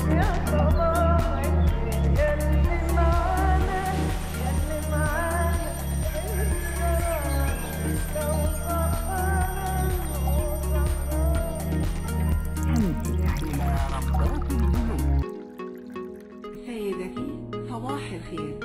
سيدتي صباح الخير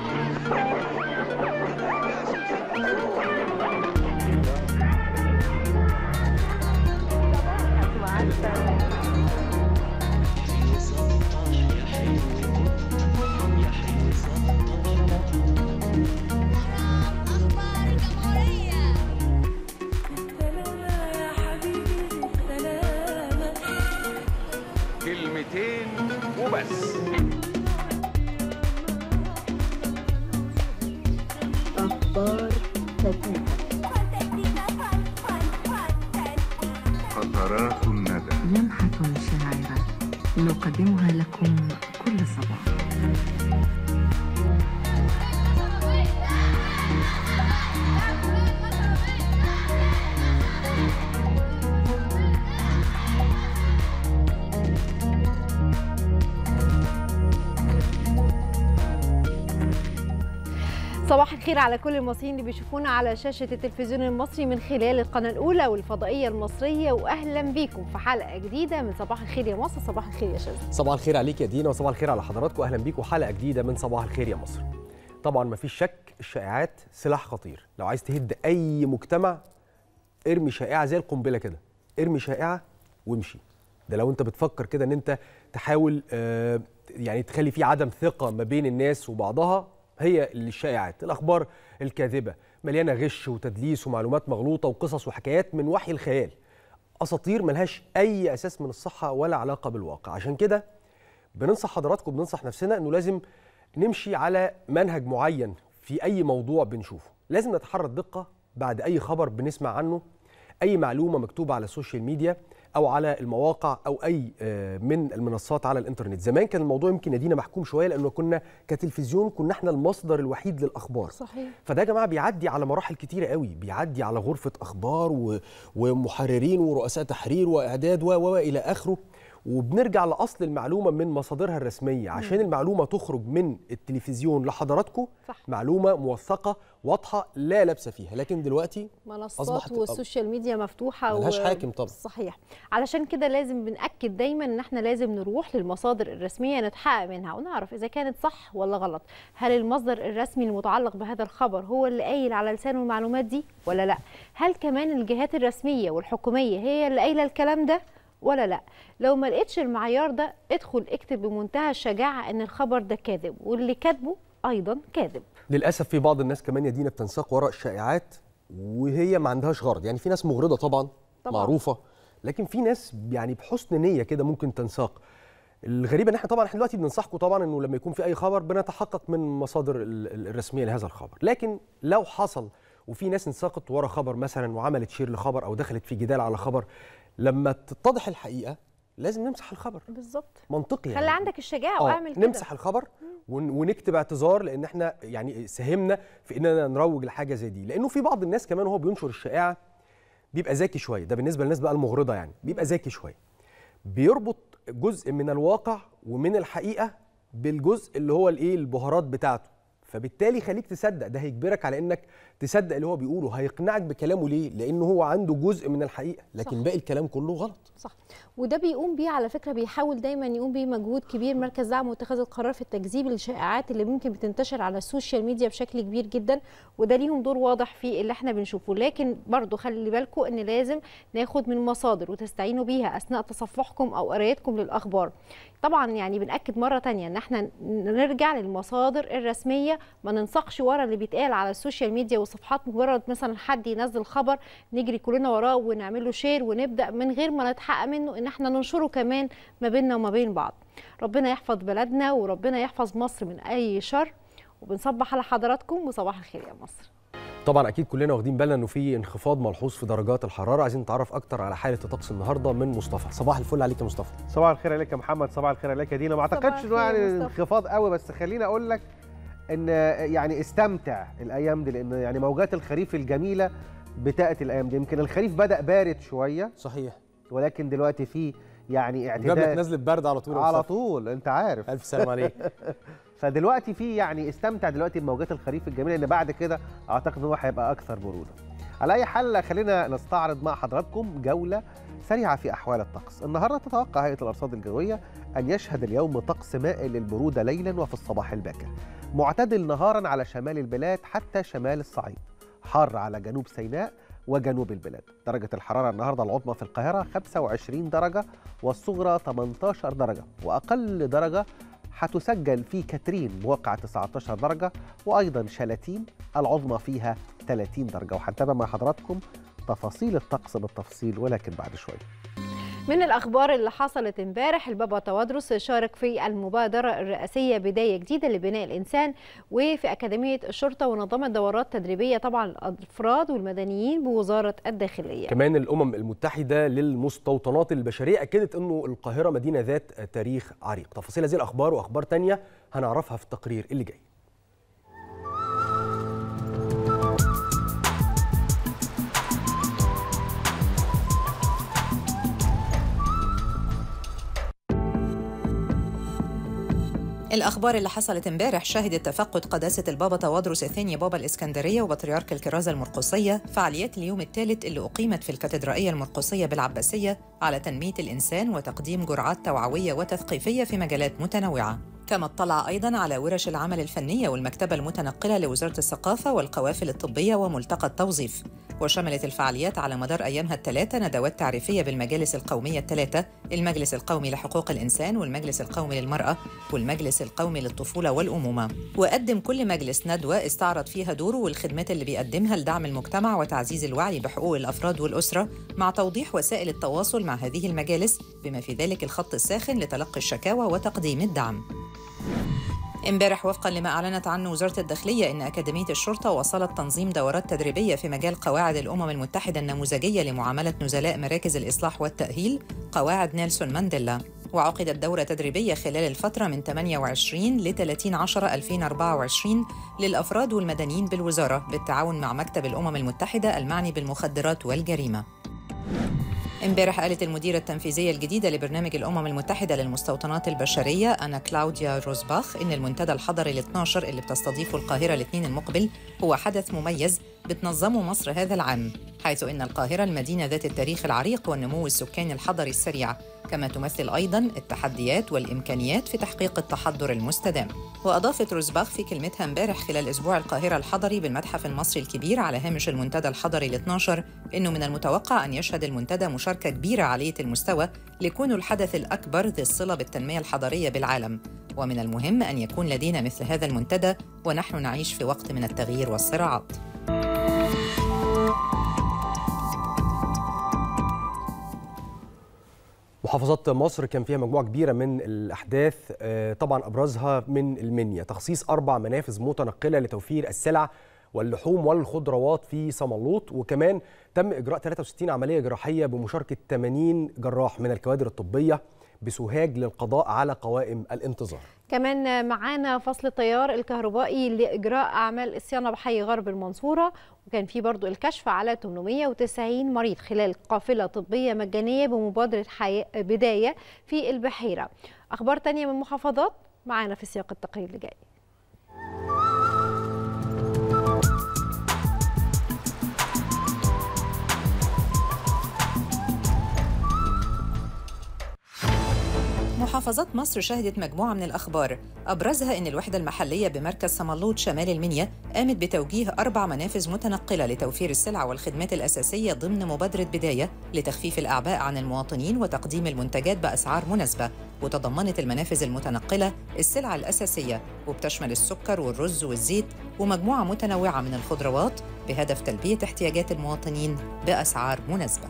أخبار الجمهورية سلامة يا حبيبي سلامة كلمتين وبس فانتستيكا فان فان فانتستيكا قطرات الندى لمحة شاعرة نقدمها لكم كل صباح صباح الخير على كل المصريين اللي بيشوفونا على شاشة التلفزيون المصري من خلال القناة الأولى والفضائية المصرية وأهلا بيكم في حلقة جديدة من صباح الخير يا مصر صباح الخير يا شاذلي صباح الخير عليك يا دينا وصباح الخير على حضراتكم اهلا بيكم حلقه جديده من صباح الخير يا مصر طبعا مفيش شك الشائعات سلاح خطير لو عايز تهد اي مجتمع ارمي شائعه زي القنبله كده ارمي شائعه وامشي ده لو انت بتفكر كده ان انت تحاول آه، يعني تخلي في عدم ثقه ما بين الناس وبعضها هي الشائعات الاخبار الكاذبه مليانه غش وتدليس ومعلومات مغلوطه وقصص وحكايات من وحي الخيال اساطير ملهاش اي اساس من الصحه ولا علاقه بالواقع عشان كده بننصح حضراتكم بننصح نفسنا انه لازم نمشي على منهج معين في اي موضوع بنشوفه لازم نتحرى الدقه بعد اي خبر بنسمع عنه اي معلومه مكتوبه على السوشيال ميديا او على المواقع او اي آه، من المنصات على الانترنت زمان كان الموضوع يمكن يدينا محكوم شويه لانه كنا كتلفزيون كنا احنا المصدر الوحيد للاخبار صحيح فده يا جماعه بيعدي على مراحل كتيره قوي بيعدي على غرفه اخبار و... ومحررين ورؤساء تحرير واعداد و و الى اخره وبنرجع لاصل المعلومه من مصادرها الرسميه عشان المعلومه تخرج من التلفزيون لحضراتكم صح. معلومه موثقه واضحه لا لبس فيها لكن دلوقتي منصات أصبحت- والسوشيال ميديا مفتوحة ملهاش حاكم طبعا. صحيح علشان كده لازم بنأكد دايما ان احنا لازم نروح للمصادر الرسمية نتحقق منها ونعرف اذا كانت صح ولا غلط هل المصدر الرسمي المتعلق بهذا الخبر هو اللي قايل على لسانه المعلومات دي ولا لا هل كمان الجهات الرسمية والحكومية هي اللي قايلة الكلام ده ولا لا لو ما لقيتش المعيار ده ادخل اكتب بمنتهى الشجاعة ان الخبر ده كاذب واللي كاتبه ايضا كاذب للاسف في بعض الناس كمان يا دينا بتنساق وراء الشائعات وهي ما عندهاش غرض يعني في ناس مغرضه طبعا, طبعاً. معروفه لكن في ناس يعني بحسن نيه كده ممكن تنساق الغريب ان احنا طبعا احنا دلوقتي بننصحكم طبعا انه لما يكون في اي خبر بنتحقق من مصادر ال- ال- الرسميه لهذا الخبر لكن لو حصل وفي ناس انساقت ورا خبر مثلا وعملت شير لخبر او دخلت في جدال على خبر لما تتضح الحقيقه لازم نمسح الخبر بالظبط منطقي يعني خلي عندك الشجاعة آه، واعمل كده نمسح الخبر ون- ونكتب اعتذار لان احنا يعني ساهمنا في اننا نروج لحاجه زي دي لانه في بعض الناس كمان وهو بينشر الشائعه بيبقى ذكي شويه ده بالنسبه للناس بقى المغرضه يعني بيبقى ذكي شويه بيربط جزء من الواقع ومن الحقيقه بالجزء اللي هو الايه البهارات بتاعته فبالتالي خليك تصدق ده هيجبرك على انك تصدق اللي هو بيقوله هيقنعك بكلامه ليه لانه هو عنده جزء من الحقيقه لكن صح. باقي الكلام كله غلط صح وده بيقوم بيه على فكره بيحاول دايما يقوم بيه مجهود كبير مركز دعم واتخاذ القرار في التكذيب الشائعات اللي ممكن بتنتشر على السوشيال ميديا بشكل كبير جدا وده ليهم دور واضح في اللي احنا بنشوفه لكن برضو خلي بالكم ان لازم ناخد من مصادر وتستعينوا بيها اثناء تصفحكم او قرايتكم للاخبار طبعا يعني بنأكد مرة تانية ان احنا نرجع للمصادر الرسمية ما ننسقش ورا اللي بيتقال على السوشيال ميديا وصفحات مجرد مثلا حد ينزل خبر نجري كلنا وراه ونعمل له شير ونبدأ من غير ما نتحقق منه ان احنا ننشره كمان ما بيننا وما بين بعض ربنا يحفظ بلدنا وربنا يحفظ مصر من اي شر وبنصبح على حضراتكم وصباح الخير يا مصر طبعا اكيد كلنا واخدين بالنا انه في انخفاض ملحوظ في درجات الحراره عايزين نتعرف اكتر على حاله الطقس النهارده من مصطفى صباح الفل عليك يا مصطفى صباح الخير عليك يا محمد صباح الخير عليك يا دينا ما صباح اعتقدش انه الخير يا يعني مصطفى. انخفاض قوي بس خليني اقول لك ان يعني استمتع الايام دي لان يعني موجات الخريف الجميله بتاتي الايام دي يمكن الخريف بدا بارد شويه صحيح ولكن دلوقتي في يعني جاب لك اعتدال نزله برد على طول يا على مصطفى. طول انت عارف الف سلام عليك فدلوقتي في يعني استمتع دلوقتي بموجات الخريف الجميله ان بعد كده اعتقد ان هو هيبقى اكثر بروده. على اي حال خلينا نستعرض مع حضراتكم جوله سريعه في احوال الطقس. النهارده تتوقع هيئه الارصاد الجويه ان يشهد اليوم طقس مائل للبروده ليلا وفي الصباح الباكر. معتدل نهارا على شمال البلاد حتى شمال الصعيد. حار على جنوب سيناء وجنوب البلاد. درجه الحراره النهارده العظمى في القاهره 25 درجه والصغرى 18 درجه واقل درجه هتسجل في كاترين بواقع 19 درجة وأيضا شلاتين العظمى فيها 30 درجة وهنتابع مع حضراتكم تفاصيل الطقس بالتفصيل ولكن بعد شوية من الأخبار اللي حصلت امبارح البابا توادرس شارك في المبادرة الرئاسية بداية جديدة لبناء الإنسان وفي أكاديمية الشرطة ونظمت دورات تدريبية طبعا الأفراد والمدنيين بوزارة الداخلية كمان الامم المتحده للمستوطنات البشريه اكدت انه القاهره مدينه ذات تاريخ عريق تفاصيل هذه الاخبار واخبار تانية هنعرفها في التقرير اللي جاي الأخبار اللي حصلت امبارح شهدت تفقد قداسة البابا توادرس الثاني بابا الإسكندرية وبطريرك الكرازة المرقسية فعاليات اليوم الثالث اللي أقيمت في الكاتدرائية المرقسية بالعباسية على تنمية الإنسان وتقديم جرعات توعوية وتثقيفية في مجالات متنوعة كما اطلع أيضا على ورش العمل الفنية والمكتبة المتنقلة لوزارة الثقافة والقوافل الطبية وملتقى التوظيف وشملت الفعاليات على مدار أيامها الثلاثة ندوات تعريفية بالمجالس القومية الثلاثة المجلس القومي لحقوق الإنسان والمجلس القومي للمرأة والمجلس القومي للطفولة والأمومة وقدم كل مجلس ندوة استعرض فيها دوره والخدمات اللي بيقدمها لدعم المجتمع وتعزيز الوعي بحقوق الأفراد والأسرة مع توضيح وسائل التواصل مع هذه المجالس بما في ذلك الخط الساخن لتلقي الشكاوى وتقديم الدعم امبارح وفقا لما اعلنت عنه وزاره الداخليه ان اكاديميه الشرطه وصلت تنظيم دورات تدريبيه في مجال قواعد الامم المتحده النموذجيه لمعامله نزلاء مراكز الاصلاح والتاهيل قواعد نيلسون مانديلا وعقدت دورة تدريبية خلال الفترة من 28 ل 30 10 2024 للأفراد والمدنيين بالوزارة بالتعاون مع مكتب الأمم المتحدة المعني بالمخدرات والجريمة امبارح قالت المديرة التنفيذية الجديدة لبرنامج الأمم المتحدة للمستوطنات البشرية أنا كلاوديا روزباخ إن المنتدى الحضري ال 12 اللي بتستضيفه القاهرة الاثنين المقبل هو حدث مميز بتنظمه مصر هذا العام حيث إن القاهرة المدينة ذات التاريخ العريق والنمو السكاني الحضري السريع كما تمثل أيضا التحديات والإمكانيات في تحقيق التحضر المستدام وأضافت روزباخ في كلمتها امبارح خلال أسبوع القاهرة الحضري بالمتحف المصري الكبير على هامش المنتدى الحضري ال 12 إنه من المتوقع أن يشهد المنتدى مشاركة كبيرة عالية المستوى لكونه الحدث الأكبر ذي الصلة بالتنمية الحضرية بالعالم ومن المهم أن يكون لدينا مثل هذا المنتدى ونحن نعيش في وقت من التغيير والصراعات محافظات مصر كان فيها مجموعه كبيره من الاحداث آه، طبعا ابرزها من المنيا تخصيص اربع منافذ متنقله لتوفير السلع واللحوم والخضروات في صملوط وكمان تم اجراء 63 عمليه جراحيه بمشاركه 80 جراح من الكوادر الطبيه بسوهاج للقضاء على قوائم الانتظار كمان معانا فصل التيار الكهربائي لإجراء أعمال الصيانة بحي غرب المنصورة وكان في برضو الكشف على 890 مريض خلال قافلة طبية مجانية بمبادرة حياة بداية في البحيرة أخبار تانية من محافظات معانا في سياق التقرير اللي جاي محافظات مصر شهدت مجموعة من الأخبار أبرزها أن الوحدة المحلية بمركز صملوط شمال المنيا قامت بتوجيه أربع منافذ متنقلة لتوفير السلع والخدمات الأساسية ضمن مبادرة بداية لتخفيف الأعباء عن المواطنين وتقديم المنتجات بأسعار مناسبة وتضمنت المنافذ المتنقلة السلع الأساسية وبتشمل السكر والرز والزيت ومجموعة متنوعة من الخضروات بهدف تلبية احتياجات المواطنين بأسعار مناسبة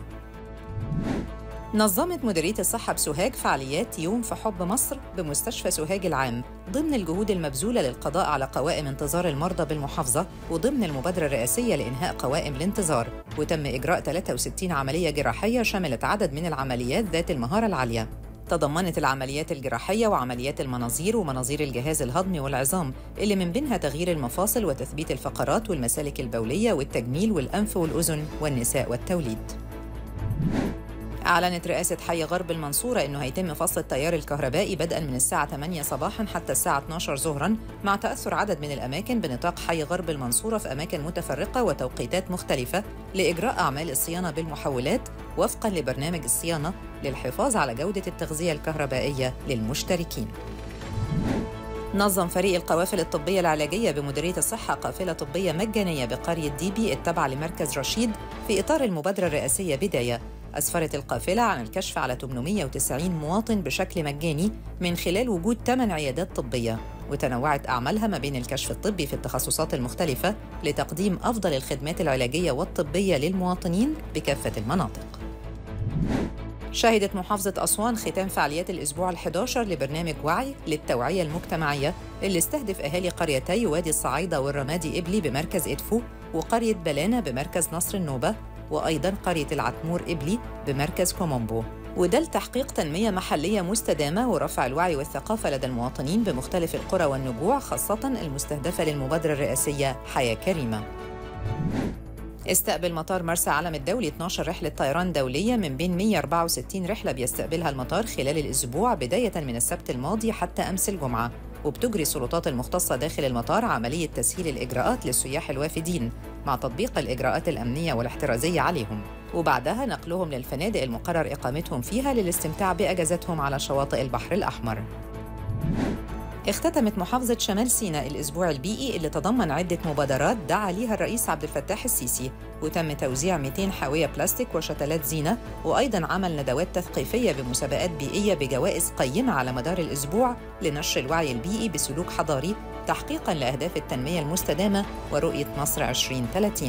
نظمت مديرية الصحة بسوهاج فعاليات يوم في حب مصر بمستشفى سوهاج العام ضمن الجهود المبذولة للقضاء على قوائم انتظار المرضى بالمحافظة وضمن المبادرة الرئاسية لإنهاء قوائم الانتظار وتم إجراء 63 عملية جراحية شملت عدد من العمليات ذات المهارة العالية تضمنت العمليات الجراحية وعمليات المناظير ومناظير الجهاز الهضمي والعظام اللي من بينها تغيير المفاصل وتثبيت الفقرات والمسالك البولية والتجميل والأنف والأذن والنساء والتوليد أعلنت رئاسة حي غرب المنصورة أنه هيتم فصل التيار الكهربائي بدءا من الساعة 8 صباحا حتى الساعة 12 ظهرا مع تأثر عدد من الأماكن بنطاق حي غرب المنصورة في أماكن متفرقة وتوقيتات مختلفة لإجراء أعمال الصيانة بالمحولات وفقا لبرنامج الصيانة للحفاظ على جودة التغذية الكهربائية للمشتركين. نظم فريق القوافل الطبية العلاجية بمديرية الصحة قافلة طبية مجانية بقرية ديبي التابعة لمركز رشيد في إطار المبادرة الرئاسية بداية أسفرت القافلة عن الكشف على 890 مواطن بشكل مجاني من خلال وجود 8 عيادات طبية وتنوعت أعمالها ما بين الكشف الطبي في التخصصات المختلفة لتقديم أفضل الخدمات العلاجية والطبية للمواطنين بكافة المناطق شهدت محافظة أسوان ختام فعاليات الأسبوع ال11 لبرنامج وعي للتوعية المجتمعية اللي استهدف أهالي قريتي وادي الصعايدة والرمادي إبلي بمركز إدفو وقرية بلانة بمركز نصر النوبة وأيضا قرية العتمور إبلي بمركز كومومبو وده لتحقيق تنمية محلية مستدامة ورفع الوعي والثقافة لدى المواطنين بمختلف القرى والنجوع خاصة المستهدفة للمبادرة الرئاسية حياة كريمة استقبل مطار مرسى علم الدولي 12 رحلة طيران دولية من بين 164 رحلة بيستقبلها المطار خلال الأسبوع بداية من السبت الماضي حتى أمس الجمعة وبتجري السلطات المختصة داخل المطار عملية تسهيل الإجراءات للسياح الوافدين مع تطبيق الإجراءات الأمنية والاحترازية عليهم وبعدها نقلهم للفنادق المقرر إقامتهم فيها للاستمتاع بأجازتهم على شواطئ البحر الأحمر اختتمت محافظة شمال سيناء الأسبوع البيئي اللي تضمن عدة مبادرات دعا ليها الرئيس عبد الفتاح السيسي وتم توزيع 200 حاوية بلاستيك وشتلات زينة وأيضا عمل ندوات تثقيفية بمسابقات بيئية بجوائز قيمة على مدار الأسبوع لنشر الوعي البيئي بسلوك حضاري تحقيقا لأهداف التنمية المستدامة ورؤية مصر 2030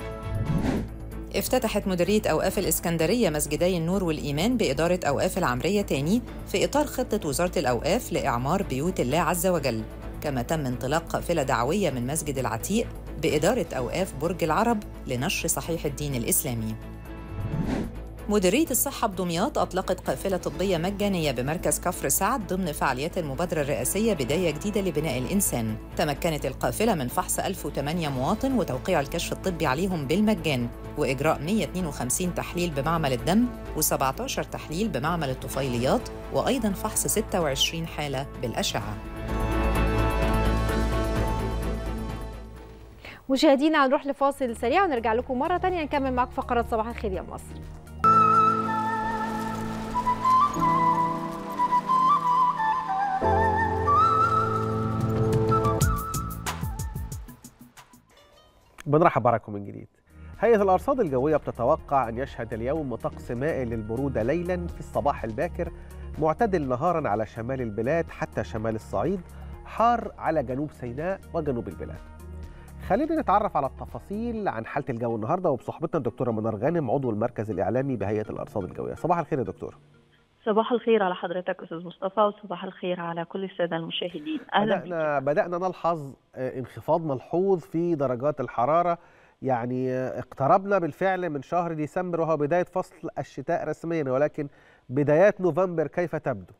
افتتحت مديرية أوقاف الإسكندرية مسجدي النور والإيمان بإدارة أوقاف العمرية تاني في إطار خطة وزارة الأوقاف لإعمار بيوت الله عز وجل كما تم انطلاق قافلة دعوية من مسجد العتيق بإدارة أوقاف برج العرب لنشر صحيح الدين الإسلامي مديرية الصحة بدمياط أطلقت قافلة طبية مجانية بمركز كفر سعد ضمن فعاليات المبادرة الرئاسية بداية جديدة لبناء الإنسان تمكنت القافلة من فحص 1008 مواطن وتوقيع الكشف الطبي عليهم بالمجان وإجراء 152 تحليل بمعمل الدم و17 تحليل بمعمل الطفيليات وأيضا فحص 26 حالة بالأشعة مشاهدينا هنروح لفاصل سريع ونرجع لكم مرة تانية نكمل معاكم فقرات صباح الخير يا مصر بنرحب بحضراتكم من جديد هيئة الأرصاد الجوية بتتوقع أن يشهد اليوم طقس مائل للبرودة ليلا في الصباح الباكر معتدل نهارا على شمال البلاد حتى شمال الصعيد حار على جنوب سيناء وجنوب البلاد خلينا نتعرف على التفاصيل عن حالة الجو النهاردة وبصحبتنا الدكتورة منار غانم عضو المركز الإعلامي بهيئة الأرصاد الجوية صباح الخير يا دكتور صباح الخير على حضرتك استاذ مصطفى وصباح الخير على كل الساده المشاهدين اهلا بك. بدأنا بدأنا نلحظ آه، انخفاض ملحوظ في درجات الحرارة يعني آه، اقتربنا بالفعل من شهر ديسمبر وهو بداية فصل الشتاء رسميا ولكن بدايات نوفمبر كيف تبدو؟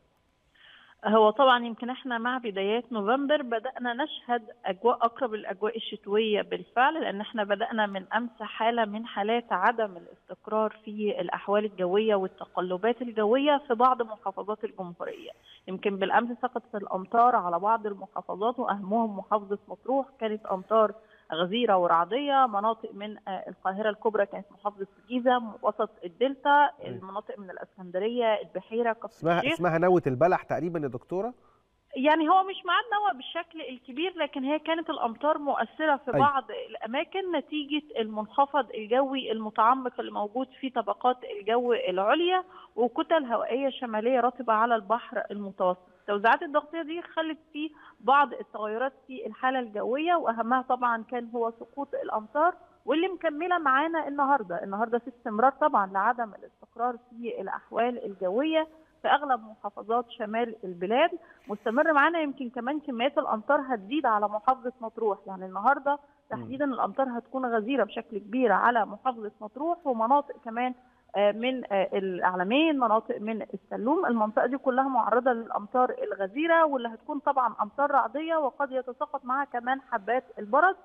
هو طبعا يمكن احنا مع بدايات نوفمبر بدانا نشهد اجواء اقرب الاجواء الشتويه بالفعل لان احنا بدانا من امس حاله من حالات عدم الاستقرار في الاحوال الجويه والتقلبات الجويه في بعض محافظات الجمهوريه يمكن بالامس سقطت الامطار على بعض المحافظات واهمهم محافظه مطروح كانت امطار غزيره ورعديه مناطق من آه، القاهره الكبرى كانت محافظه الجيزه وسط الدلتا المناطق من الاسكندريه البحيره كفر اسمها الشيخ اسمها نوة البلح تقريبا يا دكتورة؟ يعني هو مش ميعاد نوى بالشكل الكبير لكن هي كانت الامطار مؤثره في أيوة. بعض الاماكن نتيجه المنخفض الجوي المتعمق اللي موجود في طبقات الجو العليا وكتل هوائيه شماليه رطبه على البحر المتوسط التوزيعات الضغطيه دي خلت في بعض التغيرات في الحاله الجويه واهمها طبعا كان هو سقوط الامطار واللي مكمله معانا النهارده النهارده في استمرار طبعا لعدم الاستقرار في الاحوال الجويه في اغلب محافظات شمال البلاد مستمر معانا يمكن كمان كميات الامطار هتزيد على محافظه مطروح يعني النهارده تحديدا الامطار هتكون غزيره بشكل كبير على محافظه مطروح ومناطق كمان آه، من آه، الاعلامين مناطق من السلوم المنطقه دي كلها معرضه للامطار الغزيره واللي هتكون طبعا امطار رعديه وقد يتساقط معها كمان حبات البرد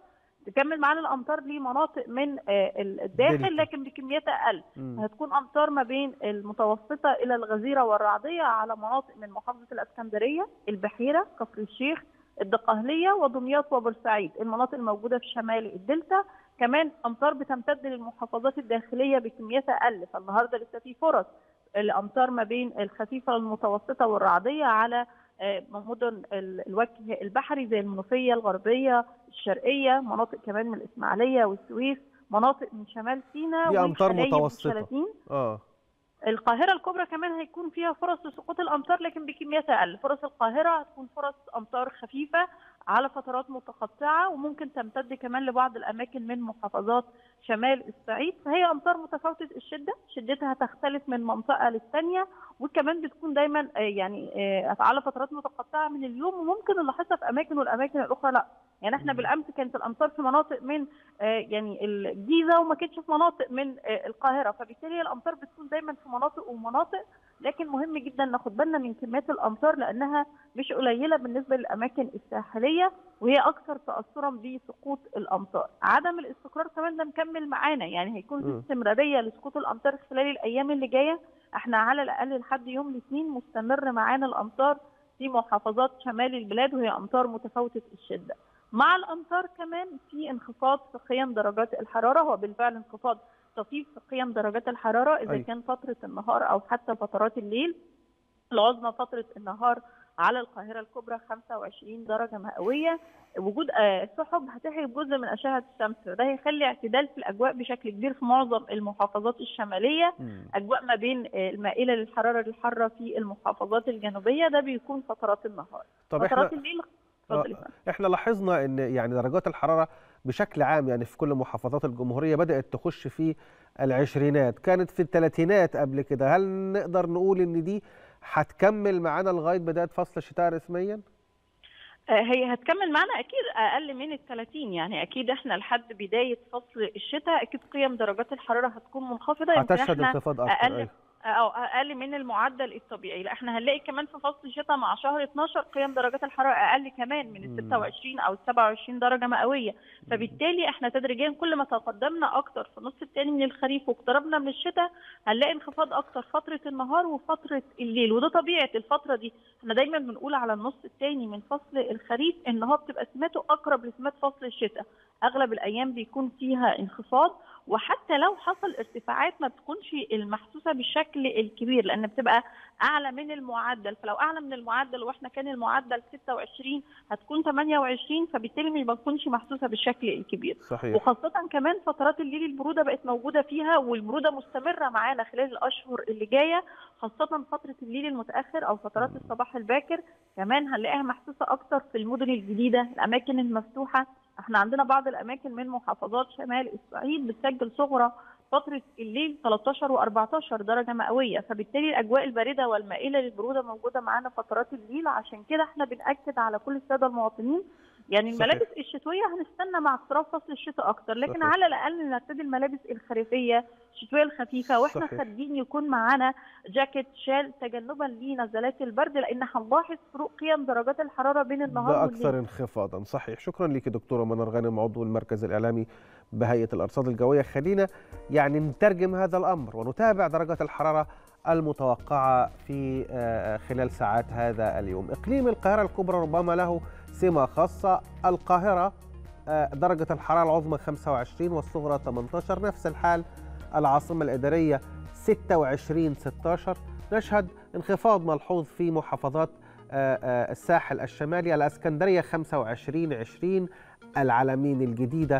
تكمل معانا الامطار لمناطق من آه، الداخل دلتا. لكن بكميات اقل مم. هتكون امطار ما بين المتوسطه الى الغزيره والرعديه على مناطق من محافظه الاسكندريه البحيره كفر الشيخ الدقهليه ودمياط وبورسعيد المناطق الموجوده في شمال الدلتا كمان امطار بتمتد للمحافظات الداخليه بكميات اقل فالنهارده لسه في فرص الامطار ما بين الخفيفه المتوسطه والرعديه على آه، مدن ال- الوجه البحري زي المنوفيه الغربيه الشرقيه مناطق كمان من الاسماعيليه والسويس مناطق من شمال سيناء دي أمطار والخلايل متوسطة. والشلاتين. اه القاهرة الكبرى كمان هيكون فيها فرص لسقوط الأمطار لكن بكميات أقل فرص القاهرة هتكون فرص أمطار خفيفة على فترات متقطعة وممكن تمتد كمان لبعض الأماكن من محافظات شمال الصعيد فهي أمطار متفاوتة الشدة شدتها تختلف من منطقة للتانية وكمان بتكون دايما آه، يعني آه، على فترات متقطعة من اليوم وممكن نلاحظها في أماكن والأماكن الأخرى لا يعني احنا بالامس كانت الامطار في مناطق من آه، يعني الجيزه وما كانتش في مناطق من آه، القاهره فبالتالي الامطار بتكون دايما في مناطق ومناطق لكن مهم جدا ناخد بالنا من كميات الامطار لانها مش قليله بالنسبه للاماكن الساحليه وهي اكثر تاثرا بسقوط الامطار عدم الاستقرار كمان ده مكمل معانا يعني هيكون في مم. استمراريه لسقوط الامطار خلال الايام اللي جايه احنا على الاقل لحد يوم الاثنين مستمر معانا الامطار في محافظات شمال البلاد وهي امطار متفاوته الشده مع الامطار كمان في انخفاض في قيم درجات الحراره هو بالفعل انخفاض طفيف في قيم درجات الحراره اذا أيوة. كان فتره النهار او حتى فترات الليل العظمى فتره النهار على القاهره الكبرى 25 درجه مئويه وجود آه، سحب هتحجب جزء من اشعه الشمس وده هيخلي اعتدال في الاجواء بشكل كبير في معظم المحافظات الشماليه مم. اجواء ما بين آه، المائله للحراره الحاره في المحافظات الجنوبيه ده بيكون فترات النهار طب فترات احنا الليل اتفضل يا آه، فندم. احنا لاحظنا ان يعني درجات الحراره بشكل عام يعني في كل محافظات الجمهوريه بدات تخش في العشرينات كانت في الثلاثينات قبل كده هل نقدر نقول ان دي هتكمل معانا لغايه بدايه فصل الشتاء رسميا آه، هي هتكمل معانا اكيد اقل من ال 30 يعني اكيد احنا لحد بدايه فصل الشتاء اكيد قيم درجات الحراره هتكون منخفضه يمكن هتشهد احنا انخفاض اكتر اقل أيوة. او اقل من المعدل الطبيعي لا احنا هنلاقي كمان في فصل الشتاء مع شهر 12 قيم درجات الحراره اقل كمان من مم. ال 26 او ال 27 درجه مئويه فبالتالي احنا تدريجيا كل ما تقدمنا اكتر في النص الثاني من الخريف واقتربنا من الشتاء هنلاقي انخفاض اكتر فتره النهار وفتره الليل وده طبيعه الفتره دي احنا دايما بنقول على النص الثاني من فصل الخريف ان هو بتبقى سماته اقرب لسمات فصل الشتاء اغلب الايام بيكون فيها انخفاض وحتى لو حصل ارتفاعات ما بتكونش المحسوسه بالشكل الكبير لان بتبقى اعلى من المعدل فلو اعلى من المعدل واحنا كان المعدل 26 هتكون 28 فبالتالي مش بتكونش محسوسه بالشكل الكبير صحيح وخاصة كمان فترات الليل البرودة بقت موجودة فيها والبرودة مستمرة معانا خلال الأشهر اللي جاية خاصة فترة الليل المتأخر أو فترات الصباح الباكر كمان هنلاقيها محسوسة أكتر في المدن الجديدة الأماكن المفتوحة احنا عندنا بعض الأماكن من محافظات شمال الصعيد بتسجل صغرى فترة الليل 13 و14 درجة مئوية فبالتالي الأجواء الباردة والمائلة للبرودة موجودة معانا فترات الليل عشان كده احنا بنأكد على كل السادة المواطنين يعني صحيح. الملابس الشتوية هنستنى مع اقتراب فصل الشتاء أكتر لكن صحيح. على الأقل نرتدي الملابس الخريفية الشتوية الخفيفة واحنا صحيح. خارجين يكون معانا جاكيت شال تجنبا لنزلات البرد لأن هنلاحظ فروق قيم درجات الحرارة بين النهار ده والليل اكثر انخفاضا صحيح شكرا لك دكتوره منى غانم عضو المركز الاعلامي بهيئه الارصاد الجويه خلينا يعني نترجم هذا الامر ونتابع درجه الحراره المتوقعه في آه، خلال ساعات هذا اليوم اقليم القاهره الكبرى ربما له سمه خاصه القاهره آه، درجه الحراره العظمى 25 والصغرى 18 نفس الحال العاصمه الاداريه 26 16 نشهد انخفاض ملحوظ في محافظات آه، آه، الساحل الشمالي الاسكندريه 25 20 العلمين الجديده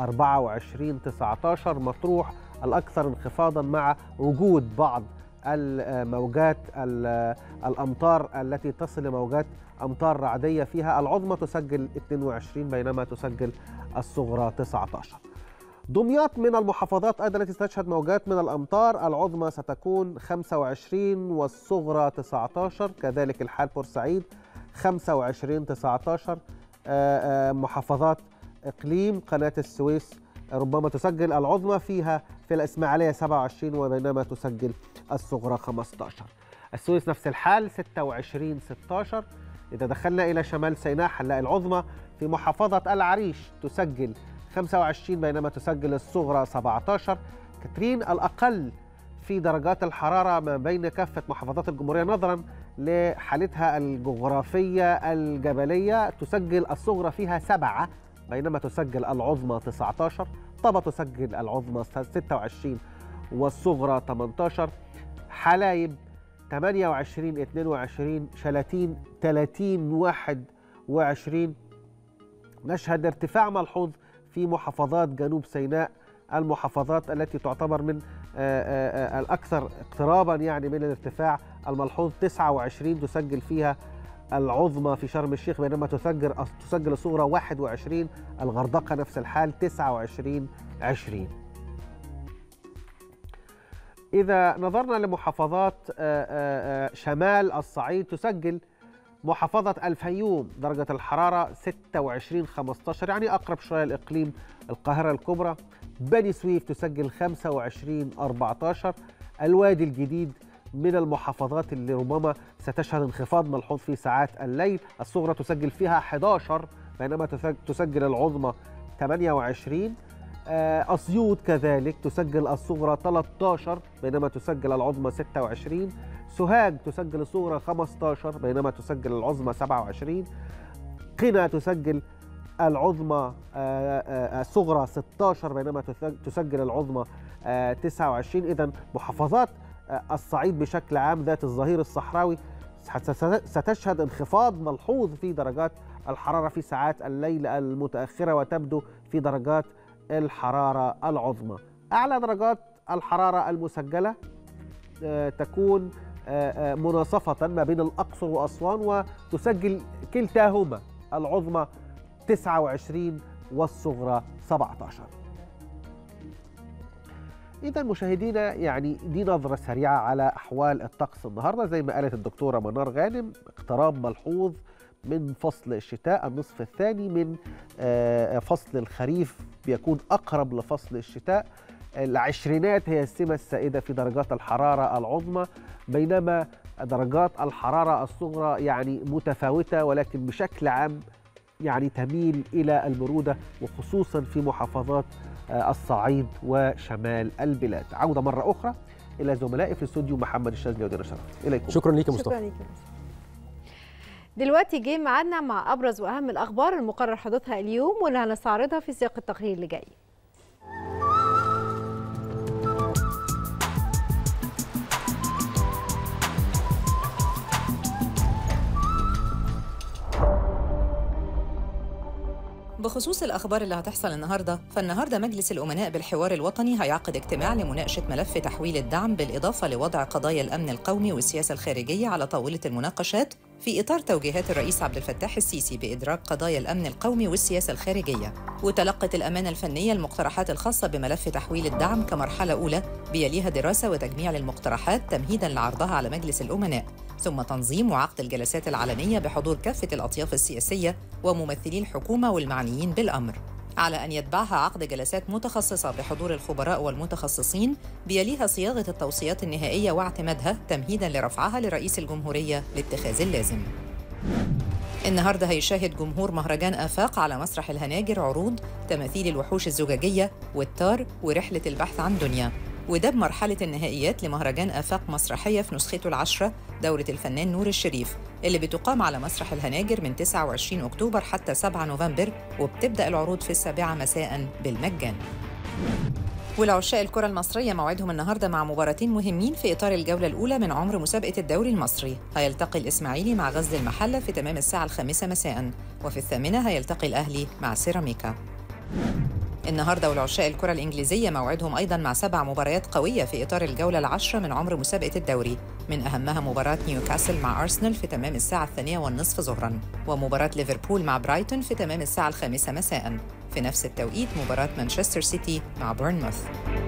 24 19 مطروح الاكثر انخفاضا مع وجود بعض الموجات ال- الامطار التي تصل لموجات امطار رعديه فيها العظمى تسجل 22 بينما تسجل الصغرى 19 دمياط من المحافظات أيضا التي تشهد موجات من الأمطار العظمى ستكون 25 والصغرى 19 كذلك الحال بورسعيد 25 19 آه، آه، محافظات إقليم قناة السويس ربما تسجل العظمى فيها في الإسماعيلية 27 وبينما تسجل الصغرى 15 السويس نفس الحال 26 16 إذا دخلنا إلى شمال سيناء هنلاقي العظمى في محافظة العريش تسجل 25 بينما تسجل الصغرى 17 كاترين الأقل في درجات الحرارة ما بين كافة محافظات الجمهورية نظرا لحالتها الجغرافية الجبلية تسجل الصغرى فيها سبعة بينما تسجل العظمى 19 طبا تسجل العظمى 26 والصغرى 18 حلايب 28 22 شلاتين 30 21 نشهد ارتفاع ملحوظ في محافظات جنوب سيناء المحافظات التي تعتبر من آه، آه، آه، الأكثر اقترابا يعني من الارتفاع الملحوظ 29 تسجل فيها العظمى في شرم الشيخ بينما تسجل تسجل الصغرى 21 الغردقة نفس الحال 29 20 إذا نظرنا لمحافظات آه، آه، آه، شمال الصعيد تسجل محافظة الفيوم درجة الحرارة 26 15 يعني أقرب شوية لإقليم القاهرة الكبرى بني سويف تسجل 25 14 الوادي الجديد من المحافظات اللي ربما ستشهد انخفاض ملحوظ في ساعات الليل الصغرى تسجل فيها 11 بينما تسج- تسجل العظمى 28 آه، أسيوط كذلك تسجل الصغرى 13 بينما تسجل العظمى 26 سوهاج تسجل الصغرى 15 بينما تسجل العظمى 27 قنا تسجل العظمى آه، آه، الصغرى 16 بينما تسج- تسجل العظمى آه، 29 إذا محافظات آه، الصعيد بشكل عام ذات الظهير الصحراوي ست- ستشهد انخفاض ملحوظ في درجات الحرارة في ساعات الليل المتأخرة وتبدو في درجات الحرارة العظمى أعلى درجات الحرارة المسجلة آه، تكون آه، آه، مناصفة ما بين الأقصر وأسوان وتسجل كلتاهما العظمى 29 والصغرى 17 إذا مشاهدينا يعني دي نظرة سريعة على أحوال الطقس النهاردة زي ما قالت الدكتورة منار غانم اقتراب ملحوظ من فصل الشتاء النصف الثاني من آه، فصل الخريف بيكون أقرب لفصل الشتاء العشرينات هي السمة السائدة في درجات الحرارة العظمى بينما درجات الحرارة الصغرى يعني متفاوتة ولكن بشكل عام يعني تميل إلى البرودة وخصوصا في محافظات آه، الصعيد وشمال البلاد عودة مرة أخرى إلى زملائي في الاستوديو محمد الشاذلي ودينا شرف إليكم شكرا ليك يا شكرا مصطفى ليك يا مصطفى. دلوقتي جه ميعادنا مع ابرز واهم الاخبار المقرر حدوثها اليوم واللي هنستعرضها في سياق التقرير اللي جاي بخصوص الأخبار اللي هتحصل النهاردة فالنهاردة مجلس الأمناء بالحوار الوطني هيعقد اجتماع لمناقشة ملف تحويل الدعم بالإضافة لوضع قضايا الأمن القومي والسياسة الخارجية على طاولة المناقشات في إطار توجيهات الرئيس عبد الفتاح السيسي بإدراك قضايا الأمن القومي والسياسة الخارجية وتلقت الأمانة الفنية المقترحات الخاصة بملف تحويل الدعم كمرحلة أولى بيليها دراسة وتجميع للمقترحات تمهيداً لعرضها على مجلس الأمناء ثم تنظيم وعقد الجلسات العلنية بحضور كافة الأطياف السياسية وممثلي الحكومة والمعنيين بالأمر على أن يتبعها عقد جلسات متخصصة بحضور الخبراء والمتخصصين بيليها صياغة التوصيات النهائية واعتمادها تمهيداً لرفعها لرئيس الجمهورية لاتخاذ اللازم النهارده هيشاهد جمهور مهرجان آفاق على مسرح الهناجر عروض تماثيل الوحوش الزجاجية والتار ورحلة البحث عن دنيا وده بمرحلة النهائيات لمهرجان آفاق مسرحية في نسخته العشرة دورة الفنان نور الشريف اللي بتقام على مسرح الهناجر من 29 أكتوبر حتى 7 نوفمبر وبتبدأ العروض في السابعة مساء بالمجان والعشاق الكرة المصرية موعدهم النهارده مع مباراتين مهمين في إطار الجولة الأولى من عمر مسابقة الدوري المصري، هيلتقي الإسماعيلي مع غزل المحلة في تمام الساعة الخامسة مساء، وفي الثامنة هيلتقي الأهلي مع سيراميكا. النهارده والعشاق الكرة الإنجليزية موعدهم أيضا مع سبع مباريات قوية في إطار الجولة العشرة من عمر مسابقة الدوري، من أهمها مباراة نيوكاسل مع أرسنال في تمام الساعة الثانية والنصف ظهرا، ومباراة ليفربول مع برايتون في تمام الساعة الخامسة مساء. في نفس التوقيت مباراة مانشستر سيتي مع بورنموث.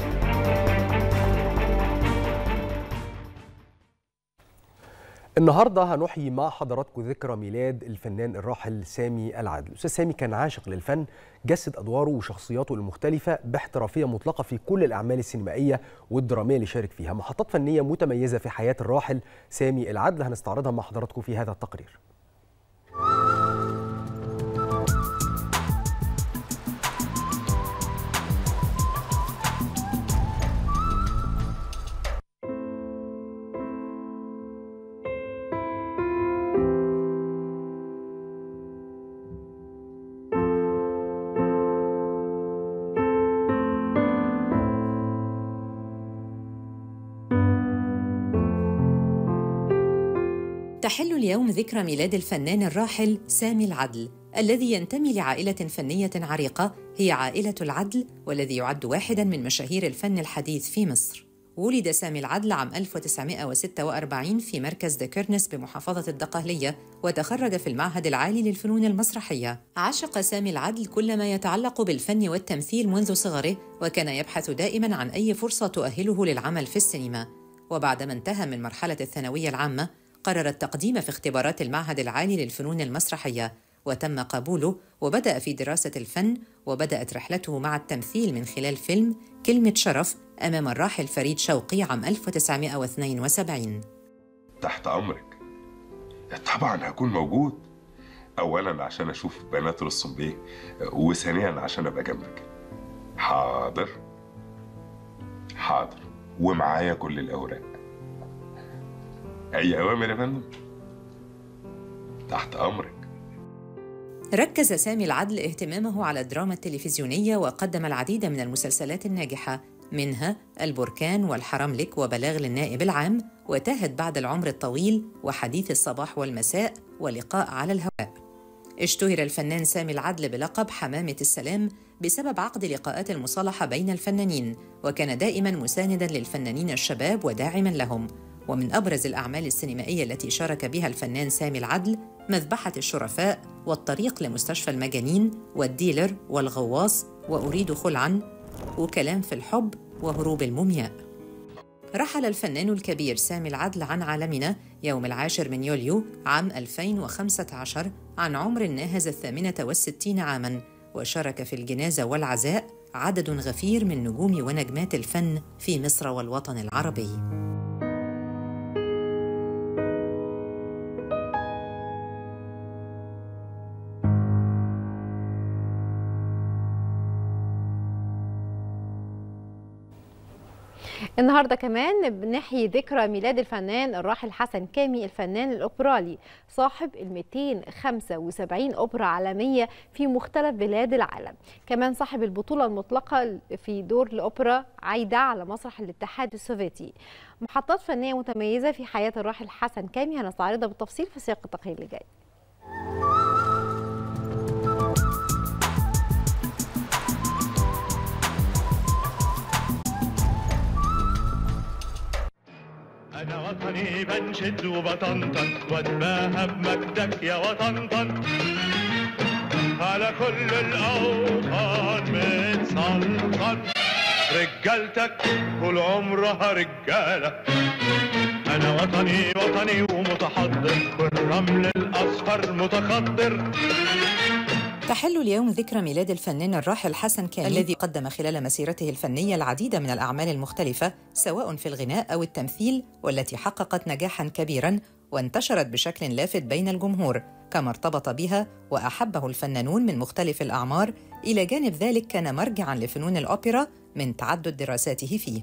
النهارده هنحيي مع حضراتكم ذكرى ميلاد الفنان الراحل سامي العدل الاستاذ سامي كان عاشق للفن جسد ادواره وشخصياته المختلفه باحترافيه مطلقه في كل الاعمال السينمائيه والدراميه اللي شارك فيها محطات فنيه متميزه في حياه الراحل سامي العدل هنستعرضها مع حضراتكم في هذا التقرير تحل اليوم ذكرى ميلاد الفنان الراحل سامي العدل الذي ينتمي لعائلة فنية عريقة هي عائلة العدل والذي يعد واحدا من مشاهير الفن الحديث في مصر ولد سامي العدل عام 1946 في مركز دكرنس بمحافظة الدقهلية وتخرج في المعهد العالي للفنون المسرحية عشق سامي العدل كل ما يتعلق بالفن والتمثيل منذ صغره وكان يبحث دائما عن أي فرصة تؤهله للعمل في السينما وبعدما انتهى من مرحلة الثانوية العامة قرر التقديم في اختبارات المعهد العالي للفنون المسرحية وتم قبوله وبدأ في دراسة الفن وبدأت رحلته مع التمثيل من خلال فيلم كلمة شرف أمام الراحل فريد شوقي عام 1972 تحت أمرك طبعا هكون موجود أولا عشان أشوف بنات رسم بيه وثانيا عشان أبقى جنبك حاضر حاضر ومعايا كل الأوراق أي أوامر يا فندم تحت أمرك ركز سامي العدل اهتمامه على الدراما التلفزيونية وقدم العديد من المسلسلات الناجحة منها البركان والحرم لك وبلاغ للنائب العام وتاهت بعد العمر الطويل وحديث الصباح والمساء ولقاء على الهواء اشتهر الفنان سامي العدل بلقب حمامة السلام بسبب عقد لقاءات المصالحة بين الفنانين وكان دائما مساندا للفنانين الشباب وداعما لهم ومن أبرز الأعمال السينمائية التي شارك بها الفنان سامي العدل مذبحة الشرفاء والطريق لمستشفى المجانين والديلر والغواص وأريد خلعا وكلام في الحب وهروب المومياء رحل الفنان الكبير سامي العدل عن عالمنا يوم العاشر من يوليو عام 2015 عن عمر ناهز الثامنة والستين عاماً وشارك في الجنازة والعزاء عدد غفير من نجوم ونجمات الفن في مصر والوطن العربي النهارده كمان بنحيي ذكرى ميلاد الفنان الراحل حسن كامي الفنان الاوبرالي صاحب ال 275 اوبرا عالميه في مختلف بلاد العالم كمان صاحب البطوله المطلقه في دور الاوبرا عايده على مسرح الاتحاد السوفيتي محطات فنيه متميزه في حياه الراحل حسن كامي هنستعرضها بالتفصيل في سياق التقرير اللي جاي أنا وطني بنشد وبطنطن واتباهى بمجدك يا وطنطن على كل الأوطان متسلطن رجالتك طول عمرها رجالة أنا وطني وطني ومتحضر والرمل الأصفر متخضر تحل اليوم ذكرى ميلاد الفنان الراحل حسن كامي الذي قدم خلال مسيرته الفنية العديد من الأعمال المختلفة سواء في الغناء أو التمثيل والتي حققت نجاحا كبيرا وانتشرت بشكل لافت بين الجمهور كما ارتبط بها وأحبه الفنانون من مختلف الأعمار إلى جانب ذلك كان مرجعا لفنون الأوبرا من تعدد دراساته فيه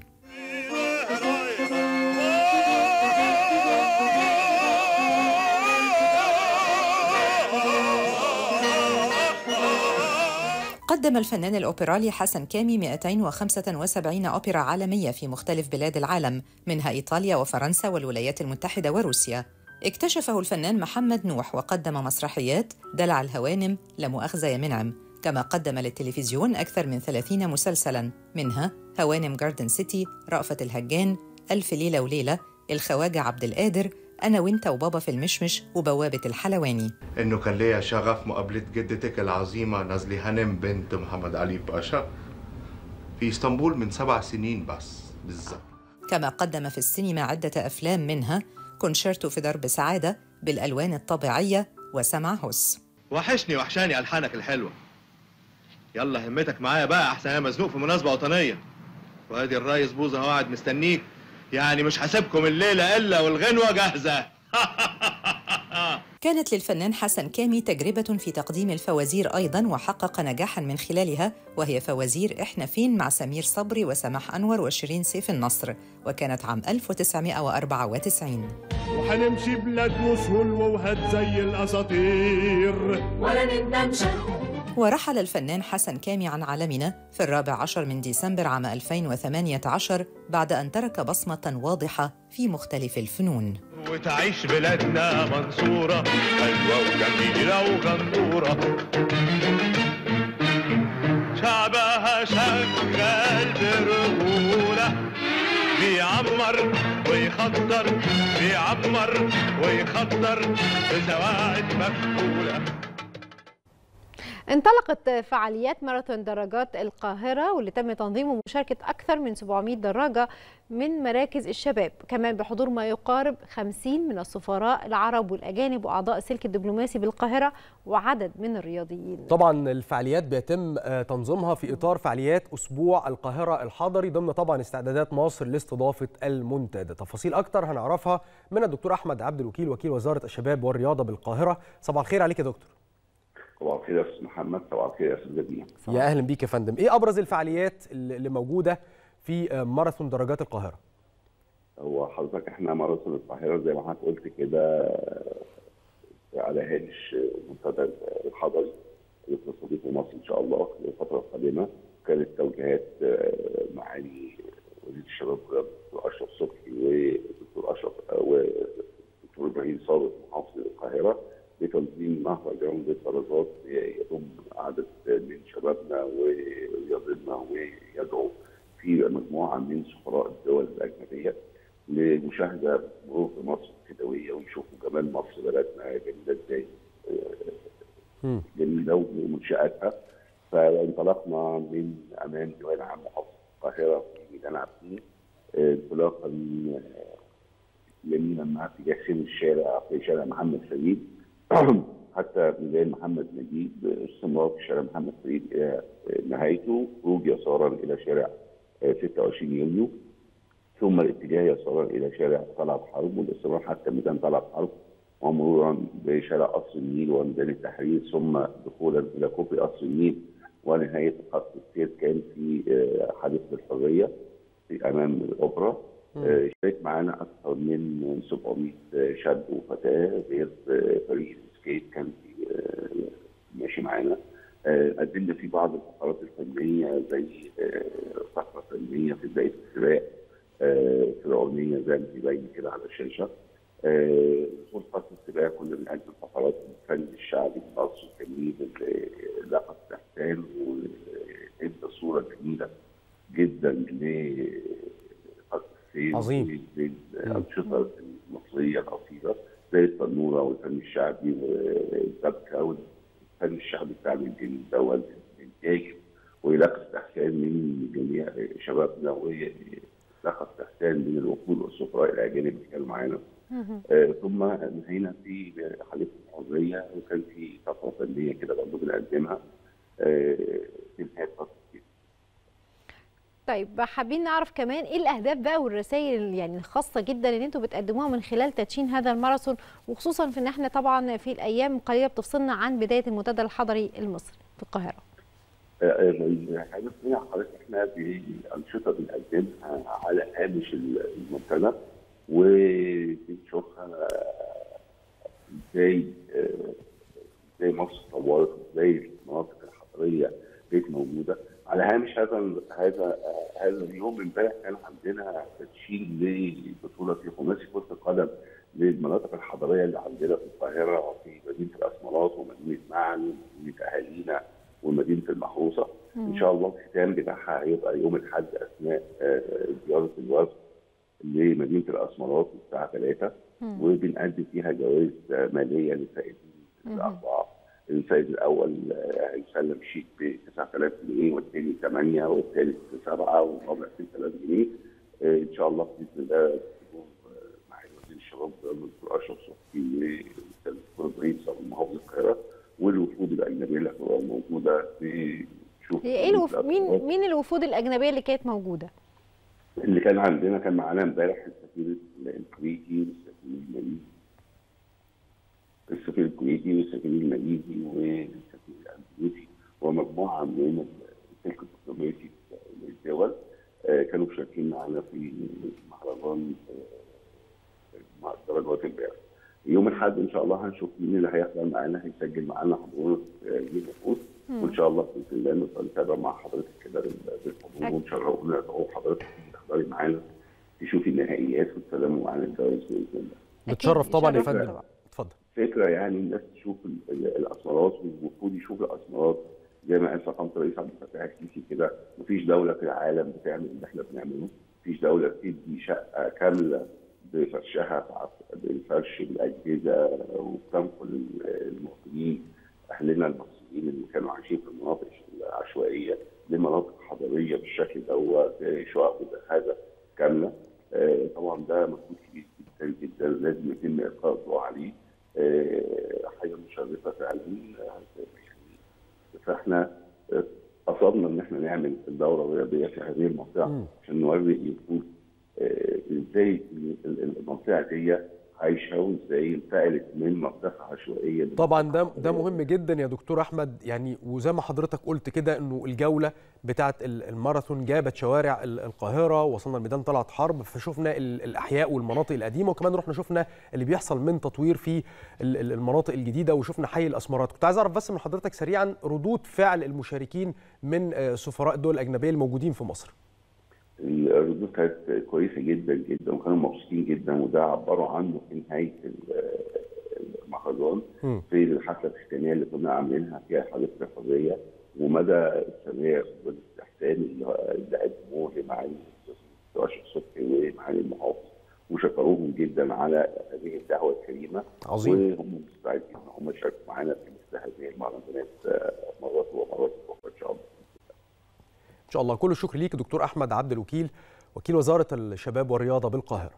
قدم الفنان الأوبرالي حسن كامي 275 أوبرا عالمية في مختلف بلاد العالم منها إيطاليا وفرنسا والولايات المتحدة وروسيا اكتشفه الفنان محمد نوح وقدم مسرحيات دلع الهوانم لا مؤاخذة يا منعم كما قدم للتلفزيون أكثر من 30 مسلسلاً منها هوانم جاردن سيتي رأفة الهجان ألف ليلة وليلة الخواجة عبد القادر أنا وإنت وبابا في المشمش وبوابة الحلواني انه كان ليا شغف مقابله جدتك العظيمه نازلي هانم بنت محمد علي باشا في اسطنبول من سبع سنين بس بالظبط كما قدم في السينما عدة أفلام منها كونشيرتو في درب سعادة بالألوان الطبيعية وسمع هس وحشني وحشاني ألحانك الحلوة يلا همتك معايا بقى أحسن أنا مزنوق في مناسبة وطنية وادي الريس بوزة هو قاعد مستنيك يعني مش هسيبكم الليلة إلا والغنوة جاهزة كانت للفنان حسن كامي تجربة في تقديم الفوازير أيضا وحقق نجاحا من خلالها وهي فوازير إحنا فين مع سمير صبري وسماح أنور وشيرين سيف النصر وكانت عام 1994 وهنمشي بلاد وصول ووهات زي الأساطير ولا نندمش ورحل الفنان حسن كامي عن عالمنا في الرابع عشر من ديسمبر عام 2018 بعد أن ترك بصمة واضحة في مختلف الفنون وتعيش بلادنا منصورة حلوة وجميلة وغندورة شعبها شغال برجولة بيعمر ويخطر بيعمر ويخطر بسواعد مقبولة انطلقت فعاليات ماراثون دراجات القاهرة واللي تم تنظيمه بمشاركة أكثر من 700 دراجة من مراكز الشباب كمان بحضور ما يقارب 50 من السفراء العرب والأجانب وأعضاء السلك الدبلوماسي بالقاهرة وعدد من الرياضيين طبعا الفعاليات بيتم آه، تنظيمها في اطار فعاليات اسبوع القاهره الحضري ضمن طبعا استعدادات مصر لاستضافه المنتدى تفاصيل اكتر هنعرفها من الدكتور احمد عبد الوكيل وكيل وزاره الشباب والرياضه بالقاهره صباح الخير عليك يا دكتور صباح الخير يا استاذ محمد صباح الخير يا استاذ جميل يا اهلا بيك يا فندم ايه ابرز الفعاليات اللي اللي موجوده في آه، ماراثون درجات القاهره هو حضرتك احنا ماراثون القاهره زي ما حضرتك قلت كده على هامش المنتدى الحضري اللي تستضيفه مصر ان شاء الله في الفتره القادمه كانت توجيهات آه، معالي وزير الشباب والرياضة الدكتور اشرف صبحي والدكتور اشرف آه، والدكتور ابراهيم صادق محافظ القاهره لتنظيم مهرجان للدرجات يضم عدد من شبابنا ورياضتنا ويدعو في مجموعه من سفراء الدول الاجنبيه لمشاهده مرور مصر الخديويه ويشوفوا جمال مصر بلدنا جميله ازاي آه، جميله ومنشاتها فانطلقنا من امام ديوان عام محافظه القاهره في ميدان عابدين آه، انطلاقا آه، يمينا مع اتجاه سن الشارع في شارع محمد فريد حتى ميدان محمد نجيب استمرار في شارع محمد فريد الى نهايته خروج يسارا الى شارع آه، 26 يونيو ثم الاتجاه يسارا الى شارع طلعت حرب والاستمرار حتى ميدان طلعت حرب ومرورا بشارع قصر النيل وميدان التحرير ثم دخولا الى كوبري قصر النيل ونهايه خط السير كان في آه، حديقه الحريه في امام الاوبرا آه، شارك معانا اكثر من 700 شاب وفتاه غير آه، فريق السكيت كان في آه، ماشي معانا آه، قدمنا فيه بعض الفقرات الفنيه زي آه، فقره فنيه في بدايه السباق آه، فرعونيه زي ما بيبين كده على الشاشه آه، طول فتره السباق كنا بنقدم فقرات من الفن الشعبي المصري الجميل اللي لقى استحسان وادى صوره جميله جدا لخط السير عظيم. للانشطه المصريه الاصيله زي التنوره والفن الشعبي والدبكه والفن الشعبي بتاعنا الجميل دوت الجايب ويلاقي استحسان من جميع شبابنا ويلاقي استحسان من الوفود والسفراء الاجانب اللي كانوا معانا آه، ثم انهينا في حديقه الحريه وكان في فقره فنيه كده برضه بنقدمها آه، في نهايه فتره طيب حابين نعرف كمان ايه الاهداف بقى والرسائل يعني الخاصه جدا اللي انتم بتقدموها من خلال تدشين هذا الماراثون وخصوصا في ان احنا طبعا في الايام قليله بتفصلنا عن بدايه المنتدى الحضري المصري في القاهره الحاجات دي حضرتك احنا بانشطه بنقدمها على هامش المنتدى وبنشوفها ازاي آه، ازاي مصر اتطورت وازاي المناطق الحضريه بقت موجوده على هامش هذا هذا آه، هذا اليوم امبارح كان عندنا تدشين لبطوله في خماسي كره القدم للمناطق الحضريه اللي عندنا في القاهره في مدينه الاسمرات ومدينه معن ومدينه اهالينا ومدينه المحروسه ان شاء الله الختام بتاعها هيبقى يوم الاحد اثناء آه، زياره الوفد لمدينه الاسمرات الساعه 3 مم. وبنقدم فيها جوائز آه، ماليه للفائزين الاربعه الفائز الاول آه، هيسلم شيك ب 9000 جنيه والثاني 8 والثالث 7 والرابع 6000 جنيه آه، ان شاء الله باذن الله تكون، آه، معالي وزير الشباب والدكتور اشرف صبحي والدكتور ابراهيم صاحب محافظ القاهره والوفود الاجنبيه اللي هتبقى موجوده نشوف هي ايه الوف... مين مين الوفود الاجنبيه اللي كانت موجوده اللي كان عندنا كان معانا امبارح السفير الكويتي والسفير الماليزي السفير الكويتي والسفير الماليزي والسفير الاندونيسي ومجموعه من السلك الدبلوماسي للدول آه، كانوا مشاركين معانا في مهرجان آه، مع درجات امبارح يوم الاحد ان شاء الله هنشوف مين اللي هيحضر معانا هيسجل معانا حضور آه، ليه مفروض مم. وان شاء الله باذن الله نبقى نتابع مع حضرتك كده بال- بالحضور أكيد. ونشرف وندعو حضرتك تحضري معانا تشوفي النهائيات وتسلموا معانا الجوائز باذن الله بتشرف طبعا يا يشرف فندم طبعا. اتفضل فكره يعني الناس تشوف ال- ال- الاسمرات والوفود يشوف الاسمرات زي ما قال فخامه الرئيس عبد الفتاح السيسي كده مفيش دوله في العالم بتعمل اللي احنا بنعمله مفيش دوله بتدي شقه كامله بفرشها بالفرش بالاجهزه وبتنقل المواطنين اهلنا المصريين اللي كانوا عايشين في المناطق العشوائيه لمناطق حضريه بالشكل دوت شقق مجهزه كامله آه، طبعا ده مجهود كبير جدا جدا لازم يتم القاء الضوء عليه آه، حاجه مشرفه فعلا آه، فاحنا آه، قصدنا ان احنا نعمل الدوره الرياضيه في هذه المنطقه عشان نوري الوفود آه، ازاي ال- ال- المنطقه دي عايشه وازاي انتقلت من منطقه عشوائيه طبعا ده ده مهم جدا يا دكتور احمد يعني وزي ما حضرتك قلت كده انه الجوله بتاعه ال- الماراثون جابت شوارع ال- القاهره وصلنا لميدان طلعت حرب فشفنا ال- الاحياء والمناطق القديمه وكمان رحنا شفنا اللي بيحصل من تطوير في ال- ال- المناطق الجديده وشفنا حي الاسمرات كنت عايز اعرف بس من حضرتك سريعا ردود فعل المشاركين من آه، سفراء الدول الاجنبيه الموجودين في مصر الردود كانت كويسه جدا جدا وكانوا مبسوطين جدا وده عبروا عنه في نهايه ال- المهرجان في الحفله الختاميه اللي كنا عاملينها فيها حديقه الحريه ومدى الثناء والاستحسان اللي اللي قدموه لمعالي راشد صبحي ومعالي المحافظ وشكروهم جدا على هذه الدعوه الكريمه عظيم. وهم مستعدين ان هم يشاركوا معانا في مثل هذه المهرجانات آه، مرات ومرات اخرى ان شاء الله ان شاء الله كل الشكر ليك دكتور احمد عبد الوكيل وكيل وزاره الشباب والرياضه بالقاهره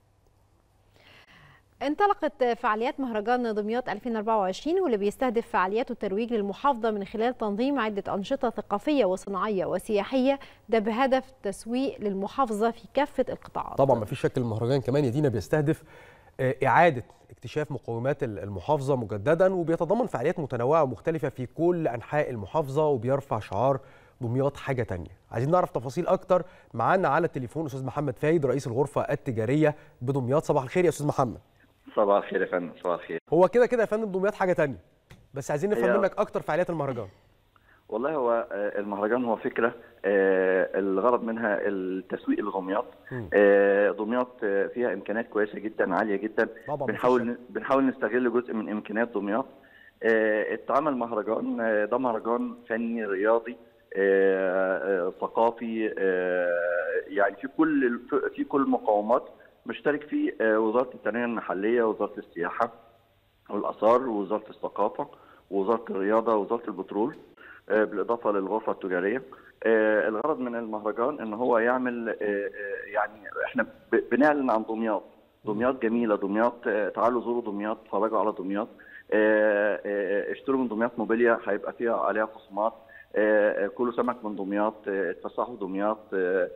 انطلقت فعاليات مهرجان دمياط 2024 واللي بيستهدف فعاليات الترويج للمحافظة من خلال تنظيم عدة أنشطة ثقافية وصناعية وسياحية ده بهدف تسويق للمحافظة في كافة القطاعات طبعا ما فيش شك المهرجان كمان يا دينا بيستهدف آه، إعادة اكتشاف مقومات ال- المحافظة مجددا وبيتضمن فعاليات متنوعة ومختلفة في كل أنحاء المحافظة وبيرفع شعار دمياط حاجة تانية عايزين نعرف تفاصيل أكتر معانا على التليفون أستاذ محمد فايد رئيس الغرفة التجارية بدمياط صباح الخير يا أستاذ محمد صباح الخير يا فندم صباح الخير هو كده كده يا فندم دمياط حاجة تانية بس عايزين نفهم هي- منك أكتر فعاليات المهرجان والله هو آه، المهرجان هو فكره آه، الغرض منها التسويق لدمياط مم. آه، دمياط آه، فيها امكانيات كويسه جدا عاليه جدا طبعا بنحاول بنحاول نستغل جزء من امكانيات دمياط آه، اتعمل مهرجان آه، ده مهرجان فني رياضي آه، آه، ثقافي آه، يعني في كل في كل المقومات مشترك فيه آه، وزاره التنميه المحليه وزاره السياحه والاثار ووزاره الثقافه ووزاره الرياضه ووزاره البترول آه، بالاضافه للغرفه التجاريه آه، الغرض من المهرجان ان هو يعمل آه، آه، يعني احنا ب- بنعلن عن دمياط دمياط جميله دمياط آه، تعالوا زوروا دمياط اتفرجوا على دمياط آه، آه، اشتروا من دمياط موبيليا هيبقى فيها عليها خصومات آه، آه، كلوا سمك من دمياط آه، اتفسحوا دمياط آه،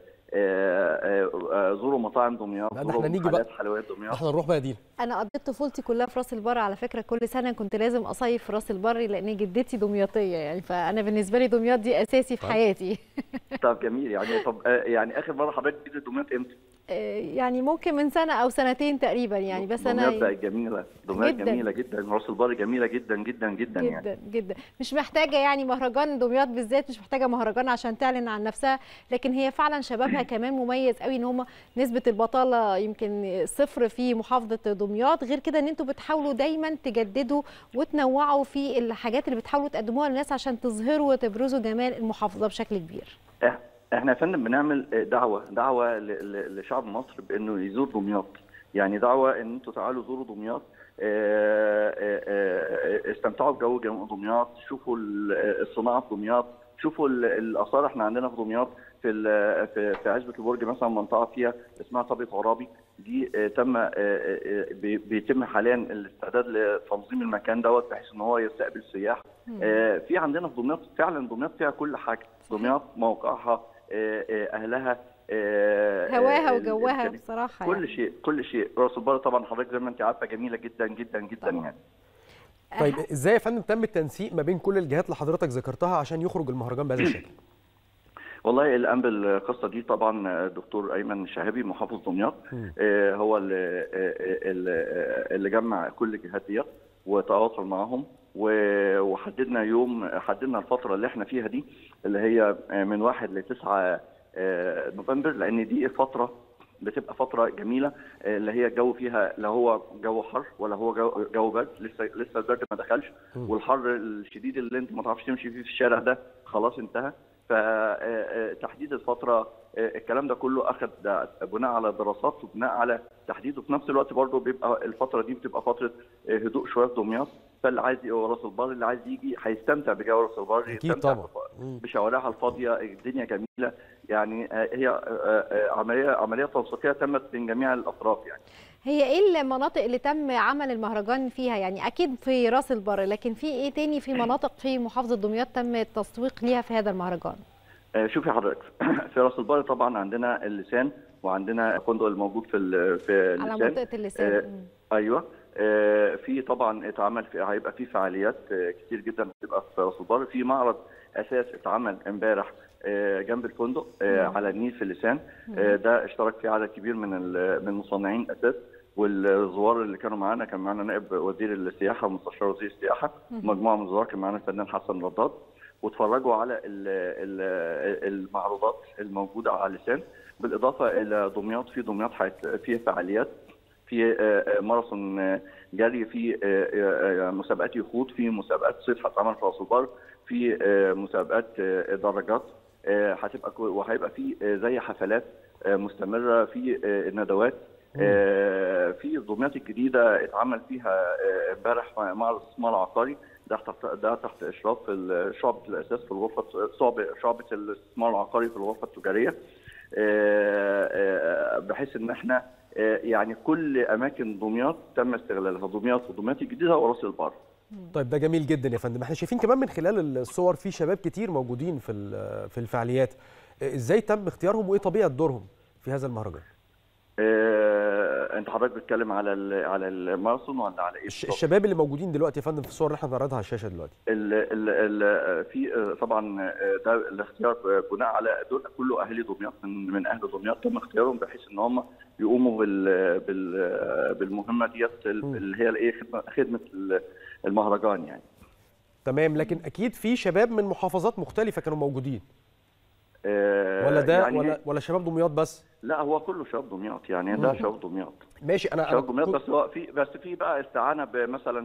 آه، آه، آه، زوروا مطاعم دمياط لا، ده زوروا احنا نيجي محلات بقى. حلويات دمياط احنا نروح بقى يا دينا انا قضيت طفولتي كلها في راس البر على فكره كل سنه كنت لازم اصيف في راس البر لان جدتي دمياطيه يعني فانا بالنسبه لي دمياط دي اساسي في طيب. حياتي طب جميل يعني طب آه، يعني اخر مره حضرتك جيت دمياط امتى؟ آه، يعني ممكن من سنه او سنتين تقريبا يعني بس دمياط انا بقت جميله دمياط جداً. جميله جدا راس البر جميله جدا جدا جدا يعني جدا جدا مش محتاجه يعني مهرجان دمياط بالذات مش محتاجه مهرجان عشان تعلن عن نفسها لكن هي فعلا شبابها كمان مميز قوي ان هم نسبه البطاله يمكن صفر في محافظه دمياط غير كده ان انتوا بتحاولوا دايما تجددوا وتنوعوا في الحاجات اللي بتحاولوا تقدموها للناس عشان تظهروا وتبرزوا جمال المحافظه بشكل كبير إح- احنا يا فندم بنعمل دعوه دعوه ل- ل- لشعب مصر بانه يزور دمياط يعني دعوه ان انتوا تعالوا زوروا دمياط آه، آه، آه، استمتعوا بجو جم- دمياط شوفوا ال- الصناعه في دمياط شوفوا ال- الاثار احنا عندنا في دمياط في ال- في في عزبه البرج مثلا منطقه فيها اسمها طابق غرابي دي آه، تم آه، آه، آه، بي- بيتم حاليا الاستعداد لتنظيم المكان دوت بحيث ان هو يستقبل سياح آه، في عندنا في دمياط فعلا دمياط فيها كل حاجه دمياط موقعها آه، آه، اهلها آه، هواها آه، وجوها الإمكانيات. بصراحه كل يعني. شيء كل شيء راس البر طبعا حضرتك زي ما انت عارفه جميله جدا جدا جدا يعني طيب ازاي يا فندم تم التنسيق ما بين كل الجهات اللي حضرتك ذكرتها عشان يخرج المهرجان بهذا الشكل والله الان بالقصه دي طبعا الدكتور ايمن شهابي محافظ دمياط آه، هو اللي آه، اللي- اللي جمع كل الجهات ديت وتواصل معاهم و- وحددنا يوم حددنا الفتره اللي احنا فيها دي اللي هي من 1 ل 9 نوفمبر لان دي فتره بتبقى فتره جميله آه، اللي هي الجو فيها لا هو جو حر ولا هو جو, جو برد لسه لسه البرد ما دخلش مم. والحر الشديد اللي انت ما تعرفش تمشي فيه في الشارع ده خلاص انتهى فتحديد الفتره آه، الكلام ده كله اخذ ده بناء على دراسات وبناء على تحديد وفي نفس الوقت برضه بيبقى الفتره دي بتبقى فتره آه، هدوء شويه في دمياط فاللي عايز يجي راس البر اللي عايز يجي هيستمتع بجو راس البر اكيد يستمتع طبعا مم. بشوارعها الفاضيه الدنيا جميله يعني آه، هي آه، آه، عمليه عمليه تنسيقيه تمت من جميع الاطراف يعني هي ايه المناطق اللي تم عمل المهرجان فيها يعني اكيد في راس البر لكن في ايه تاني في مناطق في محافظه دمياط تم التسويق ليها في هذا المهرجان آه، شوفي حضرتك في راس البر طبعا عندنا اللسان وعندنا الفندق الموجود في ال- في على اللسان منطقه اللسان آه، مم. ايوه آه، في طبعا اتعمل في هيبقى في فعاليات آه، كتير جدا هتبقى في راس البر في معرض اساس اتعمل امبارح آه، جنب الفندق آه، مم. على النيل في اللسان مم. آه، ده اشترك فيه عدد كبير من ال- من مصنعين الاساس والزوار اللي كانوا معانا كان معانا نائب وزير السياحه ومستشار وزير السياحه مم. مجموعه من الزوار كان معانا الفنان حسن رداد واتفرجوا على ال ال المعروضات الموجوده على اللسان بالاضافه الى دمياط في دمياط حيت- في فعاليات في آه، آه، ماراثون آه، جري في آه، آه، آه، مسابقات يخوض في مسابقات صيد هتتعمل في راس البر في آه، مسابقات آه، درجات آه، هتبقى كو- وهيبقى في آه، زي حفلات آه، مستمره في آه، ندوات آه، في دمياط الجديده اتعمل فيها آه، امبارح معرض الاستثمار العقاري ده تحت ده تحت اشراف ال- شعبه الاساس في الغرفه شعبه شعبه الاستثمار العقاري في الغرفه التجاريه آه، آه، بحيث ان احنا آه، يعني كل اماكن دمياط تم استغلالها دمياط ودمياط الجديده وراس البر طيب ده جميل جدا يا فندم احنا شايفين كمان من خلال الصور في شباب كتير موجودين في ال- في الفعاليات ازاي تم اختيارهم وايه طبيعه دورهم في هذا المهرجان آه، انت حضرتك بتتكلم على ال- على الماراثون ولا على ايه الش- بالظبط؟ الشباب اللي موجودين دلوقتي يا فندم في الصور اللي احنا بنعرضها على الشاشه دلوقتي ال ال ال في آه، طبعا آه، ده الاختيار آه، بناء على دول كله اهالي دمياط من من اهل دمياط تم اختيارهم بحيث ان هم يقوموا بال بال آه، بالمهمه ديت ال- اللي هي الايه خدمه خدمه ال- المهرجان يعني تمام لكن اكيد في شباب من محافظات مختلفه كانوا موجودين آه، ولا ده يعني ولا ولا شباب دمياط بس لا هو كله شباب دمياط يعني ده مم. شباب دمياط ماشي انا شباب انا دمياط كنت- بس هو في بس في بقى استعانه مثلا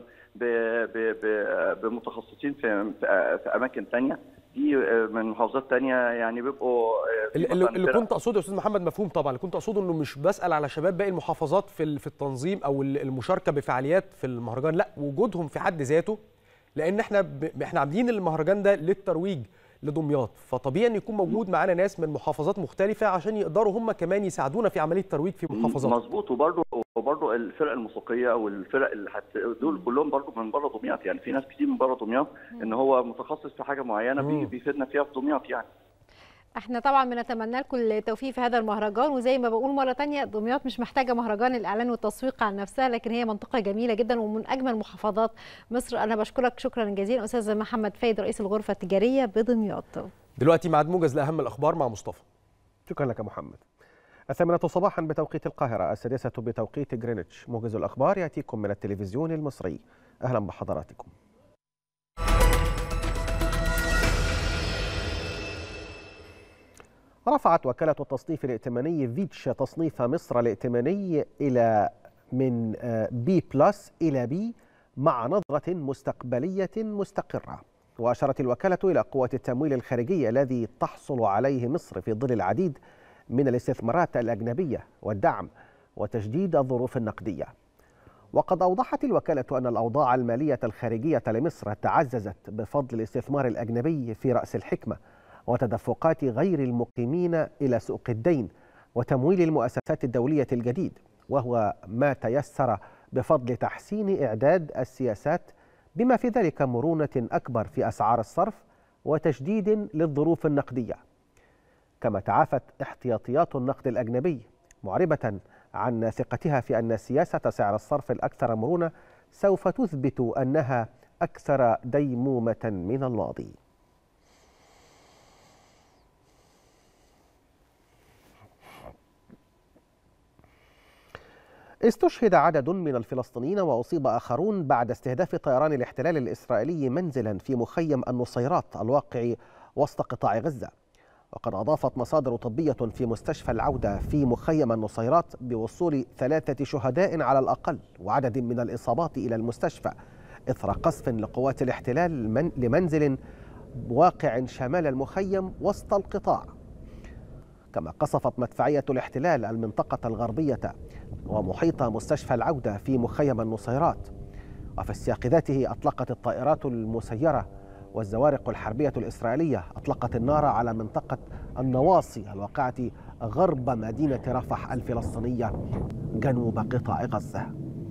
بمتخصصين في في في اماكن تانية دي آه، من محافظات تانية يعني بيبقوا آه، في اللي, اللي مثلاً اللي فرق- كنت اقصده يا استاذ محمد مفهوم طبعا اللي كنت اقصده انه مش بسال على شباب باقي المحافظات في ال- في التنظيم او ال- المشاركه بفعاليات في المهرجان لا وجودهم في حد ذاته لان احنا ب... احنا عاملين المهرجان ده للترويج لدمياط فطبيعي ان يكون موجود معانا ناس من محافظات مختلفه عشان يقدروا هم كمان يساعدونا في عمليه الترويج في محافظات مظبوط وبرضه وبرضه الفرق الموسيقيه والفرق اللي حت... دول كلهم برضه من بره دمياط يعني في ناس كتير من بره دمياط ان هو متخصص في حاجه معينه بي... بيفيدنا فيها في دمياط يعني احنا طبعا بنتمنى لكم التوفيق في هذا المهرجان وزي ما بقول مره تانية دمياط مش محتاجه مهرجان الاعلان والتسويق عن نفسها لكن هي منطقه جميله جدا ومن اجمل محافظات مصر انا بشكرك شكرا جزيلا استاذ محمد فايد رئيس الغرفه التجاريه بدمياط دلوقتي ميعاد موجز لاهم الاخبار مع مصطفى شكرا لك محمد الثامنة صباحا بتوقيت القاهرة السادسة بتوقيت جرينتش موجز الأخبار يأتيكم من التلفزيون المصري أهلا بحضراتكم رفعت وكالة التصنيف الائتماني فيتش تصنيف مصر الائتماني إلى من بي بلس إلى بي مع نظرة مستقبلية مستقرة وأشارت الوكالة إلى قوة التمويل الخارجي الذي تحصل عليه مصر في ظل العديد من الاستثمارات الأجنبية والدعم وتجديد الظروف النقدية وقد أوضحت الوكالة أن الأوضاع المالية الخارجية لمصر تعززت بفضل الاستثمار الأجنبي في رأس الحكمة وتدفقات غير المقيمين إلى سوق الدين وتمويل المؤسسات الدولية الجديد وهو ما تيسر بفضل تحسين إعداد السياسات بما في ذلك مرونة أكبر في أسعار الصرف وتجديد للظروف النقدية كما تعافت احتياطيات النقد الأجنبي معربة عن ثقتها في أن سياسة سعر الصرف الأكثر مرونة سوف تثبت أنها أكثر ديمومة من الماضي استشهد عدد من الفلسطينيين وأصيب آخرون بعد استهداف طيران الاحتلال الإسرائيلي منزلا في مخيم النصيرات الواقع وسط قطاع غزة وقد أضافت مصادر طبية في مستشفى العودة في مخيم النصيرات بوصول ثلاثة شهداء على الأقل وعدد من الإصابات إلى المستشفى إثر قصف لقوات الاحتلال من لمنزل واقع شمال المخيم وسط القطاع كما قصفت مدفعية الاحتلال المنطقة الغربية ومحيط مستشفى العودة في مخيم النصيرات وفي السياق ذاته أطلقت الطائرات المسيرة والزوارق الحربية الإسرائيلية أطلقت النار على منطقة النواصي الواقعة غرب مدينة رفح الفلسطينية جنوب قطاع غزة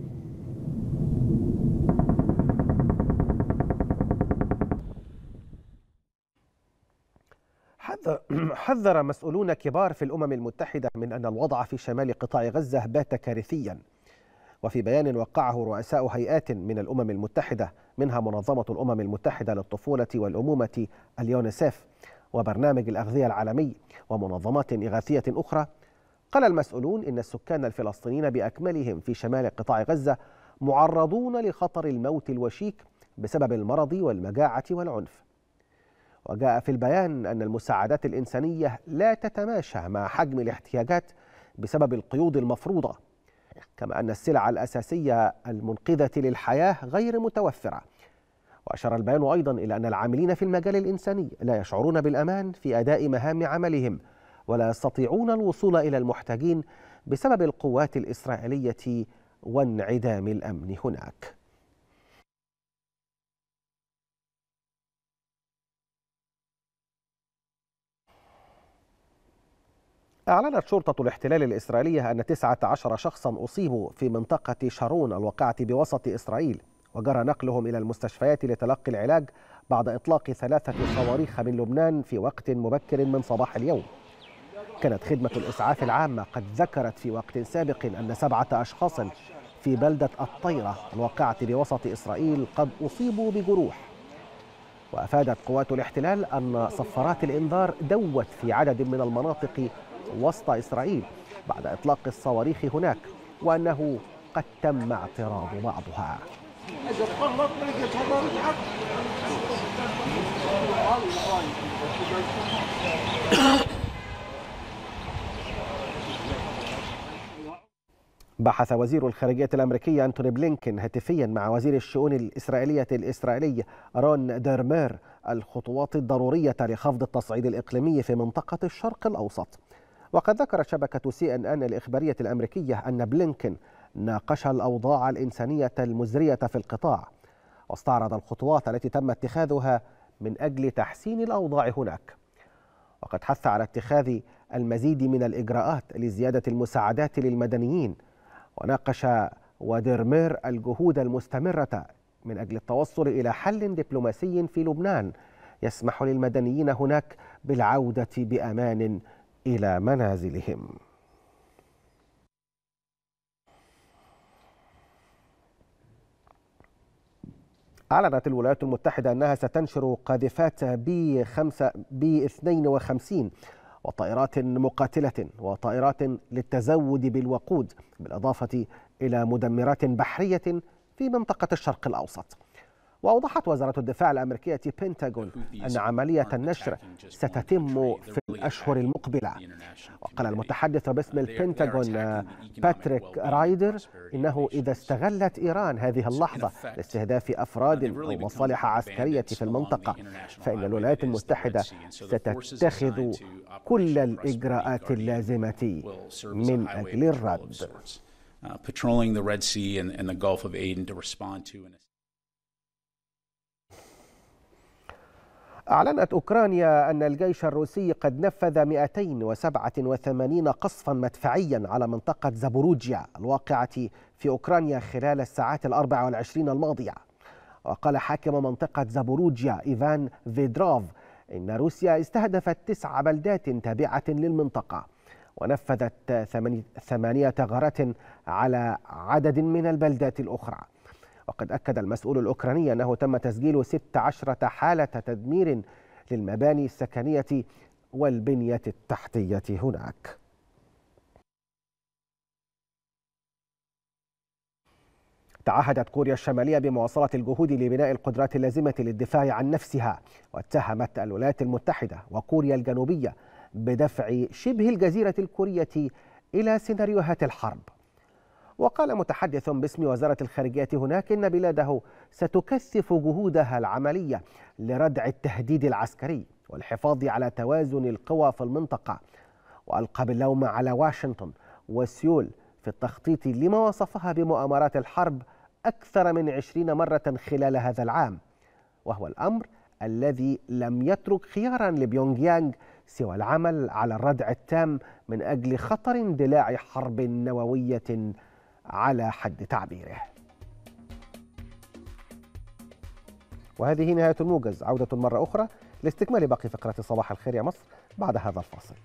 حذر حذر مسؤولون كبار في الأمم المتحدة من أن الوضع في شمال قطاع غزة بات كارثيا وفي بيان وقعه رؤساء هيئات من الأمم المتحدة منها منظمة الأمم المتحدة للطفولة والأمومة اليونسيف وبرنامج الأغذية العالمي ومنظمات إغاثية أخرى قال المسؤولون إن السكان الفلسطينيين بأكملهم في شمال قطاع غزة معرضون لخطر الموت الوشيك بسبب المرض والمجاعة والعنف وجاء في البيان أن المساعدات الإنسانية لا تتماشى مع حجم الاحتياجات بسبب القيود المفروضة كما أن السلع الأساسية المنقذة للحياة غير متوفرة وأشار البيان أيضا إلى أن العاملين في المجال الإنساني لا يشعرون بالأمان في أداء مهام عملهم ولا يستطيعون الوصول إلى المحتاجين بسبب القوات الإسرائيلية وانعدام الأمن هناك أعلنت شرطة الاحتلال الإسرائيلية أن 19 شخصا أصيبوا في منطقة شارون الواقعة بوسط إسرائيل وجرى نقلهم إلى المستشفيات لتلقي العلاج بعد إطلاق ثلاثة صواريخ من لبنان في وقت مبكر من صباح اليوم كانت خدمة الإسعاف العامة قد ذكرت في وقت سابق أن سبعة أشخاص في بلدة الطيرة الواقعة بوسط إسرائيل قد أصيبوا بجروح وأفادت قوات الاحتلال أن صفارات الإنذار دوت في عدد من المناطق وسط إسرائيل بعد إطلاق الصواريخ هناك وأنه قد تم اعتراض بعضها بحث وزير الخارجية الأمريكي أنتوني بلينكين هاتفيا مع وزير الشؤون الإسرائيلية الإسرائيلي رون ديرمير الخطوات الضرورية لخفض التصعيد الإقليمي في منطقة الشرق الأوسط وقد ذكرت شبكة سي ان ان الإخبارية الأمريكية أن بلينكين ناقش الأوضاع الإنسانية المزرية في القطاع واستعرض الخطوات التي تم اتخاذها من أجل تحسين الأوضاع هناك وقد حث على اتخاذ المزيد من الإجراءات لزيادة المساعدات للمدنيين وناقش وديرمير الجهود المستمرة من أجل التوصل إلى حل دبلوماسي في لبنان يسمح للمدنيين هناك بالعودة بأمان إلى منازلهم أعلنت الولايات المتحدة أنها ستنشر قاذفات بي 5 بي 52 وطائرات مقاتلة وطائرات للتزود بالوقود بالإضافة إلى مدمرات بحرية في منطقة الشرق الأوسط وأوضحت وزارة الدفاع الأمريكية بنتاغون أن عملية النشر ستتم في الأشهر المقبلة وقال المتحدث باسم البنتاغون باتريك رايدر إنه إذا استغلت إيران هذه اللحظة لاستهداف أفراد أو مصالح عسكرية في المنطقة فإن الولايات المتحدة ستتخذ كل الإجراءات اللازمة من أجل الرد uh, patrolling the Red Sea and, and the Gulf of Aden to respond to. And أعلنت أوكرانيا أن الجيش الروسي قد نفذ 287 قصفا مدفعيا على منطقة زابوروجيا الواقعة في أوكرانيا خلال الساعات الأربع والعشرين الماضية وقال حاكم منطقة زابوروجيا إيفان فيدروف إن روسيا استهدفت تسع بلدات تابعة للمنطقة ونفذت ثمانية غارات على عدد من البلدات الأخرى وقد أكد المسؤول الأوكراني أنه تم تسجيل 16 حالة تدمير للمباني السكنية والبنية التحتية هناك تعهدت كوريا الشمالية بمواصلة الجهود لبناء القدرات اللازمة للدفاع عن نفسها واتهمت الولايات المتحدة وكوريا الجنوبية بدفع شبه الجزيرة الكورية إلى سيناريوهات الحرب وقال متحدث باسم وزارة الخارجية هناك إن بلاده ستكثف جهودها العملية لردع التهديد العسكري والحفاظ على توازن القوى في المنطقة وألقى باللوم على واشنطن وسيول في التخطيط لما وصفها بمؤامرات الحرب أكثر من عشرين مرة خلال هذا العام وهو الأمر الذي لم يترك خيارا لبيونغ يانغ سوى العمل على الردع التام من أجل خطر اندلاع حرب نووية على حد تعبيره وهذه نهاية الموجز عودة مرة أخرى لاستكمال باقي فقرات صباح الخير يا مصر بعد هذا الفاصل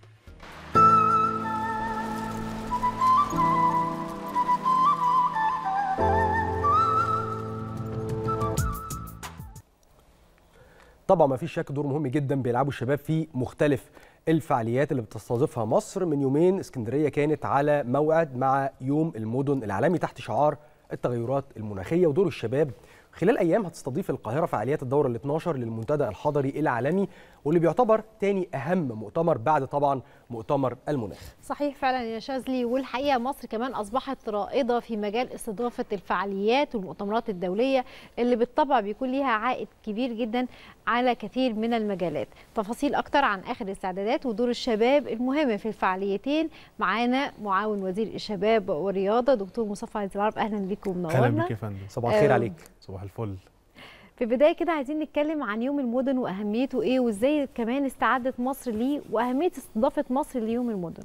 طبعا ما فيش شك دور مهم جدا بيلعبوا الشباب في مختلف الفعاليات اللي بتستضيفها مصر من يومين اسكندريه كانت على موعد مع يوم المدن العالمي تحت شعار التغيرات المناخيه ودور الشباب خلال ايام هتستضيف القاهره فعاليات الدوره ال 12 للمنتدى الحضري العالمي واللي بيعتبر تاني اهم مؤتمر بعد طبعا مؤتمر المناخ صحيح فعلا يا شاذلي والحقيقه مصر كمان اصبحت رائده في مجال استضافه الفعاليات والمؤتمرات الدوليه اللي بالطبع بيكون ليها عائد كبير جدا على كثير من المجالات تفاصيل اكتر عن اخر الاستعدادات ودور الشباب المهم في الفعاليتين معانا معاون وزير الشباب والرياضه دكتور مصطفى عز العرب اهلا بيكم ومنورنا اهلا بيك يا فندم صباح الخير آه، عليك صباح الفل في البدايه كده عايزين نتكلم عن يوم المدن واهميته ايه وازاي كمان استعدت مصر ليه واهميه استضافه مصر ليوم المدن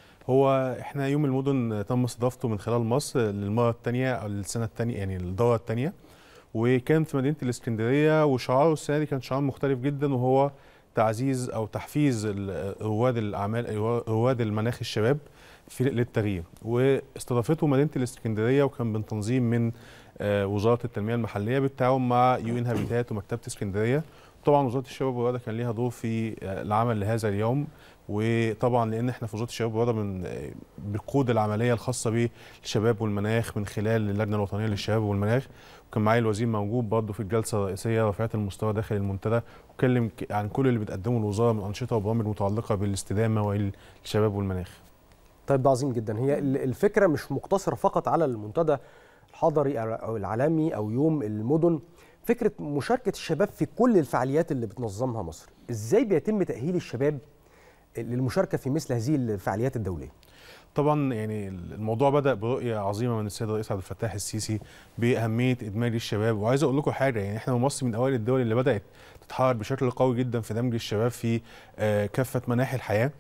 هو احنا يوم المدن تم استضافته من خلال مصر للمره الثانيه او السنه الثانيه يعني الدوره الثانيه وكان في مدينه الاسكندريه وشعاره السنه دي كان شعار مختلف جدا وهو تعزيز او تحفيز ال- رواد الاعمال رواد المناخ الشباب في للتغيير واستضافته مدينه الاسكندريه وكان من تنظيم من آه، وزاره التنميه المحليه بالتعاون مع يو ان هابيتات ومكتبه اسكندريه طبعا وزاره الشباب والرياضه كان ليها دور في آه، العمل لهذا اليوم وطبعا لان احنا في وزاره الشباب والرياضه من آه، بالقود العمليه الخاصه بالشباب والمناخ من خلال اللجنه الوطنيه للشباب والمناخ وكان معايا الوزير موجود برضه في الجلسه الرئيسيه رفعت المستوى داخل المنتدى واتكلم ك- عن كل اللي بتقدمه الوزاره من انشطه وبرامج متعلقه بالاستدامه والشباب والمناخ طيب ده عظيم جدا هي ال- الفكره مش مقتصره فقط على المنتدى الحضري او العالمي او يوم المدن فكره مشاركه الشباب في كل الفعاليات اللي بتنظمها مصر ازاي بيتم تاهيل الشباب للمشاركه في مثل هذه الفعاليات الدوليه طبعا يعني الموضوع بدا برؤيه عظيمه من السيد الرئيس عبد الفتاح السيسي باهميه ادماج الشباب وعايز اقول لكم حاجه يعني احنا مصر من اوائل الدول اللي بدات تتحرك بشكل قوي جدا في دمج الشباب في آه، كافه مناحي الحياه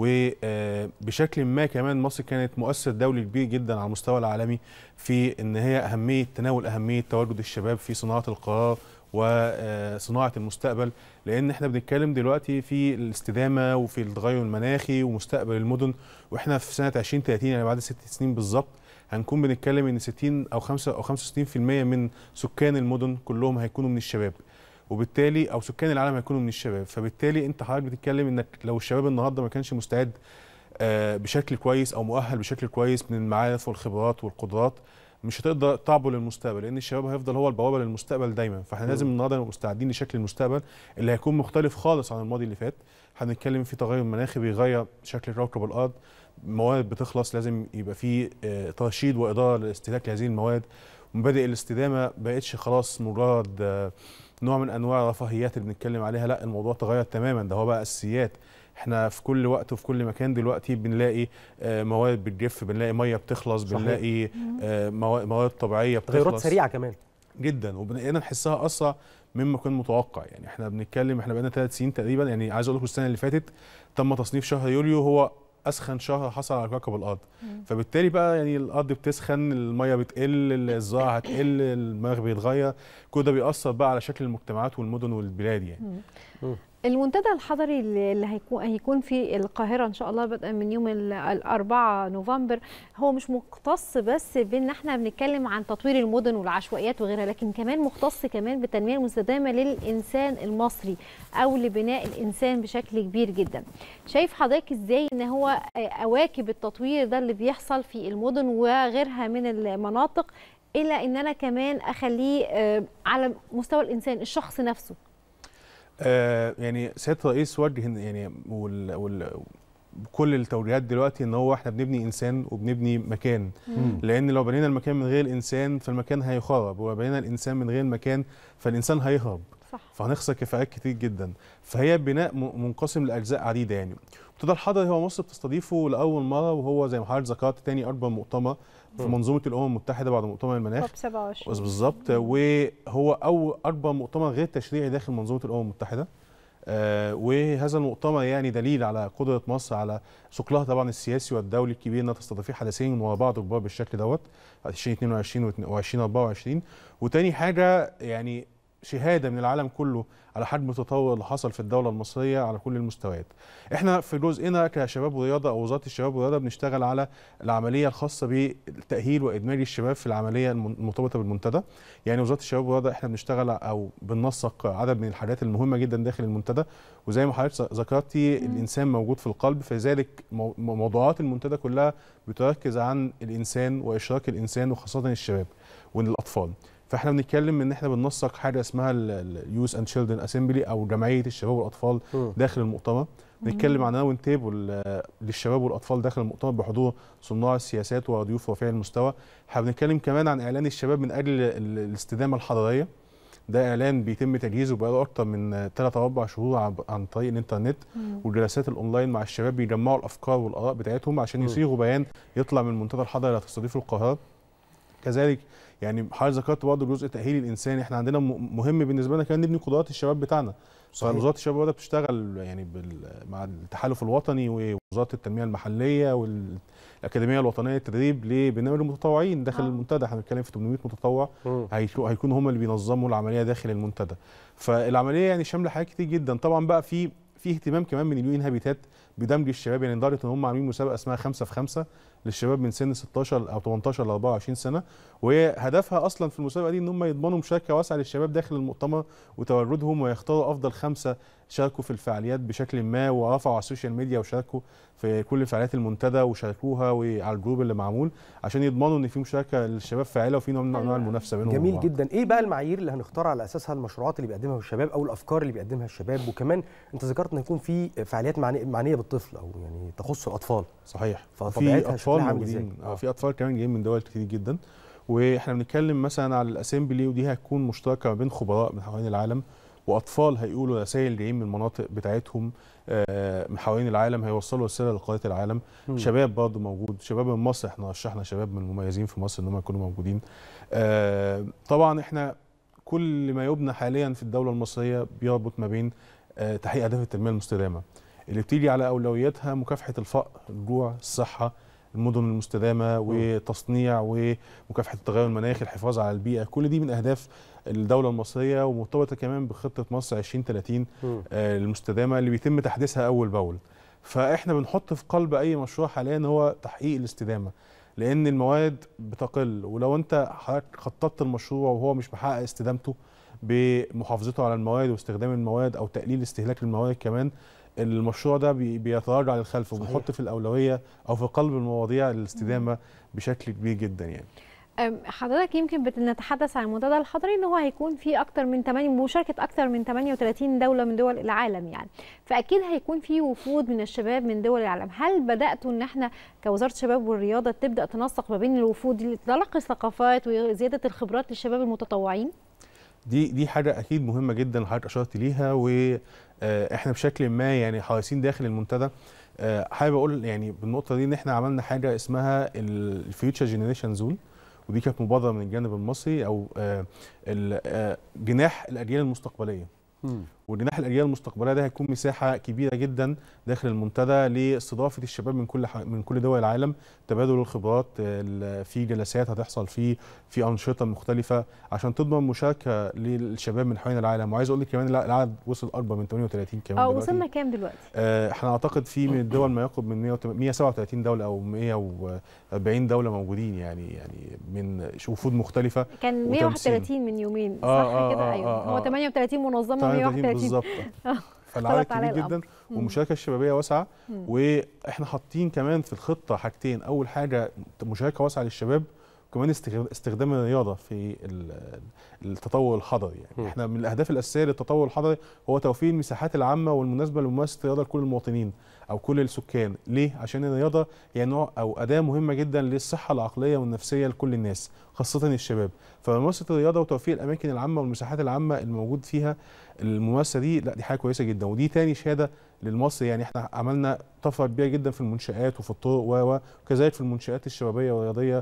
وبشكل ما كمان مصر كانت مؤثر دولي كبير جدا على المستوى العالمي في ان هي اهميه تناول اهميه تواجد الشباب في صناعه القرار وصناعه المستقبل لان احنا بنتكلم دلوقتي في الاستدامه وفي التغير المناخي ومستقبل المدن واحنا في سنه 2030 يعني بعد ست سنين بالظبط هنكون بنتكلم ان 60 او 5 او 65% من سكان المدن كلهم هيكونوا من الشباب وبالتالي او سكان العالم هيكونوا من الشباب فبالتالي انت حضرتك بتتكلم انك لو الشباب النهارده ما كانش مستعد آه، بشكل كويس او مؤهل بشكل كويس من المعارف والخبرات والقدرات مش هتقدر تعبر للمستقبل لان الشباب هيفضل هو البوابه للمستقبل دايما فاحنا مم. لازم النهارده نبقى مستعدين لشكل المستقبل اللي هيكون مختلف خالص عن الماضي اللي فات هنتكلم في تغير مناخي بيغير شكل كوكب الارض مواد بتخلص لازم يبقى في آه، ترشيد واداره لاستهلاك هذه المواد مبادئ الاستدامه بقتش خلاص مجرد آه، نوع من انواع الرفاهيات اللي بنتكلم عليها لا الموضوع تغير تماما ده هو بقى اساسيات احنا في كل وقت وفي كل مكان دلوقتي بنلاقي آه، مواد بتجف بنلاقي ميه بتخلص صحيح. بنلاقي آه، موا- مواد طبيعيه بتخلص تغيرات سريعه كمان جدا وبقينا نحسها اسرع مما كان متوقع يعني احنا بنتكلم احنا بقينا ثلاث سنين تقريبا يعني عايز اقول لكم السنه اللي فاتت تم تصنيف شهر يوليو هو اسخن شهر حصل على كوكب الارض مم. فبالتالي بقى يعني الارض بتسخن الميه بتقل الزراعه هتقل المناخ بيتغير كل ده بيأثر بقى على شكل المجتمعات والمدن والبلاد يعني المنتدى الحضري اللي اللي هيكون هيكون في القاهره ان شاء الله بدءا من يوم ال- الأربعة نوفمبر هو مش مختص بس بان احنا بنتكلم عن تطوير المدن والعشوائيات وغيرها لكن كمان مختص كمان بالتنميه المستدامه للانسان المصري او لبناء الانسان بشكل كبير جدا شايف حضرتك ازاي ان هو اواكب التطوير ده اللي بيحصل في المدن وغيرها من المناطق الى ان انا كمان اخليه آه، على مستوى الانسان الشخص نفسه آه يعني سياده الرئيس وجه إن- يعني وال وال كل التوجيهات دلوقتي ان هو احنا بنبني انسان وبنبني مكان مم. لان لو بنينا المكان من غير الانسان فالمكان هيخرب ولو بنينا الانسان من غير المكان فالانسان هيهرب صح. فهنخسر كفاءات كتير جدا فهي بناء م- منقسم لاجزاء عديده يعني منتدى الحضري هو مصر بتستضيفه لاول مره وهو زي ما حضرتك ذكرت تاني اكبر مؤتمر في مم. منظومه الامم المتحده بعد مؤتمر المناخ كوب 27 بالظبط وهو اول اكبر مؤتمر غير تشريعي داخل منظومه الامم المتحده آه وهذا المؤتمر يعني دليل على قدره مصر على ثقلها طبعا السياسي والدولي الكبير انها تستضيف حدثين ورا بعض كبار بالشكل دوت 2022 و2024 وتاني حاجه يعني شهاده من العالم كله على حجم التطور اللي حصل في الدوله المصريه على كل المستويات. احنا في جزئنا كشباب ورياضه او وزاره الشباب والرياضه بنشتغل على العمليه الخاصه بالتاهيل وادماج الشباب في العمليه الم- المرتبطه بالمنتدى. يعني وزاره الشباب والرياضه احنا بنشتغل او بننسق عدد من الحاجات المهمه جدا داخل المنتدى وزي ما حضرتك ذكرتي الانسان موجود في القلب فلذلك مو- موضوعات المنتدى كلها بتركز عن الانسان واشراك الانسان وخاصه الشباب والاطفال. فاحنا بنتكلم ان احنا بننسق حاجه اسمها اليوث اند تشيلدرن اسمبلي او جمعيه الشباب والاطفال مم. داخل المؤتمر بنتكلم عن راوند تيبل للشباب والاطفال داخل المؤتمر بحضور صناع السياسات وضيوف رفيع المستوى احنا بنتكلم كمان عن اعلان الشباب من اجل ال- الاستدامه الحضاريه ده اعلان بيتم تجهيزه بقاله اكتر من 3 او 4 شهور عن, عن طريق الانترنت مم. والجلسات الاونلاين مع الشباب بيجمعوا الافكار والاراء بتاعتهم عشان مم. يصيغوا بيان يطلع من المنتدى الحضري اللي هتستضيفه القاهره كذلك يعني حضرتك ذكرت برضه جزء تاهيل الانسان احنا عندنا م- مهم بالنسبه لنا كمان نبني قدرات الشباب بتاعنا صحيح. فوزاره الشباب والرياضه بتشتغل يعني بال- مع التحالف الوطني ووزاره التنميه المحليه والاكاديميه الوطنيه للتدريب لبرنامج المتطوعين داخل آه. المنتدى احنا بنتكلم في 800 متطوع مم. هيكو- هيكونوا هم اللي بينظموا العمليه داخل المنتدى فالعمليه يعني شامله حاجات كتير جدا طبعا بقى في في اهتمام كمان من اليو ان هابيتات بدمج الشباب يعني لدرجه ان هم عاملين مسابقه اسمها خمسة في خمسة للشباب من سن 16 او 18 ل 24 سنه وهي هدفها اصلا في المسابقه دي ان هم يضمنوا مشاركه واسعه للشباب داخل المؤتمر وتواجدهم ويختاروا افضل خمسه شاركوا في الفعاليات بشكل ما ورفعوا على السوشيال ميديا وشاركوا في كل فعاليات المنتدى وشاركوها وعلى الجروب اللي معمول عشان يضمنوا ان في مشاركه للشباب فاعله وفي نوع من انواع المنافسه بينهم جميل وبعض. جدا ايه بقى المعايير اللي هنختار على اساسها المشروعات اللي بيقدمها الشباب او الافكار اللي بيقدمها الشباب وكمان انت ذكرت ان يكون في فعاليات معني- معنيه بالطفل او يعني تخص الاطفال صحيح فطبيعتها في اطفال شكلها عامل ازاي موجودين اه في اطفال كمان جايين من دول كتير جدا واحنا بنتكلم مثلا على الاسمبلي ودي هتكون مشتركه ما بين خبراء من حوالين العالم واطفال هيقولوا رسائل جايين من المناطق بتاعتهم آه، من حوالين العالم هيوصلوا رساله لقاده العالم مم. شباب برضه موجود شباب من مصر احنا رشحنا شباب من المميزين في مصر ان هم يكونوا موجودين آه، طبعا احنا كل ما يبنى حاليا في الدوله المصريه بيربط ما بين آه، تحقيق اهداف التنميه المستدامه اللي بتيجي على اولوياتها مكافحه الفقر الجوع الصحه المدن المستدامه وتصنيع ومكافحه التغير المناخي الحفاظ على البيئه كل دي من اهداف الدوله المصريه ومرتبطه كمان بخطه مصر 2030 مم. آه، المستدامه اللي بيتم تحديثها اول باول فاحنا بنحط في قلب اي مشروع حاليا هو تحقيق الاستدامه لان المواد بتقل ولو انت حضرتك خططت المشروع وهو مش محقق استدامته بمحافظته على المواد واستخدام المواد او تقليل استهلاك المواد كمان المشروع ده بي- بيتراجع للخلف وبنحط في الاولويه او في قلب المواضيع الاستدامه بشكل كبير جدا يعني أم، حضرتك يمكن بنتحدث عن المنتدى الحضري ان هو هيكون في اكتر من 8 مشاركه اكتر من 38 دوله من دول العالم يعني فاكيد هيكون في وفود من الشباب من دول العالم هل بداتوا ان احنا كوزاره الشباب والرياضه تبدا تنسق ما بين الوفود دي لتلقي الثقافات وزياده الخبرات للشباب المتطوعين دي دي حاجه اكيد مهمه جدا حضرتك اشرت ليها واحنا بشكل ما يعني حريصين داخل المنتدى آه، حابب اقول يعني بالنقطه دي ان احنا عملنا حاجه اسمها الفيوتشر جينيريشن زون ودي كانت مبادره من الجانب المصري او آه، ال- آه، جناح الاجيال المستقبليه وجناح الاجيال المستقبليه ده هيكون مساحه كبيره جدا داخل المنتدى لاستضافه الشباب من كل ح- من كل دول العالم تبادل الخبرات ال- في جلسات هتحصل في في انشطه مختلفه عشان تضمن مشاركه للشباب من حوالين العالم وعايز اقول لك كمان الع- العدد وصل اكبر من 38 كمان اه دلوقتي. وصلنا كام دلوقتي آه، احنا اعتقد في من الدول ما يقرب من 100 137 دوله او 140 دوله موجودين يعني يعني من وفود مختلفه كان وتمثيل. 131 من يومين صح آه، آه، كده آه، ايوه آه، هو آه. 38 منظمه 38 131 بالظبط آه، فالعدد اختلط عليه كبير جدا الأمر. مم. والمشاركه الشبابيه واسعه مم. واحنا حاطين كمان في الخطه حاجتين اول حاجه مشاركه واسعه للشباب وكمان استخ- استخدام الرياضه في ال- التطور الحضري يعني احنا من الاهداف الاساسيه للتطور الحضري هو توفير المساحات العامه والمناسبه لممارسه الرياضه لكل المواطنين او كل السكان ليه عشان الرياضه هي نوع او اداه مهمه جدا للصحه العقليه والنفسيه لكل الناس خاصه الشباب فممارسه الرياضه وتوفير الاماكن العامه والمساحات العامه الموجود فيها الممارسه دي لا دي حاجه كويسه جدا ودي تاني شهاده للمصري يعني احنا عملنا طفره كبيره جدا في المنشات وفي الطرق و- وكذلك في المنشات الشبابيه والرياضيه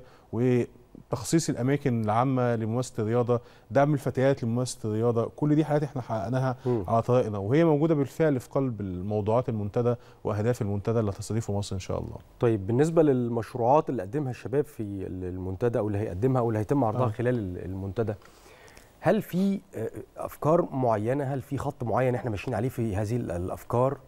وتخصيص الاماكن العامه لممارسه الرياضه دعم الفتيات لممارسه الرياضه كل دي حاجات احنا حققناها على طريقنا وهي موجوده بالفعل في قلب الموضوعات المنتدى واهداف المنتدى اللي هتستضيفه مصر ان شاء الله طيب بالنسبه للمشروعات اللي قدمها الشباب في المنتدى او اللي هيقدمها او اللي هيتم عرضها آه. خلال المنتدى هل في آه، افكار معينه هل في خط معين احنا ماشيين عليه في هذه ال- الافكار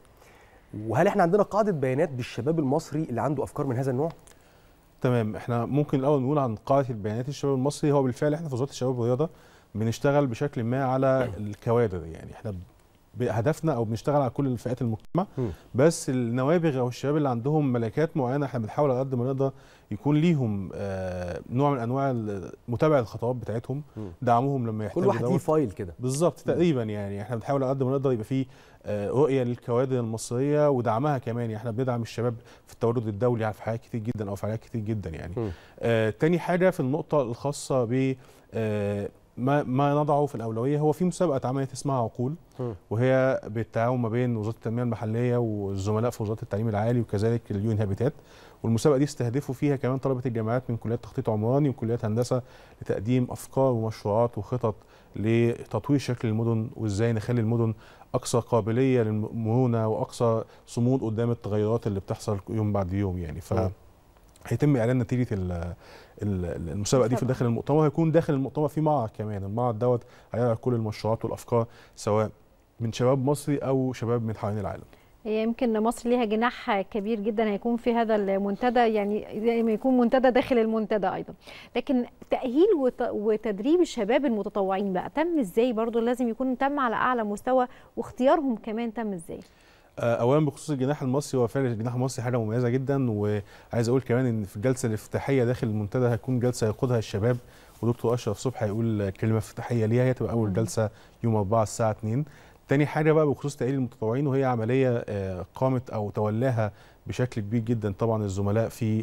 وهل احنا عندنا قاعده بيانات بالشباب المصري اللي عنده افكار من هذا النوع تمام احنا ممكن الاول نقول عن قاعده البيانات الشباب المصري هو بالفعل احنا في وزاره الشباب والرياضه بنشتغل بشكل ما على الكوادر يعني احنا بهدفنا او بنشتغل على كل فئات المجتمع بس النوابغ او الشباب اللي عندهم ملكات معينه احنا بنحاول على قد ما نقدر يكون ليهم آه، نوع من انواع ال- متابعه الخطوات بتاعتهم دعمهم لما يحتاجوا كل واحد ليه دوت. فايل كده بالظبط تقريبا يعني احنا بنحاول على قد ما نقدر يبقى في آه، رؤيه للكوادر المصريه ودعمها كمان يعني احنا بندعم الشباب في التواجد الدولي في حاجات كتير جدا او في حاجات كتير جدا يعني آه تاني حاجه في النقطه الخاصه ب آه ما ما نضعه في الاولويه هو في مسابقه اتعملت اسمها عقول وهي بالتعاون ما بين وزاره التنميه المحليه والزملاء في وزاره التعليم العالي وكذلك اليون هابيتات والمسابقه دي استهدفوا فيها كمان طلبه الجامعات من كليات تخطيط عمراني وكليات هندسه لتقديم افكار ومشروعات وخطط لتطوير شكل المدن وازاي نخلي المدن اكثر قابليه للمرونه واكثر صمود قدام التغيرات اللي بتحصل يوم بعد يوم يعني ف مم. هيتم اعلان نتيجه ال- ال- المسابقه دي في داخل المؤتمر هيكون داخل المؤتمر في معرض كمان المعرض دوت هيعرض كل المشروعات والافكار سواء من شباب مصري او شباب من حوالين العالم هي يمكن مصر ليها جناح كبير جدا هيكون في هذا المنتدى يعني زي ما يكون منتدى داخل المنتدى ايضا لكن تاهيل وت- وتدريب الشباب المتطوعين بقى تم ازاي برضو لازم يكون تم على اعلى مستوى واختيارهم كمان تم ازاي آه، اولا بخصوص الجناح المصري هو فعلا الجناح المصري حاجه مميزه جدا وعايز اقول كمان ان في الجلسه الافتتاحيه داخل المنتدى هتكون جلسه يقودها الشباب ودكتور اشرف صبحي هيقول كلمه افتتاحيه ليها هي تبقى اول جلسه يوم 4 الساعه 2 تاني حاجه بقى بخصوص تاهيل المتطوعين وهي عمليه آه، قامت او تولاها بشكل كبير جدا طبعا الزملاء في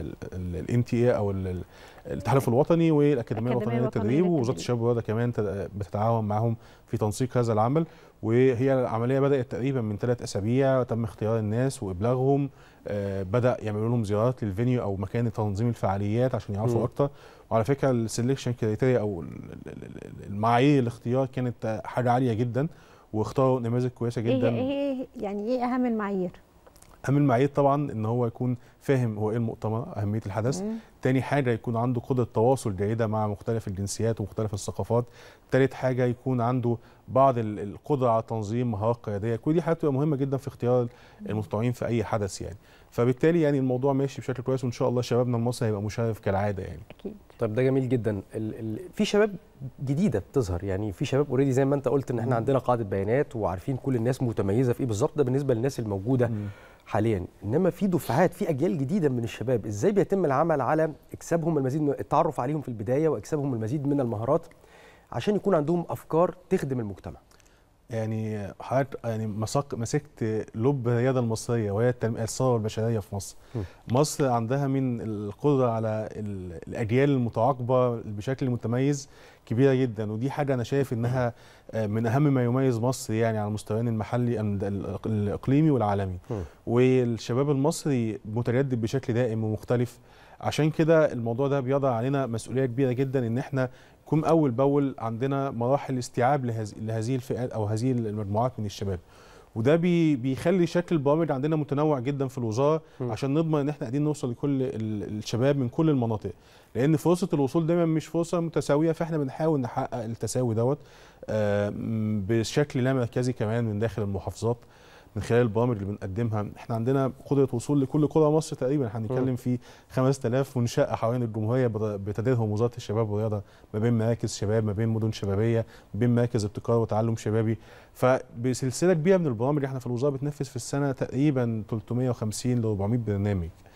الان تي اي او ال- ال- التحالف الوطني والاكاديميه الأكاديمية الوطنيه الوطنية للتدريب ووزاره للتدريب. الشباب والرياضه كمان تد- بتتعاون معهم في تنسيق هذا العمل وهي العمليه بدات تقريبا من ثلاث اسابيع تم اختيار الناس وابلاغهم آه، بدا يعملوا لهم زيارات للفينيو او مكان تنظيم الفعاليات عشان يعرفوا مم. اكتر وعلى فكره السلكشن كريتيريا او ال- ال- ال- المعايير الاختيار كانت حاجه عاليه جدا واختاروا نماذج كويسه ايه جدا ايه يعني ايه اهم المعايير اهم المعايير طبعا ان هو يكون فاهم هو ايه المؤتمر اهميه الحدث مم. تاني حاجه يكون عنده قدره تواصل جيده مع مختلف الجنسيات ومختلف الثقافات تالت حاجه يكون عنده بعض ال- القدره على تنظيم مهارات قياديه كل دي حاجات بتبقى مهمه جدا في اختيار المتطوعين في اي حدث يعني فبالتالي يعني الموضوع ماشي بشكل كويس وان شاء الله شبابنا المصري هيبقى مشرف كالعاده يعني اكيد طيب ده جميل جدا ال ال في شباب جديده بتظهر يعني في شباب اوريدي زي ما انت قلت ان احنا عندنا قاعده بيانات وعارفين كل الناس متميزه في ايه بالظبط ده بالنسبه للناس الموجوده حاليا انما في دفعات في اجيال جديده من الشباب ازاي بيتم العمل على اكسابهم المزيد من التعرف عليهم في البدايه واكسابهم المزيد من المهارات عشان يكون عندهم افكار تخدم المجتمع يعني حضرتك يعني مسك مسكت لب الرياضه المصريه وهي التنمية- الثروه البشريه في مصر. مصر عندها من القدره على ال- الاجيال المتعاقبه بشكل متميز كبيره جدا ودي حاجه انا شايف انها آه، من اهم ما يميز مصر يعني على المستويين المحلي ال- ال- الاقليمي والعالمي. والشباب المصري متجدد بشكل دائم ومختلف عشان كده الموضوع ده بيضع علينا مسؤوليه كبيره جدا ان احنا نكون اول باول عندنا مراحل استيعاب لهذه لهذه الفئات او هذه المجموعات من الشباب وده بي بيخلي شكل البرامج عندنا متنوع جدا في الوزاره عشان نضمن ان احنا قاعدين نوصل لكل ال- الشباب من كل المناطق لان فرصه الوصول دايما مش فرصه متساويه فاحنا بنحاول نحقق التساوي دوت آه، م- بشكل لا مركزي كمان من داخل المحافظات من خلال البرامج اللي بنقدمها احنا عندنا قدره وصول لكل قرى مصر تقريبا احنا هنتكلم في 5000 منشاه حوالين الجمهوريه بت- بتديرهم وزاره الشباب والرياضه ما بين مراكز شباب ما بين مدن شبابيه ما بين مراكز ابتكار وتعلم شبابي فبسلسله كبيره من البرامج اللي احنا في الوزاره بتنفذ في السنه تقريبا 350 ل 400 برنامج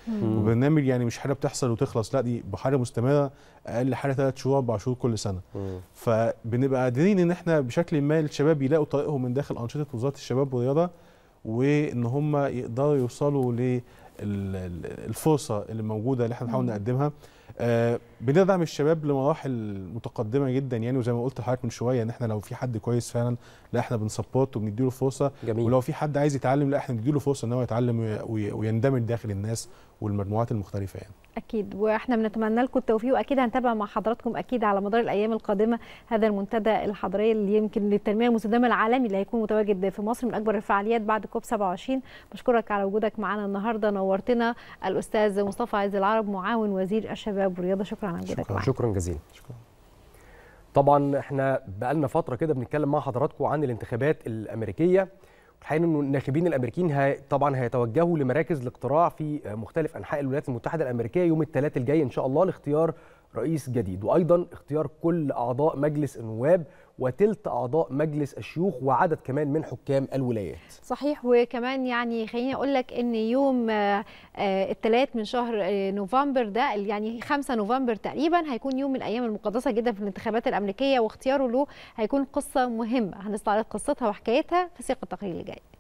مم. وبرنامج يعني مش حاجه بتحصل وتخلص لا دي بحاجه مستمره اقل حاجه ثلاث شهور اربع شهور كل سنه فبنبقى قادرين ان احنا بشكل ما الشباب يلاقوا طريقهم من داخل انشطه وزاره الشباب والرياضه وان هم يقدروا يوصلوا للفرصه اللي موجوده اللي احنا بنحاول مم. نقدمها آه بندعم الشباب لمراحل متقدمه جدا يعني وزي ما قلت لحضرتك من شويه ان احنا لو في حد كويس فعلا لا احنا بنسبورت وبنديله فرصه جميل. ولو في حد عايز يتعلم لا احنا بنديله فرصه ان هو يتعلم وي- وي- ويندمج داخل الناس والمجموعات المختلفه يعني اكيد واحنا بنتمنى لكم التوفيق واكيد هنتابع مع حضراتكم اكيد على مدار الايام القادمه هذا المنتدى الحضري اللي يمكن للتنميه المستدامه العالمي اللي هيكون متواجد في مصر من اكبر الفعاليات بعد كوب 27 بشكرك على وجودك معنا النهارده نورتنا الاستاذ مصطفى عز العرب معاون وزير الشباب والرياضه شكرا على وجودك معنا شكرا جزيلا شكرا طبعا احنا بقالنا فتره كده بنتكلم مع حضراتكم عن الانتخابات الامريكيه الحقيقه انه الناخبين الامريكيين هي طبعا هيتوجهوا لمراكز الاقتراع في مختلف انحاء الولايات المتحده الامريكيه يوم الثلاث الجاي ان شاء الله لاختيار رئيس جديد وايضا اختيار كل اعضاء مجلس النواب وتلت اعضاء مجلس الشيوخ وعدد كمان من حكام الولايات صحيح وكمان يعني خليني اقول لك ان يوم الثلاث من شهر آه، نوفمبر ده يعني 5 نوفمبر تقريبا هيكون يوم من الايام المقدسه جدا في الانتخابات الامريكيه واختياره له هيكون قصه مهمه هنستعرض قصتها وحكايتها في سياق التقرير اللي جاي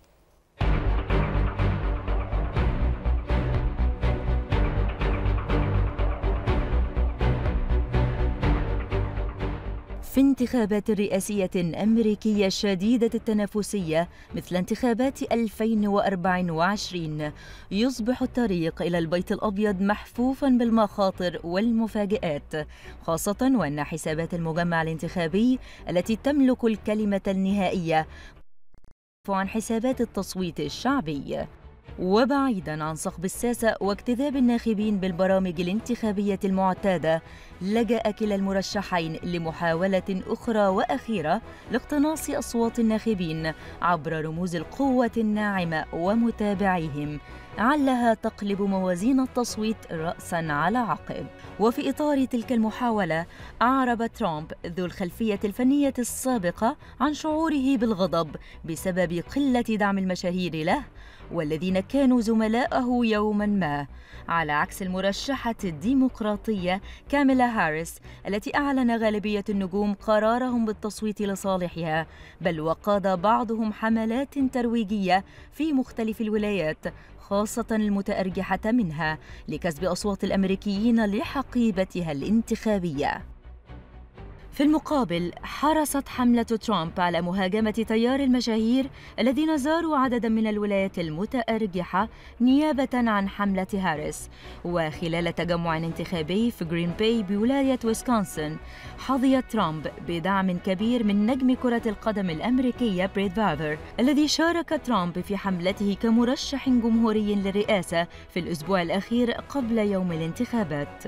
في انتخابات رئاسية أمريكية شديدة التنافسية مثل انتخابات 2024 يصبح الطريق إلى البيت الأبيض محفوفا بالمخاطر والمفاجآت خاصة وأن حسابات المجمع الانتخابي التي تملك الكلمة النهائية عن حسابات التصويت الشعبي وبعيدا عن صخب الساسة واجتذاب الناخبين بالبرامج الانتخابية المعتادة لجأ كلا المرشحين لمحاولة أخرى وأخيرة لاقتناص أصوات الناخبين عبر رموز القوة الناعمة ومتابعيهم علها تقلب موازين التصويت رأسا على عقب وفي إطار تلك المحاولة أعرب ترامب ذو الخلفية الفنية السابقة عن شعوره بالغضب بسبب قلة دعم المشاهير له والذين كانوا زملائه يوما ما على عكس المرشحة الديمقراطية كاميلا هاريس التي أعلن غالبية النجوم قرارهم بالتصويت لصالحها بل وقاد بعضهم حملات ترويجية في مختلف الولايات خاصة المتأرجحة منها لكسب أصوات الأمريكيين لحقيبتها الانتخابية في المقابل حرصت حملة ترامب على مهاجمة تيار المشاهير الذين زاروا عددا من الولايات المتأرجحة نيابة عن حملة هاريس وخلال تجمع انتخابي في جرين باي بولاية ويسكونسن حظي ترامب بدعم كبير من نجم كرة القدم الأمريكية بريد فافر الذي شارك ترامب في حملته كمرشح جمهوري للرئاسة في الأسبوع الأخير قبل يوم الانتخابات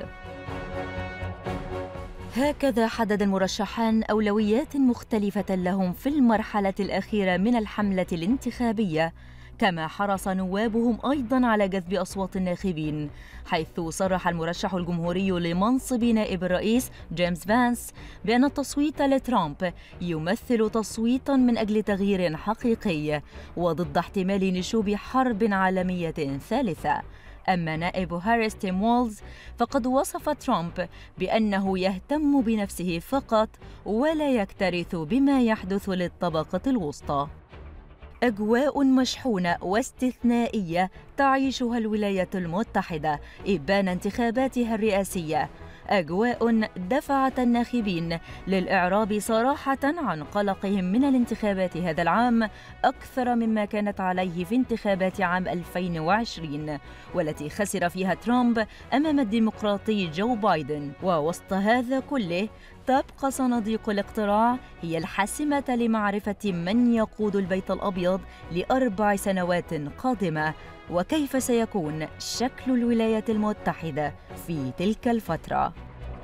هكذا حدد المرشحان أولويات مختلفة لهم في المرحلة الأخيرة من الحملة الانتخابية كما حرص نوابهم أيضا على جذب أصوات الناخبين حيث صرح المرشح الجمهوري لمنصب نائب الرئيس جيمس فانس بأن التصويت لترامب يمثل تصويتا من أجل تغيير حقيقي وضد احتمال نشوب حرب عالمية ثالثة أما نائب هاريس تيم وولز فقد وصف ترامب بأنه يهتم بنفسه فقط ولا يكترث بما يحدث للطبقة الوسطى أجواء مشحونة واستثنائية تعيشها الولايات المتحدة إبان انتخاباتها الرئاسية أجواء دفعت الناخبين للإعراب صراحة عن قلقهم من الانتخابات هذا العام أكثر مما كانت عليه في انتخابات عام 2020 والتي خسر فيها ترامب أمام الديمقراطي جو بايدن ووسط هذا كله تبقى صناديق الاقتراع هي الحاسمة لمعرفة من يقود البيت الأبيض لأربع سنوات قادمة وكيف سيكون شكل الولايات المتحدة في تلك الفترة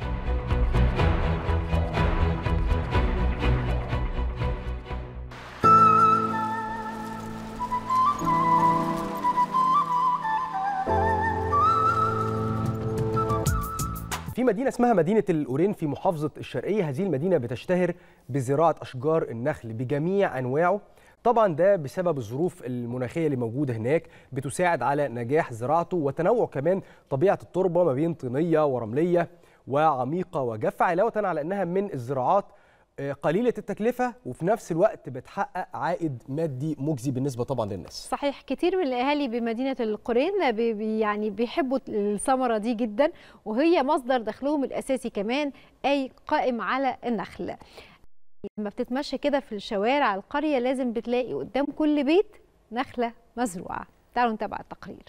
في مدينة اسمها مدينة الأورين في محافظة الشرقية هذه المدينة بتشتهر بزراعة أشجار النخل بجميع أنواعه طبعا ده بسبب الظروف المناخيه اللي موجوده هناك بتساعد على نجاح زراعته وتنوع كمان طبيعه التربه ما بين طينيه ورمليه وعميقه وجافه علاوه على انها من الزراعات آه، قليله التكلفه وفي نفس الوقت بتحقق عائد مادي مجزي بالنسبه طبعا للناس صحيح كتير من الاهالي بمدينه القرين بي بي- يعني بيحبوا الثمره دي جدا وهي مصدر دخلهم الاساسي كمان اي قائم على النخل لما بتتمشى كده في الشوارع القريه لازم بتلاقي قدام كل بيت نخله مزروعه تعالوا نتابع التقرير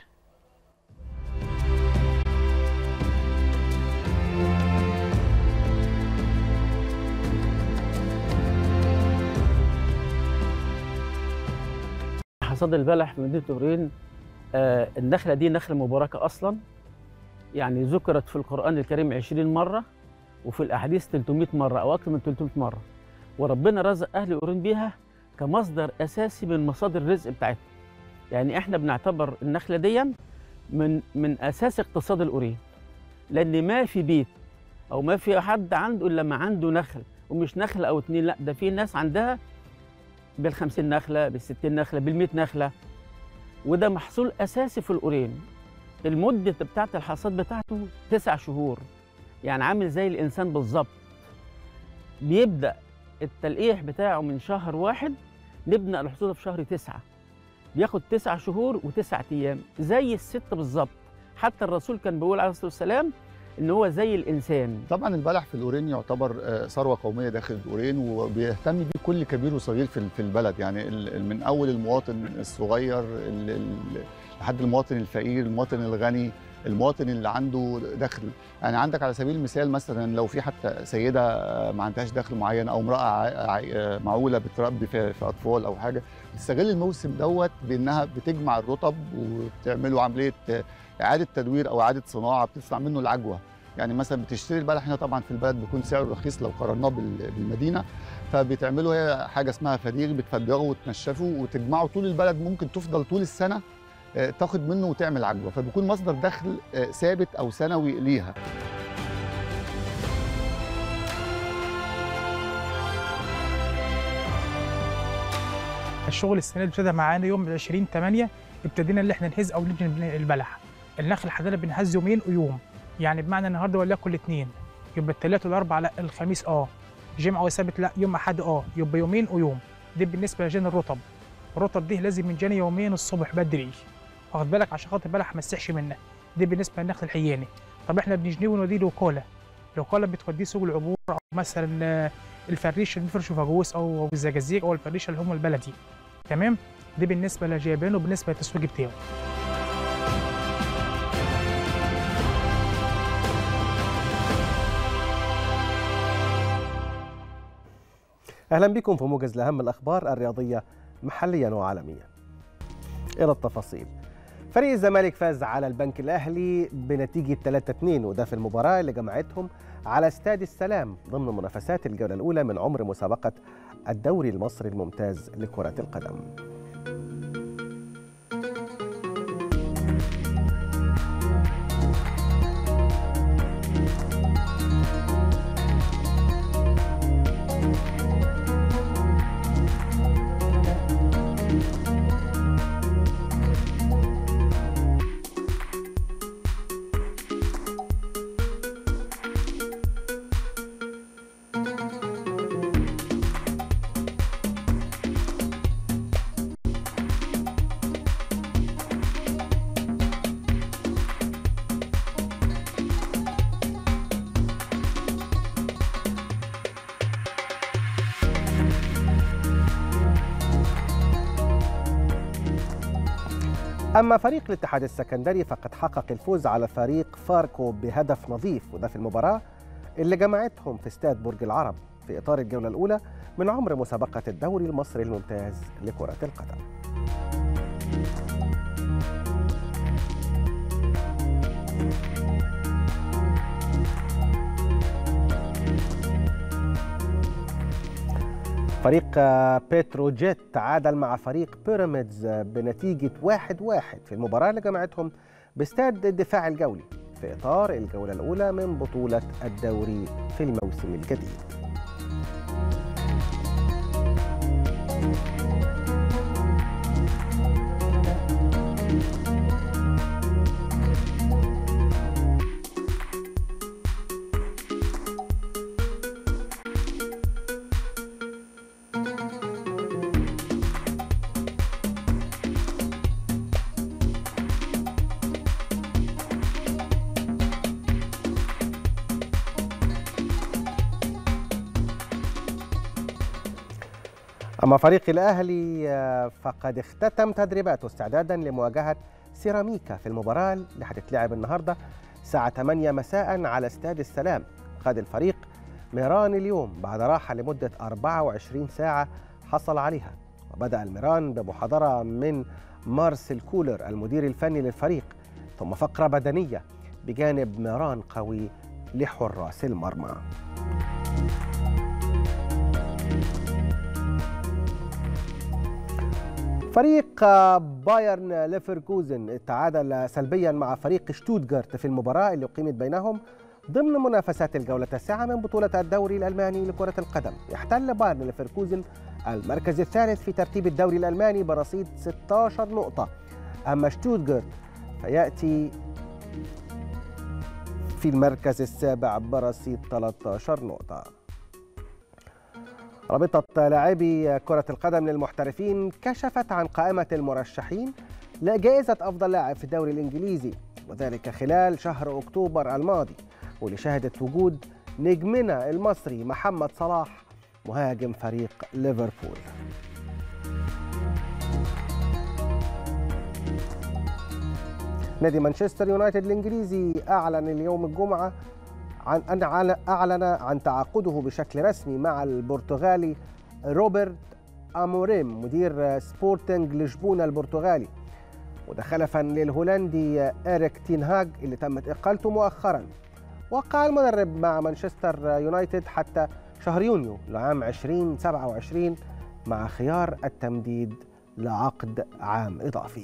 حصاد البلح في مدينه تورين آه النخله دي نخله مباركه اصلا يعني ذكرت في القران الكريم 20 مره وفي الاحاديث 300 مره او اكثر من 300 مره وربنا رزق اهل اورين بيها كمصدر اساسي من مصادر الرزق بتاعتهم يعني احنا بنعتبر النخله دي من من اساس اقتصاد الاورين لان ما في بيت او ما في حد عنده الا ما عنده نخل ومش نخله او اتنين لا ده في ناس عندها بال50 نخله بال60 نخله بال100 نخله وده محصول اساسي في الاورين المده بتاعت الحصاد بتاعته تسع شهور يعني عامل زي الانسان بالظبط بيبدا التلقيح بتاعه من شهر واحد نبدا الحصول في شهر تسعة بياخد تسع شهور وتسع ايام زي الست بالظبط حتى الرسول كان بيقول عليه الصلاه والسلام ان هو زي الانسان طبعا البلح في الاورين يعتبر آه، ثروه قوميه داخل الاورين وبيهتم بيه كل كبير وصغير في في البلد يعني ال- من اول المواطن الصغير ال- ال- لحد المواطن الفقير المواطن الغني المواطن اللي عنده دخل يعني عندك على سبيل المثال مثلا لو في حتى سيده آه، ما عندهاش دخل معين او امراه ع- ع- آه، معوله بتربي في, في اطفال او حاجه بتستغل الموسم دوت بانها بتجمع الرطب وبتعملوا عمليه آه، اعاده تدوير او اعاده صناعه بتصنع منه العجوه يعني مثلا بتشتري البلح هنا طبعا في البلد بيكون سعره رخيص لو قارناه بال- بالمدينه فبتعملوا هي حاجه اسمها فدير بتفدره وتنشفه وتجمعه طول البلد ممكن تفضل طول السنه آه، تاخد منه وتعمل عجوه فبيكون مصدر دخل آه، ثابت او سنوي ليها الشغل السنه دي ابتدى معانا يوم 20 8 ابتدينا اللي احنا نهز او نجني البلح النخل حضرتك بنهز يومين ويوم يعني بمعنى النهارده وليكن الاثنين يبقى الثلاث والاربع لا الخميس اه جمعه وسبت لا يوم احد اه يبقى يومين ويوم دي بالنسبه لجني الرطب الرطب دي لازم من جاني يومين الصبح بدري واخد بالك عشان خاطر البلح ما يسحش منه دي بالنسبه للنخل الحياني طب احنا بنجنيه ونوديه لوكولا الوكاله بتوديه سوق العبور او مثلا آه، الفريش اللي بيفرشوا فاجوس او أو الزجاجيج او الفريش اللي هم البلدي تمام دي بالنسبه لجيبان وبالنسبه للتسويق بتاعه اهلا بكم في موجز لاهم الاخبار الرياضيه محليا وعالميا. الى التفاصيل. فريق الزمالك فاز على البنك الاهلي بنتيجه 3-2 وده في المباراه اللي جمعتهم على استاد السلام ضمن منافسات الجوله الاولى من عمر مسابقه الدوري المصري الممتاز لكره القدم. أما فريق الاتحاد السكندري فقد حقق الفوز على فريق فاركو بهدف نظيف وده في المباراة اللي جمعتهم في استاد برج العرب في إطار الجولة الأولى من عمر مسابقة الدوري المصري الممتاز لكرة القدم فريق بتروجيت تعادل مع فريق بيراميدز بنتيجة واحد واحد في المباراة اللي جمعتهم باستاد الدفاع الجولي في إطار الجولة الأولى من بطولة الدوري في الموسم الجديد أما فريق الأهلي آه، فقد اختتم تدريباته استعدادا لمواجهة سيراميكا في المباراة اللي هتتلعب النهاردة الساعة 8 مساء على استاد السلام خد الفريق ميران اليوم بعد راحة لمدة 24 ساعة حصل عليها وبدأ الميران بمحاضرة من مارسيل كولر المدير الفني للفريق ثم فقرة بدنية بجانب ميران قوي لحراس المرمى فريق بايرن ليفركوزن تعادل سلبيا مع فريق شتوتغارت في المباراة اللي أقيمت بينهم ضمن منافسات الجولة التاسعة من بطولة الدوري الألماني لكرة القدم يحتل بايرن ليفركوزن المركز الثالث في ترتيب الدوري الألماني برصيد 16 نقطة أما شتوتغارت فيأتي في المركز السابع برصيد 13 نقطة رابطة لاعبي كرة القدم للمحترفين كشفت عن قائمة المرشحين لجائزة أفضل لاعب في الدوري الإنجليزي وذلك خلال شهر أكتوبر الماضي واللي شهدت وجود نجمنا المصري محمد صلاح مهاجم فريق ليفربول نادي مانشستر يونايتد الإنجليزي أعلن اليوم الجمعة عن أن أعل- أعلن عن تعاقده بشكل رسمي مع البرتغالي روبرت أموريم مدير سبورتنج لشبونة البرتغالي وده خلفا للهولندي إيريك تينهاج اللي تمت إقالته مؤخرا وقع المدرب مع مانشستر يونايتد حتى شهر يونيو لعام 2027 مع خيار التمديد لعقد عام إضافي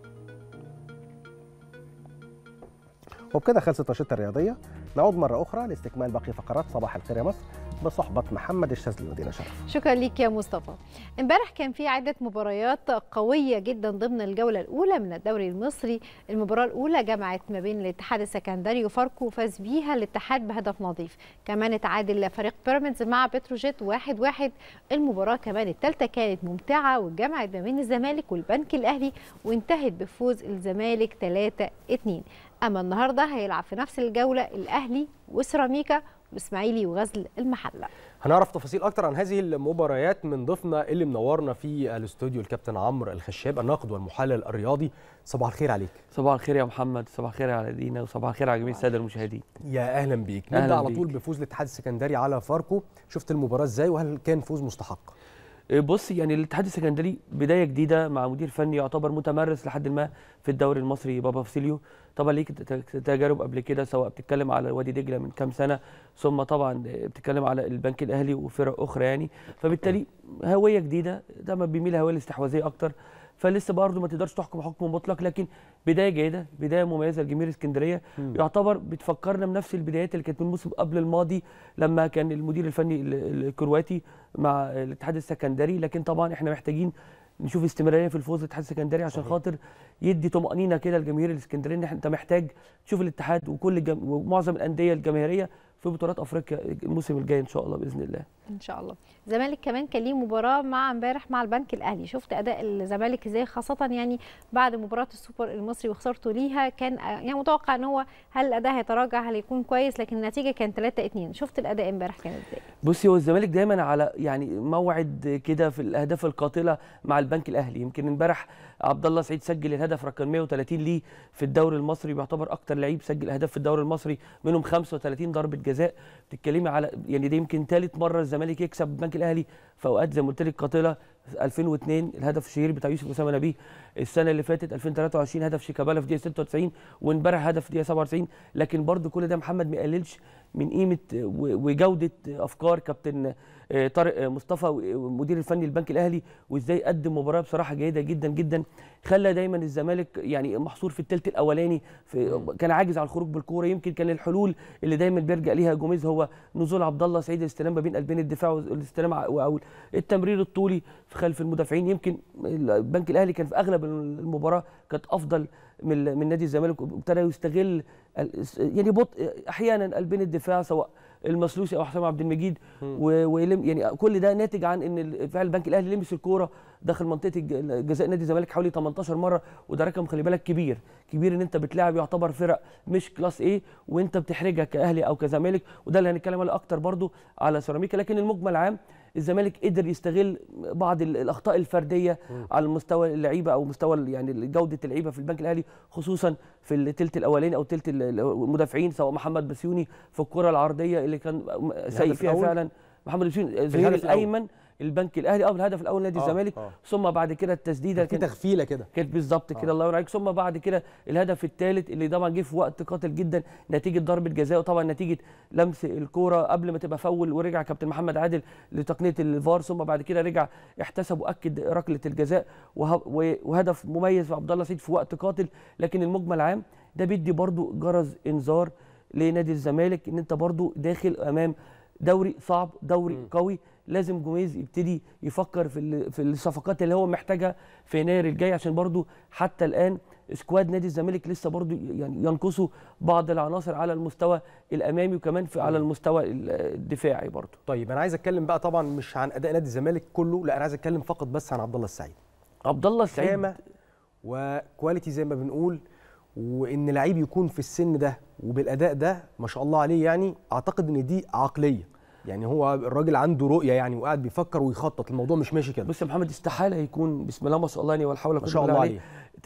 وبكده خلصت نشرتنا الرياضية نعود مرة أخرى لاستكمال باقي فقرات صباح الخير يا مصر بصحبة محمد الشاذلي ودينا شرف شكرا ليك يا مصطفى امبارح كان في عدة مباريات قوية جدا ضمن الجولة الأولى من الدوري المصري المباراة الأولى جمعت ما بين الاتحاد السكندري وفاركو وفاز بيها الاتحاد بهدف نظيف كمان اتعادل فريق بيراميدز مع بتروجيت واحد واحد المباراة كمان الثالثة كانت ممتعة وجمعت ما بين الزمالك والبنك الأهلي وانتهت بفوز الزمالك 3 2 أما النهاردة هيلعب في نفس الجولة الأهلي وسيراميكا والإسماعيلي وغزل المحلة هنعرف تفاصيل اكتر عن هذه المباريات من ضيفنا اللي منورنا في الاستوديو الكابتن عمرو الخشاب الناقد والمحلل الرياضي صباح الخير عليك صباح الخير يا محمد صباح الخير على دينا وصباح الخير على جميع الساده المشاهدين يا اهلا بيك أهلاً نبدا على بيك. طول بفوز الاتحاد السكندري على فاركو شفت المباراه ازاي وهل كان فوز مستحق بص يعني الاتحاد السكندري بدايه جديده مع مدير فني يعتبر متمرس لحد ما في الدوري المصري بابا فسيليو طبعا ليك ت- ت- تجارب قبل كده سواء بتتكلم على وادي دجله من كام سنه ثم طبعا بتتكلم على البنك الاهلي وفرق اخرى يعني فبالتالي هويه جديده ده ما بيميل هويه الاستحواذيه اكتر فلسه برضه ما تقدرش تحكم حكم مطلق لكن بدايه جيده بدايه مميزه لجماهير اسكندريه مم. يعتبر بتفكرنا بنفس البدايات اللي كانت من الموسم قبل الماضي لما كان المدير الفني ال- الكرواتي مع الاتحاد السكندري لكن طبعا احنا محتاجين نشوف استمراريه في الفوز الاتحاد السكندري عشان صحيح. خاطر يدي طمانينه كده لجماهير الاسكندريه ان إحنا- انت محتاج تشوف الاتحاد وكل الجم... ومعظم الانديه الجماهيريه في بطولات افريقيا الموسم الجاي ان شاء الله باذن الله ان شاء الله الزمالك كمان كان ليه مباراه مع امبارح مع البنك الاهلي شفت اداء الزمالك ازاي خاصه يعني بعد مباراه السوبر المصري وخسارته ليها كان آه، يعني متوقع ان هو هل الاداء هيتراجع هل يكون كويس لكن النتيجه كان 3 2 شفت الاداء امبارح كان ازاي بصي هو الزمالك دايما على يعني موعد كده في الاهداف القاتله مع البنك الاهلي يمكن امبارح عبد الله سعيد سجل الهدف رقم 130 ليه في الدوري المصري بيعتبر اكتر لعيب سجل اهداف في الدوري المصري منهم 35 ضربه جزاء بتتكلمي على يعني دي يمكن ثالث مره الزمالك يكسب البنك الاهلي في اوقات زي ما قلت لك قاتله 2002 الهدف الشهير بتاع يوسف اسامه نبيه السنه اللي فاتت 2023 هدف شيكابالا في دقيقه 96 وامبارح هدف في دقيقه 97 لكن برضو كل ده محمد ما يقللش من قيمه و- وجوده افكار كابتن آه، طارق آه، مصطفى ومدير الفني البنك الاهلي وازاي قدم مباراه بصراحه جيده جدا جدا خلى دايما الزمالك يعني محصور في الثلث الاولاني في كان عاجز على الخروج بالكوره يمكن كان الحلول اللي دايما بيرجع ليها جوميز هو نزول عبد الله سعيد الاستلام ما بين قلبين الدفاع والاستلام ع- او التمرير الطولي في خلف المدافعين يمكن البنك الاهلي كان في اغلب المباراه كانت افضل من من نادي الزمالك وابتدى يستغل ال- يعني بطء احيانا قلبين الدفاع سواء المسلوسي او حسام عبد المجيد و- ويلم يعني كل ده ناتج عن ان ال- فعلا البنك الاهلي لمس الكوره داخل منطقه الج- جزاء نادي الزمالك حوالي 18 مره وده رقم خلي بالك كبير كبير ان انت بتلاعب يعتبر فرق مش كلاس ايه وانت بتحرجها كاهلي او كزمالك وده اللي هنتكلم عليه اكتر برضو على سيراميكا لكن المجمل عام الزمالك قدر يستغل بعض ال- الاخطاء الفرديه على مستوى اللعيبه او مستوى ال- يعني جوده اللعيبه في البنك الاهلي خصوصا في الثلث الاولاني او الثلث ال- المدافعين سواء محمد بسيوني في الكره العرضيه اللي كان سيء الهدف فيها الأول؟ فعلا محمد بسيوني الظهير الهدف الأول. الايمن البنك الاهلي اه الهدف الاول نادي آه، الزمالك آه. ثم بعد كده التسديده كان في تغفيله كده كانت بالظبط كده الله ينور عليك ثم بعد كده الهدف الثالث اللي طبعا جه في وقت قاتل جدا نتيجه ضربه جزاء وطبعا نتيجه لمس الكوره قبل ما تبقى فول ورجع كابتن محمد عادل لتقنيه الفار ثم بعد كده رجع احتسب واكد ركله الجزاء وه- و- وهدف مميز في عبد الله سعيد في وقت قاتل لكن المجمل عام ده بيدي برضو جرس انذار لنادي الزمالك ان انت برضو داخل امام دوري صعب دوري قوي لازم جوميز يبتدي يفكر في ال- في الصفقات اللي هو محتاجها في يناير الجاي عشان برضو حتى الان سكواد نادي الزمالك لسه برضو يعني ينقصوا بعض العناصر على المستوى الامامي وكمان في على المستوى ال- الدفاعي برضو طيب انا عايز اتكلم بقى طبعا مش عن اداء نادي الزمالك كله لا انا عايز اتكلم فقط بس عن عبد الله السعيد عبد الله السعيد خامه وكواليتي زي ما بنقول وان لعيب يكون في السن ده وبالاداء ده ما شاء الله عليه يعني اعتقد ان دي عقليه يعني هو الراجل عنده رؤيه يعني وقاعد بيفكر ويخطط الموضوع مش ماشي كده بص يا محمد استحاله يكون بسم الله ما شاء الله يعني ولا حول ولا ما قوه شاء إلا الله بالله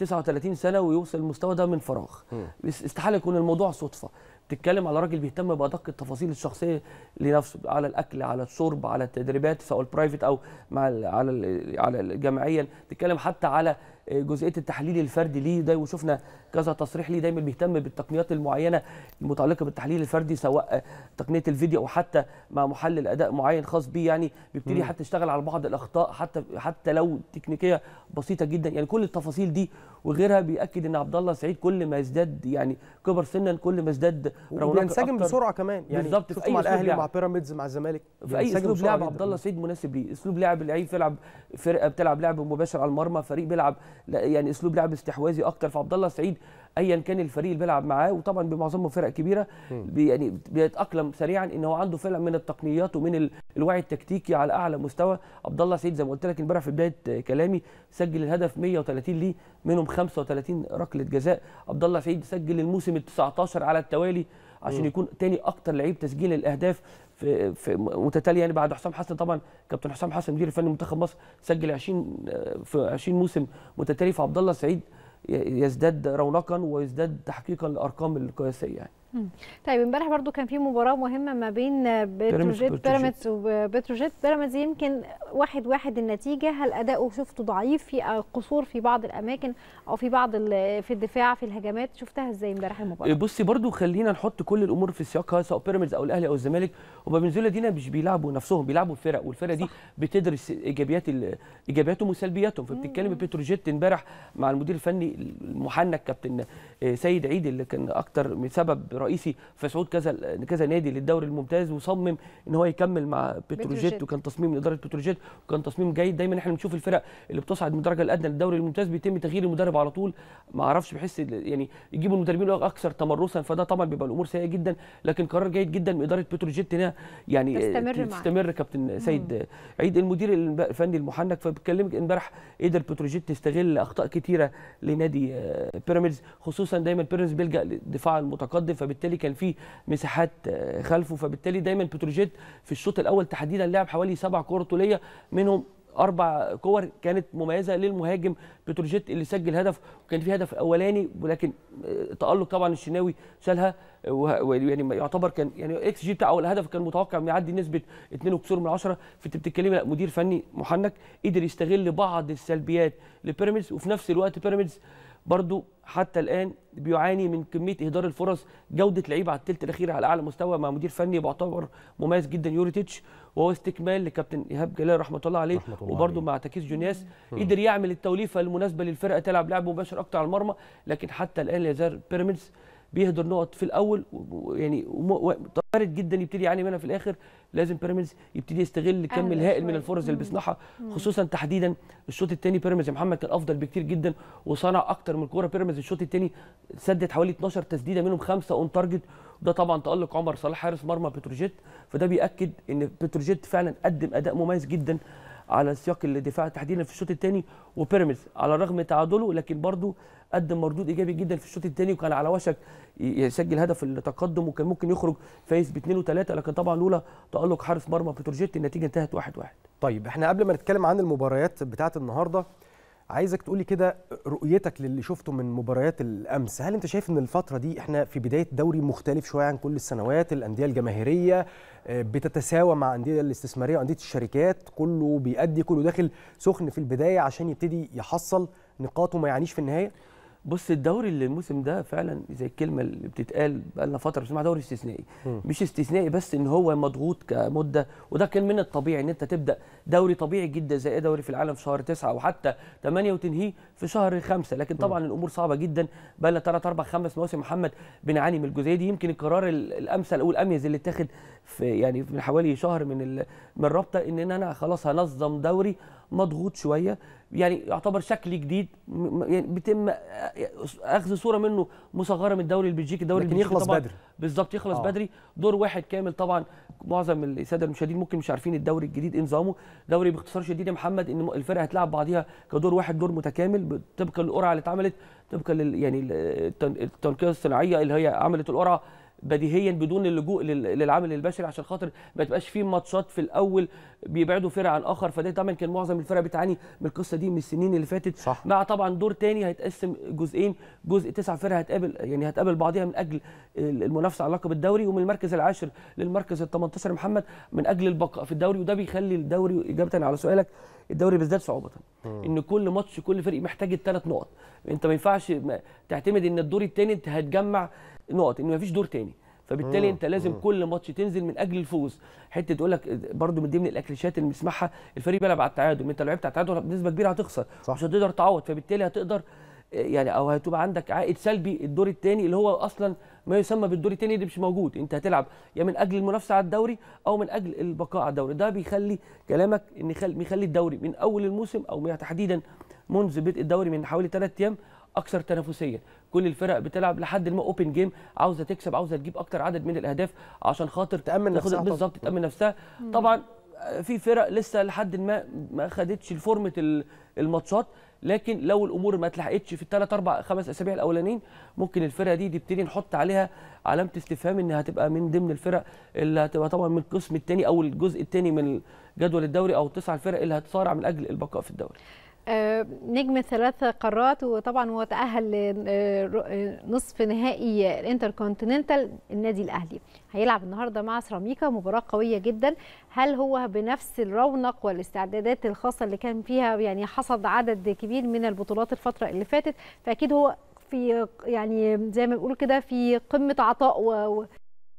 39 سنه ويوصل المستوى ده من فراغ بس استحاله يكون الموضوع صدفه بتتكلم على راجل بيهتم بادق التفاصيل الشخصيه لنفسه على الاكل على الشرب على التدريبات سواء البرايفت او مع ال على ال على الجمعيه بتتكلم حتى على جزئيه التحليل الفردي ليه ده وشفنا كذا تصريح ليه دايما بيهتم بالتقنيات المعينه المتعلقه بالتحليل الفردي سواء تقنيه الفيديو او حتى مع محلل اداء معين خاص بيه يعني بيبتدي مم. حتى يشتغل على بعض الاخطاء حتى حتى لو تكنيكيه بسيطه جدا يعني كل التفاصيل دي وغيرها بياكد ان عبد الله سعيد كل ما يزداد يعني كبر سنا كل ما ازداد رونق وبينسجم أكتر. بسرعه كمان يعني بالظبط في شفته اي مع أسلوب الاهلي لعب. ومع بيراميدز مع الزمالك في اي بينسجم اسلوب بسرعة لعب جداً. عبد الله السعيد مناسب ليه اسلوب لعب لعيب يلعب فرقه بتلعب لعب مباشر على المرمى فريق بيلعب لا، يعني اسلوب لعب استحواذي اكتر فعبد الله السعيد ايا كان الفريق اللي بيلعب معاه وطبعا بمعظمهم فرق كبيره بي يعني بيتاقلم سريعا ان هو عنده فعلا من التقنيات ومن ال- الوعي التكتيكي على اعلى مستوى عبد الله السعيد زي ما قلت لك امبارح في بدايه كلامي سجل الهدف 130 ليه منهم 35 ركله جزاء عبد الله سعيد سجل الموسم ال 19 على التوالي عشان مم. يكون تاني اكتر لعيب تسجيل الاهداف في, في متتاليه يعني بعد حسام حسن طبعا كابتن حسام حسن مدير الفني منتخب مصر سجل 20 آه، في 20 موسم متتالي فعبد الله السعيد ي- يزداد رونقا ويزداد تحقيقا للارقام القياسيه يعني مم. طيب امبارح برضو كان في مباراه مهمه ما بين بتروجيت وبتروجيت. بيراميدز وبتروجيت بيراميدز يمكن واحد واحد النتيجه هل اداؤه شفته ضعيف في آه، قصور في بعض الاماكن او في بعض ال- في الدفاع في الهجمات شفتها ازاي امبارح المباراه بصي برضو خلينا نحط كل الامور في سياقها سواء بيراميدز او الاهلي او الزمالك هما بنزولا دينا مش بيلعبوا نفسهم بيلعبوا الفرق والفرقه دي بتدرس ايجابيات ال- ايجابياتهم وسلبياتهم فبتتكلم بتروجيت امبارح مع المدير الفني المحنك كابتن آه، سيد عيد اللي كان اكتر من سبب رئيسي في صعود كذا كذا نادي للدوري الممتاز وصمم ان هو يكمل مع بتروجيت بتروجيت. وكان تصميم من اداره بتروجيت وكان تصميم جيد دايما احنا بنشوف الفرق اللي بتصعد من الدرجه الادنى للدوري الممتاز بيتم تغيير المدرب على طول ما اعرفش بحس ال- يعني يجيبوا المدربين اكثر تمرسا فده طبعا بيبقى الامور سيئه جدا لكن قرار جيد جدا من اداره بتروجيت هنا يعني تستمر معاه. تستمر كابتن سيد عيد المدير الب- الفني المحنك فبكلمك امبارح قدر بتروجيت تستغل اخطاء كتيره لنادي آه، بيراميدز خصوصا دايما بيراميدز بيلجا للدفاع المتقدم فبالتالي كان في مساحات آه، خلفه فبالتالي دايما بتروجيت في الشوط الاول تحديدا لعب حوالي سبع كور طوليه منهم اربع كور كانت مميزه للمهاجم بتروجيت اللي سجل هدف وكان في هدف اولاني ولكن آه، تالق طبعا الشناوي شالها آه، وه- ويعني يعتبر كان يعني اكس جي بتاع اول هدف كان متوقع انه يعدي نسبه 2 وكسور من 10 فانت بتتكلمي لا مدير فني محنك قدر يستغل بعض السلبيات لبيراميدز وفي نفس الوقت بيراميدز برضو حتى الان بيعاني من كميه اهدار الفرص جوده لعيبه على الثلث الاخير على اعلى مستوى مع مدير فني بيعتبر مميز جدا يوريتيتش وهو استكمال لكابتن ايهاب جلال رحمه الله عليه رحمة الله وبرضه عليه. مع تكيس جونياس مم. قدر يعمل التوليفه المناسبه للفرقه تلعب لعب مباشر اكتر على المرمى لكن حتى الان لا يزال بيراميدز بيهدر نقط في الاول ويعني وارد جدا يبتدي يعاني منها في الاخر لازم بيراميدز يبتدي يستغل كم أهدى الهائل من شوية. الفرص اللي مم. بيصنعها مم. خصوصا تحديدا الشوط الثاني بيراميدز يا محمد كان افضل بكتير جدا وصنع اكتر من كوره بيراميدز الشوط الثاني سدد حوالي 12 تسديده منهم خمسه اون تارجت وده طبعا تالق عمر صلاح حارس مرمى بتروجيت فده بياكد ان بتروجيت فعلا قدم اداء مميز جدا على سياق الدفاع تحديدا في الشوط الثاني وبيراميدز على الرغم من تعادله لكن برضه قدم مردود ايجابي جدا في الشوط الثاني وكان على وشك ي- يسجل هدف التقدم وكان ممكن يخرج فايز باثنين وثلاثه لكن طبعا لولا تالق حارس مرمى بتروجيت النتيجه انتهت 1-1 واحد واحد. طيب احنا قبل ما نتكلم عن المباريات بتاعه النهارده عايزك تقولي كده رؤيتك للي شفته من مباريات الامس هل انت شايف ان الفتره دي احنا في بدايه دوري مختلف شويه عن كل السنوات الانديه الجماهيريه آه، بتتساوى مع الانديه الاستثماريه وانديه الشركات كله بيأدي كله داخل سخن في البدايه عشان يبتدي يحصل نقاط وما يعنيش في النهايه بص الدوري اللي الموسم ده فعلا زي الكلمه اللي بتتقال بقالنا فتره بنسمعها دوري استثنائي مم. مش استثنائي بس ان هو مضغوط كمده وده كان من الطبيعي ان انت تبدا دوري طبيعي جدا زي اي دوري في العالم في شهر تسعة او حتى 8 وتنهيه في شهر خمسة لكن طبعا الامور صعبه جدا بقى لنا 3 4 5 مواسم محمد بنعاني من الجزئيه دي يمكن القرار ال- الامثل او الاميز اللي اتاخد في يعني من حوالي شهر من ال- من الرابطه ان انا خلاص هنظم دوري مضغوط شويه يعني يعتبر شكل جديد م- م- يعني بيتم اخذ صوره منه مصغره من الدوري البلجيكي الدوري لكن البلجيكي يخلص طبعاً بدري. بالظبط يخلص آه. آه. بدري دور واحد كامل طبعا معظم الساده المشاهدين ممكن مش عارفين الدوري الجديد إيه نظامه دوري باختصار شديد يا محمد ان الفرقه هتلعب بعضيها كدور واحد دور متكامل طبقا للقرعه اللي اتعملت طبقا لل يعني التن- التنقيه الصناعيه اللي هي عملت القرعه بديهيا بدون اللجوء لل- للعامل البشري عشان خاطر ما تبقاش فيه ماتشات في الاول بيبعدوا فرقه عن اخر فده طبعا كان معظم الفرق بتعاني من القصه دي من السنين اللي فاتت صح. مع طبعا دور تاني هيتقسم جزئين جزء تسع فرق هتقابل يعني هتقابل بعضها من اجل المنافسه على لقب الدوري ومن المركز العاشر للمركز ال 18 يا محمد من اجل البقاء في الدوري وده بيخلي الدوري اجابه على سؤالك الدوري بيزداد صعوبه ان كل ماتش كل فريق محتاج الثلاث نقط انت ما ينفعش ما- تعتمد ان الدور الثاني انت هتجمع نقط ان ما فيش دور ثاني فبالتالي مم. انت لازم مم. كل ماتش تنزل من اجل الفوز حته تقول لك برده من ضمن الاكليشات اللي بنسمعها الفريق بيلعب على التعادل انت لو لعبت على التعادل بنسبه كبيره هتخسر صح. مش هتقدر تعوض فبالتالي هتقدر يعني او هتبقى عندك عائد سلبي الدور الثاني اللي هو اصلا ما يسمى بالدور الثاني اللي مش موجود انت هتلعب يا من اجل المنافسه على الدوري او من اجل البقاء على الدوري ده بيخلي كلامك ان يخلي بيخلي الدوري من اول الموسم او من- تحديدا منذ بدء الدوري من حوالي ثلاث ايام اكثر تنافسيه كل الفرق بتلعب لحد ما اوبن جيم عاوزه تكسب عاوزه تجيب اكتر عدد من الاهداف عشان خاطر تامن تاخد- نفسها طبعاً. بالظبط تامن نفسها طبعا في فرق لسه لحد ما ما خدتش الفورمه ال- الماتشات لكن لو الامور ما اتلحقتش في الثلاث اربع خمس اسابيع الاولانيين ممكن الفرقه دي نبتدي نحط عليها علامه استفهام انها هتبقى من ضمن الفرق اللي هتبقى طبعا من القسم الثاني او الجزء الثاني من جدول الدوري او التسع الفرق اللي هتصارع من اجل البقاء في الدوري آه، نجم ثلاث قارات وطبعا هو تأهل لنصف نهائي الانتركونتيننتال النادي الأهلي هيلعب النهارده مع سيراميكا مباراة قوية جدا هل هو بنفس الرونق والاستعدادات الخاصة اللي كان فيها يعني حصد عدد كبير من البطولات الفترة اللي فاتت فأكيد هو في يعني زي ما بيقولوا كده في قمة عطاء و و-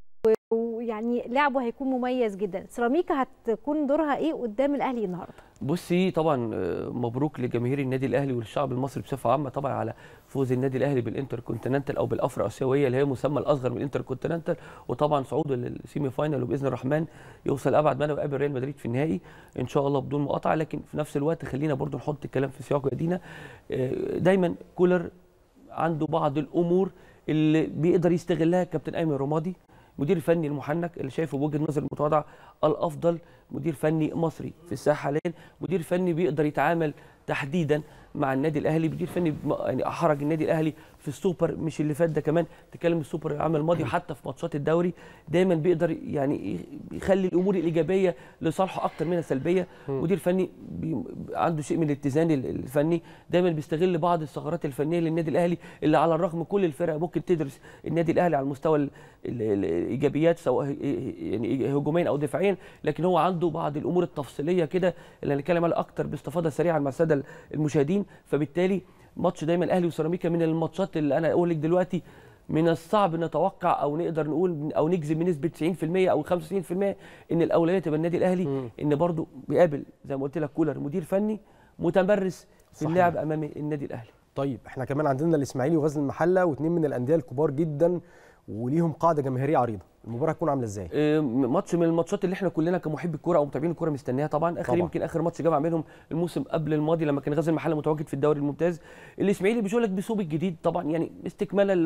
ويعني لعبه هيكون مميز جدا سيراميكا هتكون دورها ايه قدام الاهلي النهارده بصي طبعا آه، مبروك لجماهير النادي الاهلي والشعب المصري بصفه عامه طبعا على فوز النادي الاهلي بالانتركونتيننتال او بالافرو اسيويه اللي هي مسمى الاصغر من الانتركونتيننتال وطبعا صعوده للسيمي فاينال وباذن الرحمن يوصل ابعد مدى ويقابل ريال مدريد في النهائي ان شاء الله بدون مقاطعه لكن في نفس الوقت خلينا برضو نحط الكلام في سياقه يا دينا آه، دايما كولر عنده بعض الامور اللي بيقدر يستغلها كابتن ايمن رمادي مدير فني المحنك اللي شايفه بوجهه نظر المتواضعه الافضل مدير فني مصري في الساحه حاليا مدير فني بيقدر يتعامل تحديدا مع النادي الاهلي مدير فني بم- يعني احرج النادي الاهلي في السوبر مش اللي فات ده كمان تكلم السوبر العام الماضي حتى في ماتشات الدوري دايما بيقدر يعني يخلي الامور الايجابيه لصالحه اكتر منها سلبيه مدير فني بي عنده شيء من الاتزان ال- الفني دايما بيستغل بعض الثغرات الفنيه للنادي الاهلي اللي على الرغم كل الفرق ممكن تدرس النادي الاهلي على المستوى ال- ال- ال- الايجابيات سواء ه- يعني هجوميا او دفاعيا لكن هو عنده بعض الامور التفصيليه كده اللي هنتكلم عليها اكتر باستفاضه سريعه مع الساده المشاهدين فبالتالي ماتش دايما الاهلي وسيراميكا من الماتشات اللي انا اقول لك دلوقتي من الصعب نتوقع او نقدر نقول او نجزم بنسبه 90% او 95% ان الاولويه تبقى النادي الاهلي ان برضو بيقابل زي ما قلت لك كولر مدير فني متمرس في صحيح. اللعب امام النادي الاهلي طيب احنا كمان عندنا الاسماعيلي وغزل المحله واثنين من الانديه الكبار جدا وليهم قاعده جماهيريه عريضه المباراه هتكون عامله ازاي آه، ماتش من الماتشات اللي احنا كلنا كمحبي الكوره او متابعين الكوره مستنيها طبعا اخر طبعاً. يمكن اخر ماتش جمع منهم الموسم قبل الماضي لما كان غزل المحله متواجد في الدوري الممتاز الاسماعيلي بيقول لك بثوب الجديد طبعا يعني استكمالا ل-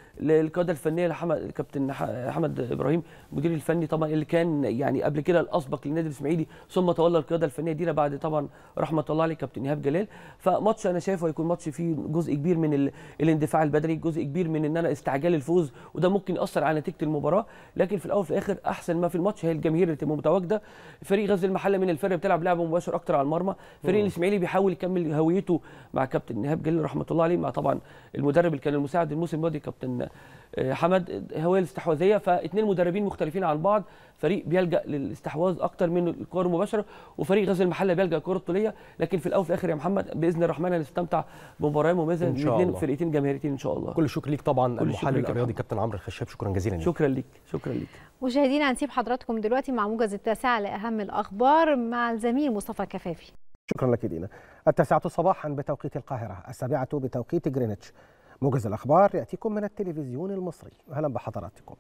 للقياده الفنيه لحمد كابتن ح- احمد ابراهيم المدير الفني طبعا اللي كان يعني قبل كده الاسبق للنادي الاسماعيلي ثم تولى القياده الفنيه دي بعد طبعا رحمه الله عليه كابتن ايهاب جلال فماتش انا شايفه هيكون ماتش فيه جزء كبير من ال... الاندفاع البدني جزء كبير من ان انا استعجال الفوز وده ممكن ياثر على نتيجه المباراه لكن في الاول وفي الاخر احسن ما في الماتش هي الجماهير اللي تبقى متواجده فريق غزل المحله من الفرق بتلعب لعب مباشر اكتر على المرمى فريق مم. الاسماعيلي بيحاول يكمل هويته مع كابتن ايهاب جلال رحمه الله عليه مع طبعا المدرب اللي كان المساعد الموسم الماضي كابتن آه، حمد هويه الاستحواذيه فاثنين مدربين مختلفين عن بعض فريق بيلجا للاستحواذ اكتر من الكور المباشره وفريق غزل المحله بيلجا للكره الطوليه لكن في الاول وفي الاخر يا محمد باذن الرحمن هنستمتع بمباراه مميزه إن من شاء اثنين الله. فرقتين جماهيريتين ان شاء الله كل الشكر ليك طبعا كل الشكر المحلل ليك يا الرياضي محمد. كابتن عمرو الخشاب شكرا جزيلا ليك شكرا ليك شكرا ليك مشاهدينا هنسيب حضراتكم دلوقتي مع موجز التاسعة لأهم الأخبار مع الزميل مصطفى كفافي شكرا لك دينا التاسعة صباحا بتوقيت القاهرة السابعة بتوقيت جرينتش موجز الأخبار يأتيكم من التلفزيون المصري أهلا بحضراتكم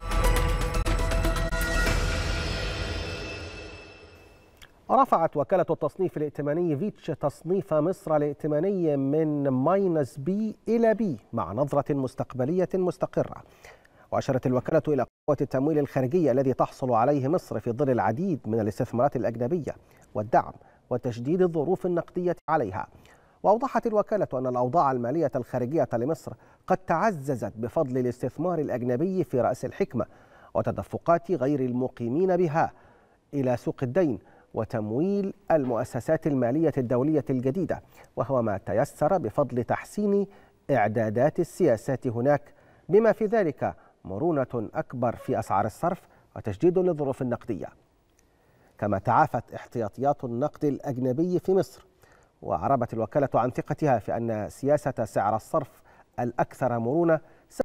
رفعت وكالة التصنيف الائتماني فيتش تصنيف مصر الائتماني من ماينس بي إلى بي مع نظرة مستقبلية مستقرة وأشارت الوكالة إلى قوة التمويل الخارجي الذي تحصل عليه مصر في ظل العديد من الاستثمارات الأجنبية والدعم وتشديد الظروف النقدية عليها وأوضحت الوكالة أن الأوضاع المالية الخارجية لمصر قد تعززت بفضل الاستثمار الأجنبي في رأس الحكمة وتدفقات غير المقيمين بها إلى سوق الدين وتمويل المؤسسات المالية الدولية الجديدة وهو ما تيسر بفضل تحسين إعدادات السياسات هناك بما في ذلك مرونة أكبر في أسعار الصرف وتجديد للظروف النقدية كما تعافت احتياطيات النقد الأجنبي في مصر وأعربت الوكالة عن ثقتها في أن سياسة سعر الصرف الأكثر مرونة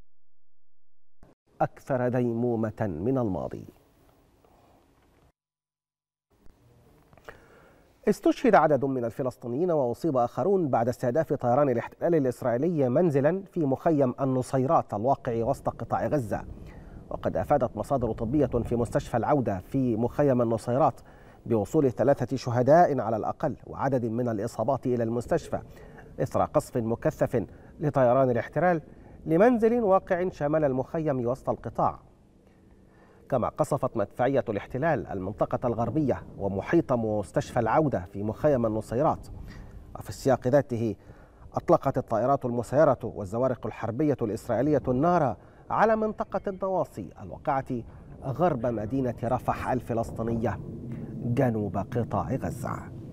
أكثر ديمومة من الماضي استشهد عدد من الفلسطينيين وأصيب آخرون بعد استهداف طيران الاحتلال الإسرائيلي منزلا في مخيم النصيرات الواقع وسط قطاع غزة وقد أفادت مصادر طبية في مستشفى العودة في مخيم النصيرات بوصول ثلاثة شهداء على الأقل وعدد من الإصابات إلى المستشفى إثر قصف مكثف لطيران الاحتلال لمنزل واقع شمال المخيم وسط القطاع كما قصفت مدفعية الاحتلال المنطقة الغربية ومحيط مستشفى العودة في مخيم النصيرات وفي السياق ذاته أطلقت الطائرات المسيرة والزوارق الحربية الإسرائيلية النار على منطقة النواصي الواقعة غرب مدينة رفح الفلسطينية جنوب قطاع غزة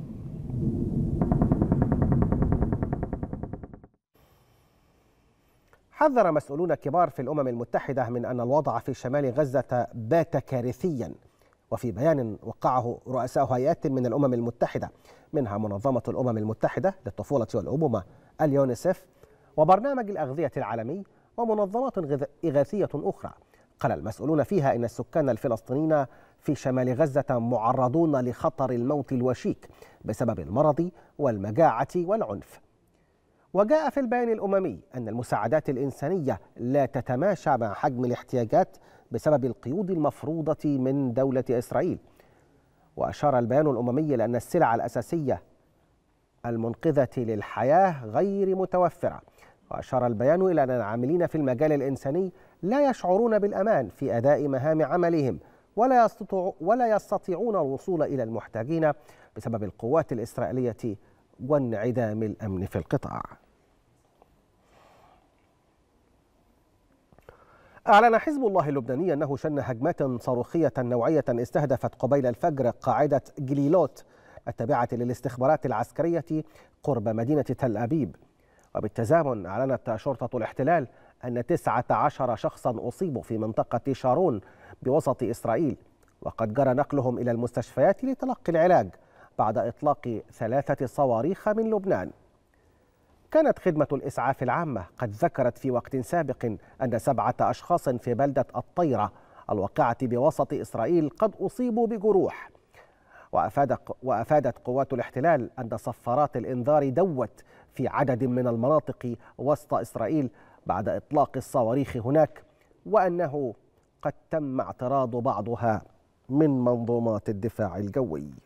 حذر مسؤولون كبار في الأمم المتحدة من أن الوضع في شمال غزة بات كارثيا وفي بيان وقعه رؤساء هيئات من الأمم المتحدة منها منظمة الأمم المتحدة للطفولة والأمومة اليونيسف وبرنامج الأغذية العالمي ومنظمات غذ- إغاثية أخرى قال المسؤولون فيها إن السكان الفلسطينيين في شمال غزة معرضون لخطر الموت الوشيك بسبب المرض والمجاعة والعنف وجاء في البيان الأممي أن المساعدات الإنسانية لا تتماشى مع حجم الاحتياجات بسبب القيود المفروضة من دولة إسرائيل وأشار البيان الأممي لأن السلع الأساسية المنقذة للحياة غير متوفرة وأشار البيان إلى أن العاملين في المجال الإنساني لا يشعرون بالأمان في أداء مهام عملهم ولا يستطيع ولا يستطيعون الوصول إلى المحتاجين بسبب القوات الإسرائيلية وانعدام الأمن في القطاع أعلن حزب الله اللبناني أنه شن هجمات صاروخية نوعية استهدفت قبيل الفجر قاعدة جليلوت التابعة للاستخبارات العسكرية قرب مدينة تل أبيب وبالتزامن أعلنت شرطة الاحتلال أن 19 شخصا أصيبوا في منطقة شارون بوسط إسرائيل وقد جرى نقلهم إلى المستشفيات لتلقي العلاج بعد إطلاق ثلاثة صواريخ من لبنان كانت خدمة الإسعاف العامة قد ذكرت في وقت سابق أن سبعة أشخاص في بلدة الطيرة الواقعة بوسط إسرائيل قد أصيبوا بجروح وأفاد وأفادت قوات الاحتلال أن صفارات الإنذار دوت في عدد من المناطق وسط إسرائيل بعد إطلاق الصواريخ هناك وأنه قد تم اعتراض بعضها من منظومات الدفاع الجوي.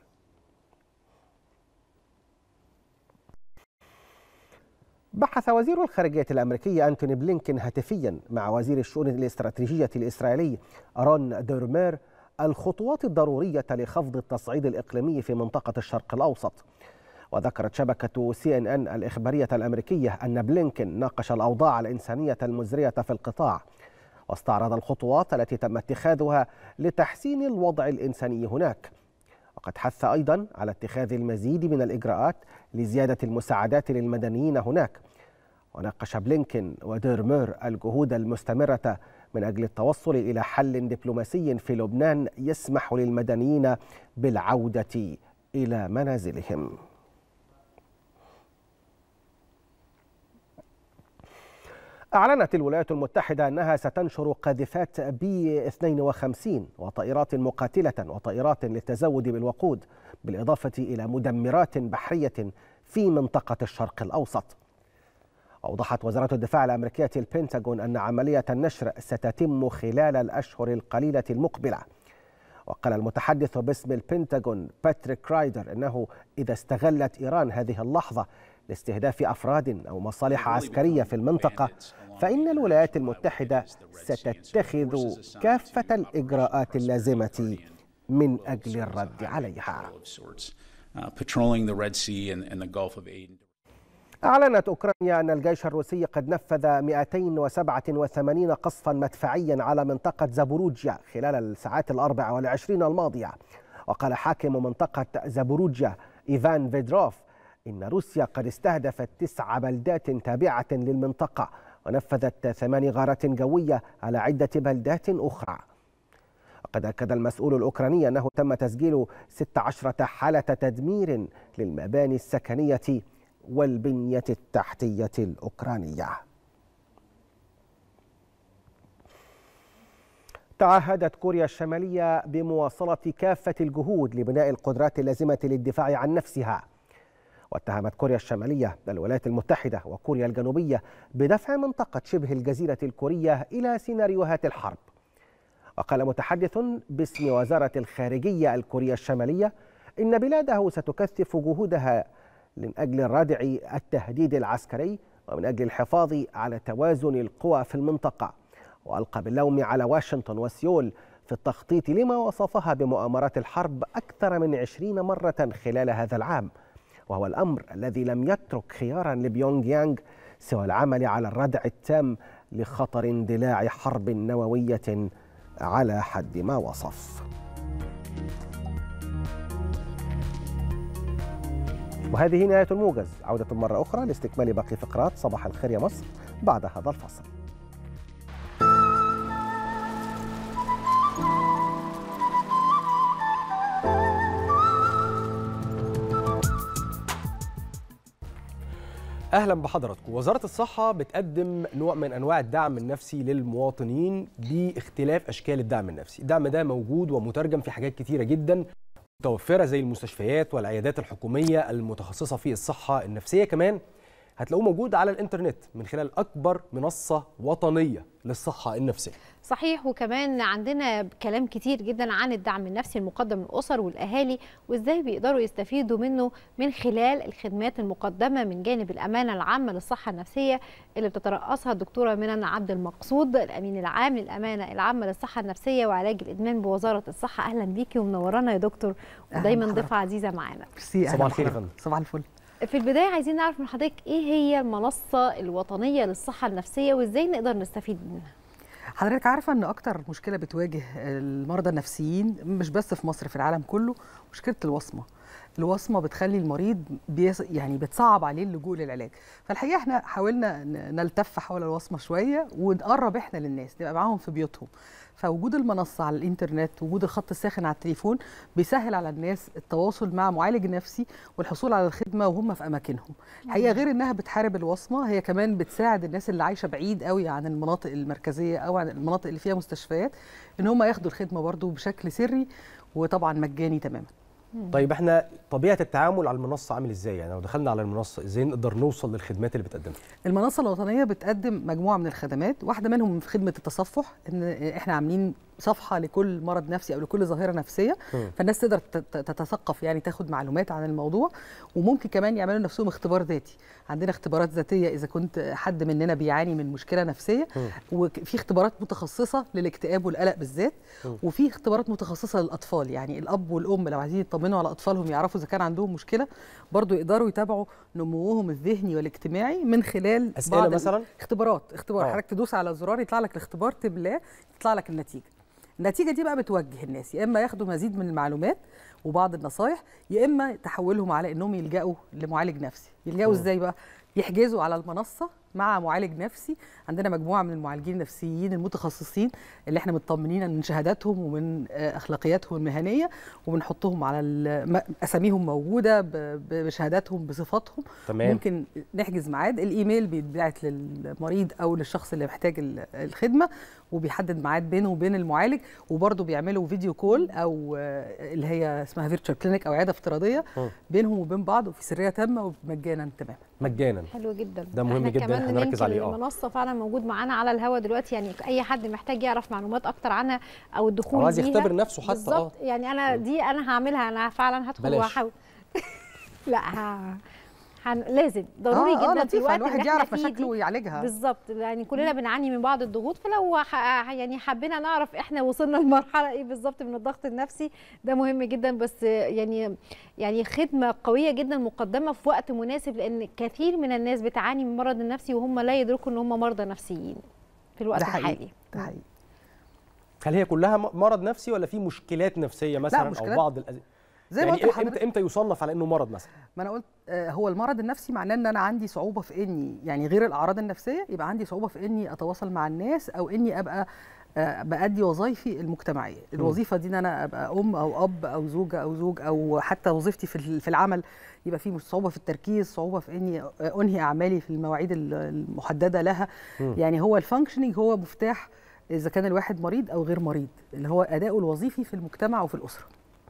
بحث وزير الخارجية الأمريكي أنتوني بلينكين هاتفيا مع وزير الشؤون الاستراتيجية الإسرائيلي رون ديرمير الخطوات الضرورية لخفض التصعيد الإقليمي في منطقة الشرق الأوسط وذكرت شبكة سي ان ان الإخبارية الأمريكية أن بلينكين ناقش الأوضاع الإنسانية المزرية في القطاع واستعرض الخطوات التي تم اتخاذها لتحسين الوضع الإنساني هناك وقد حث أيضا على اتخاذ المزيد من الإجراءات لزيادة المساعدات للمدنيين هناك وناقش بلينكين وديرمير الجهود المستمرة من أجل التوصل إلى حل دبلوماسي في لبنان يسمح للمدنيين بالعودة إلى منازلهم أعلنت الولايات المتحدة أنها ستنشر قاذفات بي 52 وطائرات مقاتلة وطائرات للتزود بالوقود بالإضافة إلى مدمرات بحرية في منطقة الشرق الأوسط أوضحت وزارة الدفاع الأمريكية البنتاغون أن عملية النشر ستتم خلال الأشهر القليلة المقبلة وقال المتحدث باسم البنتاغون باتريك رايدر أنه إذا استغلت إيران هذه اللحظة لاستهداف أفراد أو مصالح عسكرية في المنطقة فإن الولايات المتحدة ستتخذ كافة الإجراءات اللازمة من أجل الرد عليها uh, patrolling the Red Sea and, and the Gulf of Aden. أعلنت أوكرانيا أن الجيش الروسي قد نفذ 287 قصفا مدفعيا على منطقة زابوروجيا خلال الساعات الأربع والعشرين الماضية وقال حاكم منطقة زابوروجيا إيفان فيدروف إن روسيا قد استهدفت تسع بلدات تابعة للمنطقة ونفذت ثمان غارات جوية على عدة بلدات أخرى وقد أكد المسؤول الأوكراني أنه تم تسجيل 16 حالة تدمير للمباني السكنية والبنية التحتية الأوكرانية تعهدت كوريا الشمالية بمواصلة كافة الجهود لبناء القدرات اللازمة للدفاع عن نفسها واتهمت كوريا الشمالية الولايات المتحدة وكوريا الجنوبية بدفع منطقة شبه الجزيرة الكورية إلى سيناريوهات الحرب وقال متحدث باسم وزارة الخارجية الكورية الشمالية إن بلاده ستكثف جهودها من أجل ردع التهديد العسكري ومن أجل الحفاظ على توازن القوى في المنطقة وألقى باللوم على واشنطن وسيول في التخطيط لما وصفها بمؤامرات الحرب أكثر من عشرين مرة خلال هذا العام وهو الأمر الذي لم يترك خيارا لبيونغ يانغ سوى العمل على الردع التام لخطر اندلاع حرب نووية على حد ما وصف وهذه نهاية الموجز عودة مرة أخرى لاستكمال باقي فقرات صباح الخير يا مصر بعد هذا الفصل اهلا بحضراتكم وزاره الصحه بتقدم نوع من انواع الدعم النفسي للمواطنين باختلاف اشكال الدعم النفسي الدعم ده موجود ومترجم في حاجات كتيره جدا متوفره زي المستشفيات والعيادات الحكوميه المتخصصه في الصحه النفسيه كمان هتلاقوه موجود على الانترنت من خلال اكبر منصه وطنيه للصحه النفسيه صحيح وكمان عندنا كلام كتير جدا عن الدعم النفسي المقدم للأسر والأهالي وإزاي بيقدروا يستفيدوا منه من خلال الخدمات المقدمة من جانب الأمانة العامة للصحة النفسية اللي بتترأسها الدكتورة منى عبد المقصود الأمين العام للأمانة العامة للصحة النفسية وعلاج الإدمان بوزارة الصحة أهلا بيكي ومنورانا يا دكتور ودايما ضيفة عزيزة معانا صباح الخير يا فندم صباح الفل في البداية عايزين نعرف من حضرتك إيه هي المنصة الوطنية للصحة النفسية وإزاي نقدر نستفيد منها حضرتك عارفه ان اكتر مشكله بتواجه المرضى النفسيين مش بس في مصر في العالم كله مشكله الوصمه الوصمه بتخلي المريض بيس يعني بتصعب عليه اللجوء للعلاج فالحقيقه احنا حاولنا نلتف حول الوصمه شويه ونقرب احنا للناس نبقى معاهم في بيوتهم فوجود المنصه على الانترنت وجود الخط الساخن على التليفون بيسهل على الناس التواصل مع معالج نفسي والحصول على الخدمه وهم في اماكنهم الحقيقه غير انها بتحارب الوصمه هي كمان بتساعد الناس اللي عايشه بعيد قوي عن المناطق المركزيه او عن المناطق اللي فيها مستشفيات ان هم ياخدوا الخدمه برضو بشكل سري وطبعا مجاني تماما طيب احنا طبيعه التعامل على المنصه عامل ازاي يعني لو دخلنا على المنصه ازاي نقدر نوصل للخدمات اللي بتقدمها المنصه الوطنيه بتقدم مجموعه من الخدمات واحده منهم في خدمه التصفح ان احنا عاملين صفحه لكل مرض نفسي او لكل ظاهره نفسيه مم. فالناس تقدر تت- تت- تتثقف يعني تاخد معلومات عن الموضوع وممكن كمان يعملوا لنفسهم اختبار ذاتي عندنا اختبارات ذاتيه اذا كنت حد مننا بيعاني من مشكله نفسيه وفي اختبارات متخصصه للاكتئاب والقلق بالذات مم. وفي اختبارات متخصصه للاطفال يعني الاب والام لو عايزين يطمنوا على اطفالهم يعرفوا اذا كان عندهم مشكله برضو يقدروا يتابعوا نموهم الذهني والاجتماعي من خلال أسئلة بعض ال- مثلاً؟ اختبارات اختبار آه. حضرتك تدوس على زرار يطلع لك الاختبار تملاه يطلع لك النتيجه النتيجه دي بقى بتوجه الناس يا اما ياخدوا مزيد من المعلومات وبعض النصايح يا اما تحولهم على انهم يلجأوا لمعالج نفسي يلجأوا مم. ازاي بقى يحجزوا على المنصه مع معالج نفسي عندنا مجموعه من المعالجين النفسيين المتخصصين اللي احنا مطمنين من شهاداتهم ومن آه، اخلاقياتهم المهنيه وبنحطهم على ال- م- اساميهم موجوده ب- ب- بشهاداتهم بصفاتهم تمام. ممكن نحجز ميعاد الايميل بيتبعت للمريض او للشخص اللي محتاج ال- الخدمه وبيحدد ميعاد بينه وبين المعالج وبرضه بيعملوا فيديو كول او آه، اللي هي اسمها فيرتشوال كلينيك او عياده افتراضيه مم. بينهم وبين بعض وفي سريه تامه ومجانا تماما مجانا حلو جدا ده مهم احنا جدا، كمان هنركز لينك عليه، آه. المنصه فعلا موجود معانا على الهوا دلوقتي يعني اي حد محتاج يعرف معلومات اكتر عنها او الدخول أو عايز ليها. يختبر نفسه حتى، بالظبط آه. يعني انا دي انا هعملها انا فعلا هدخل بلاش. وهحاول لا ه... هن... لازم ضروري آه، آه، جدا في لطيفة، الوقت الواحد اللي احنا يعرف فيه مشاكله دي. ويعالجها. بالظبط يعني كلنا بنعاني من بعض الضغوط فلو ح... يعني حبينا نعرف احنا وصلنا لمرحله ايه بالظبط من الضغط النفسي ده مهم جدا بس يعني يعني خدمه قويه جدا مقدمه في وقت مناسب لان كثير من الناس بتعاني من مرض النفسي وهم لا يدركوا ان هم مرضى نفسيين في الوقت ده حقيقي، الحالي ده حقيقي هل هي كلها م- مرض نفسي ولا في مشكلات نفسيه مثلا او مشكلات- بعض الأز... زي ما يعني قلت إيه- لحضرتك. امتى امتى يصنف على انه مرض مثلا ما انا قلت آه، هو المرض النفسي معناه ان انا عندي صعوبه في اني يعني غير الاعراض النفسيه يبقى عندي صعوبه في اني اتواصل مع الناس او اني ابقى آه، بأدي وظائفي المجتمعيه الوظيفه دي ان انا ابقى ام او اب او زوجه او زوج او حتى وظيفتي في ال- في العمل يبقى في صعوبه في التركيز صعوبه في اني آه، انهي اعمالي في المواعيد ال- المحدده لها مم. يعني هو الفانكشننج هو مفتاح اذا كان الواحد مريض او غير مريض اللي هو اداؤه الوظيفي في المجتمع وفي الاسره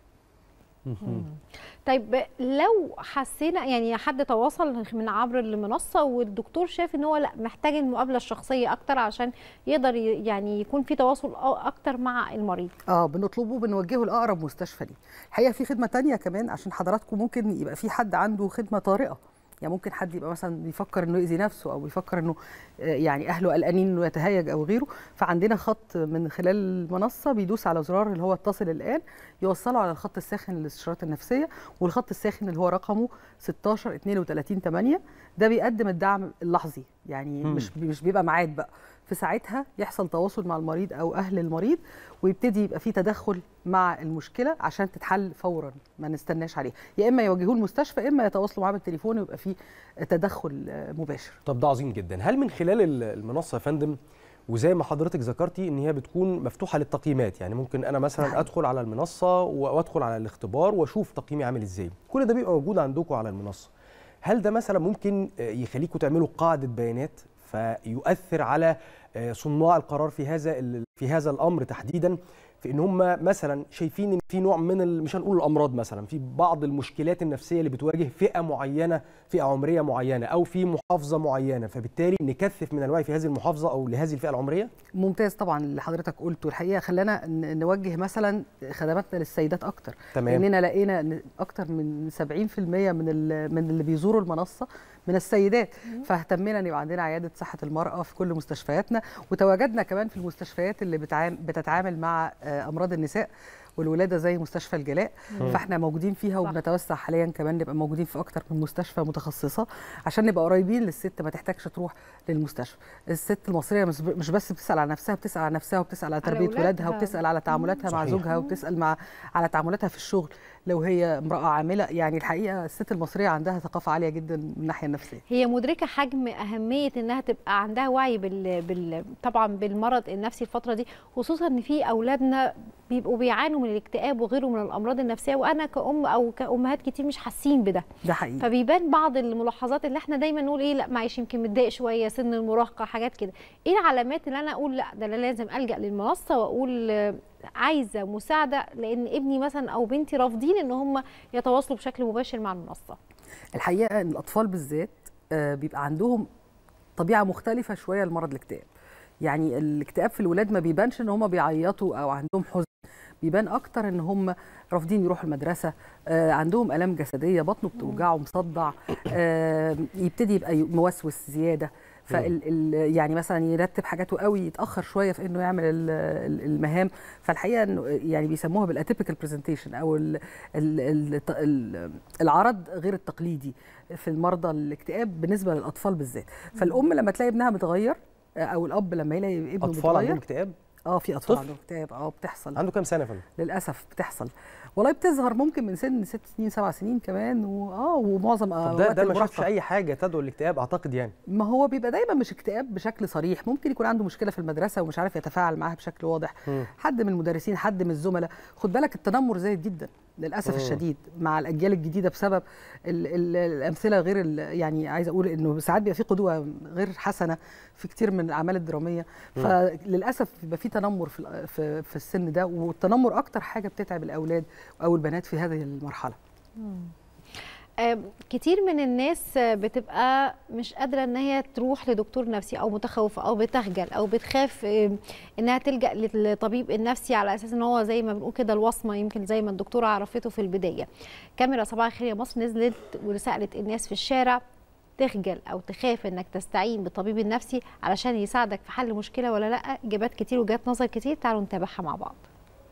طيب لو حسينا يعني حد تواصل من عبر المنصه والدكتور شاف ان هو لا محتاج المقابله الشخصيه اكتر عشان يقدر ي- يعني يكون في تواصل أ- اكتر مع المريض اه بنطلبه بنوجهه لاقرب مستشفى ليه الحقيقه في خدمه تانية كمان عشان حضراتكم ممكن يبقى في حد عنده خدمه طارئه يعني ممكن حد يبقى مثلا بيفكر انه يأذي نفسه او بيفكر انه آه، يعني اهله قلقانين انه يتهيج او غيره فعندنا خط من خلال المنصه بيدوس على زرار اللي هو اتصل الان يوصله على الخط الساخن للاستشارات النفسيه والخط الساخن اللي هو رقمه 16 32 8 ده بيقدم الدعم اللحظي يعني مم. مش مش بيبقى ميعاد بقى في ساعتها يحصل تواصل مع المريض او اهل المريض ويبتدي يبقى في تدخل مع المشكله عشان تتحل فورا ما نستناش عليها يا اما يوجهوه المستشفى يا اما يتواصلوا معاه بالتليفون ويبقى في تدخل آه، مباشر طب ده عظيم جدا هل من خلال ال- المنصه يا فندم وزي ما حضرتك ذكرتي ان هي بتكون مفتوحه للتقييمات يعني ممكن انا مثلا ادخل على المنصه و- وادخل على الاختبار واشوف تقييمي عامل ازاي كل ده بيبقى موجود عندكم على المنصه هل ده مثلا ممكن آه، يخليكم تعملوا قاعده بيانات فيؤثر على آه، صناع القرار في هذا ال- في هذا الامر تحديدا في ان هم مثلا شايفين ان في نوع من ال- مش هنقول الامراض مثلا في بعض المشكلات النفسيه اللي بتواجه فئه معينه فئه عمريه معينه او في محافظه معينه فبالتالي نكثف من الوعي في هذه المحافظه او لهذه الفئه العمريه ممتاز طبعا اللي حضرتك قلته الحقيقه خلانا ن- نوجه مثلا خدماتنا للسيدات اكتر تمام. لاننا لقينا ان اكتر من 70% من ال- من اللي بيزوروا المنصه من السيدات فاهتمينا ان يبقى عندنا عياده صحه المراه في كل مستشفياتنا وتواجدنا كمان في المستشفيات اللي بتعام- بتتعامل مع آه، امراض النساء والولاده زي مستشفى الجلاء مم. فاحنا موجودين فيها وبنتوسع حاليا كمان نبقى موجودين في اكتر من مستشفى متخصصه عشان نبقى قريبين للست ما تحتاجش تروح للمستشفى الست المصريه مش ب- مش بس بتسال على نفسها بتسال على نفسها وبتسال على تربيه ولادها. ولادها وبتسال على تعاملاتها مع صحيح. زوجها وبتسال مع على تعاملاتها في الشغل لو هي امراه عامله يعني الحقيقه الست المصريه عندها ثقافه عاليه جدا من الناحيه النفسيه هي مدركه حجم اهميه انها تبقى عندها وعي بال... بال... طبعا بالمرض النفسي الفتره دي خصوصا ان في اولادنا بيبقوا بيعانوا من الاكتئاب وغيره من الامراض النفسيه وانا كأم او كأمهات كتير مش حاسين بده ده حقيقي فبيبان بعض الملاحظات اللي احنا دايما نقول ايه لا معلش يمكن متضايق شويه سن المراهقه حاجات كده ايه العلامات اللي انا اقول لا ده انا لازم الجا للمنصه واقول آه، عايزه مساعده لان ابني مثلا او بنتي رافضين ان هم يتواصلوا بشكل مباشر مع المنصه الحقيقه ان الاطفال بالذات آه، بيبقى عندهم طبيعه مختلفه شويه لمرض الاكتئاب يعني الاكتئاب في الولاد ما بيبانش ان هم بيعيطوا او عندهم حزن بيبان اكتر ان هم رافضين يروحوا المدرسه آه عندهم الام جسديه بطنه بتوجعه مصدع آه يبتدي يبقى موسوس زياده فال ال- يعني مثلا يرتب حاجاته قوي يتاخر شويه في انه يعمل ال- ال- المهام فالحقيقه انه يعني بيسموها بالاتيبيكال برزنتيشن او ال ال ال ال العرض غير التقليدي في المرضى الاكتئاب بالنسبه للاطفال بالذات فالام لما تلاقي ابنها متغير آه، او الاب لما يلاقي ابنه اطفال متغير عندهم اكتئاب اه في اطفال طفل؟ عندهم اكتئاب اه بتحصل عنده كام سنه يا فندم للاسف بتحصل والله بتظهر ممكن من سن ست سنين سبع سنين كمان واه ومعظم طب ده وقت ده ما شافش المراهقة. اي حاجه تدعو للاكتئاب اعتقد يعني ما هو بيبقى دايما مش اكتئاب بشكل صريح ممكن يكون عنده مشكله في المدرسه ومش عارف يتفاعل معاها بشكل واضح مم. حد من المدرسين حد من الزملاء خد بالك التنمر زايد جدا للاسف مم. الشديد مع اجيال الجديده بسبب ال ال الامثله غير ال يعني عايزه اقول انه ساعات بيبقى في قدوه غير حسنه في كتير من الاعمال الدراميه مم. فللاسف بيبقى في تنمر في ال- في, في السن ده والتنمر اكتر حاجه بتتعب الاولاد او البنات في هذه المرحله آه، كتير من الناس آه، بتبقى مش قادره ان هي تروح لدكتور نفسي او متخوفه او بتخجل او بتخاف آه، انها تلجا للطبيب النفسي على اساس ان هو زي ما بنقول كده الوصمه يمكن زي ما الدكتوره عرفته في البدايه كاميرا صباح الخير يا مصر نزلت وسالت الناس في الشارع تخجل او تخاف انك تستعين بالطبيب النفسي علشان يساعدك في حل مشكله ولا لا اجابات كتير وجهات نظر كتير تعالوا نتابعها مع بعض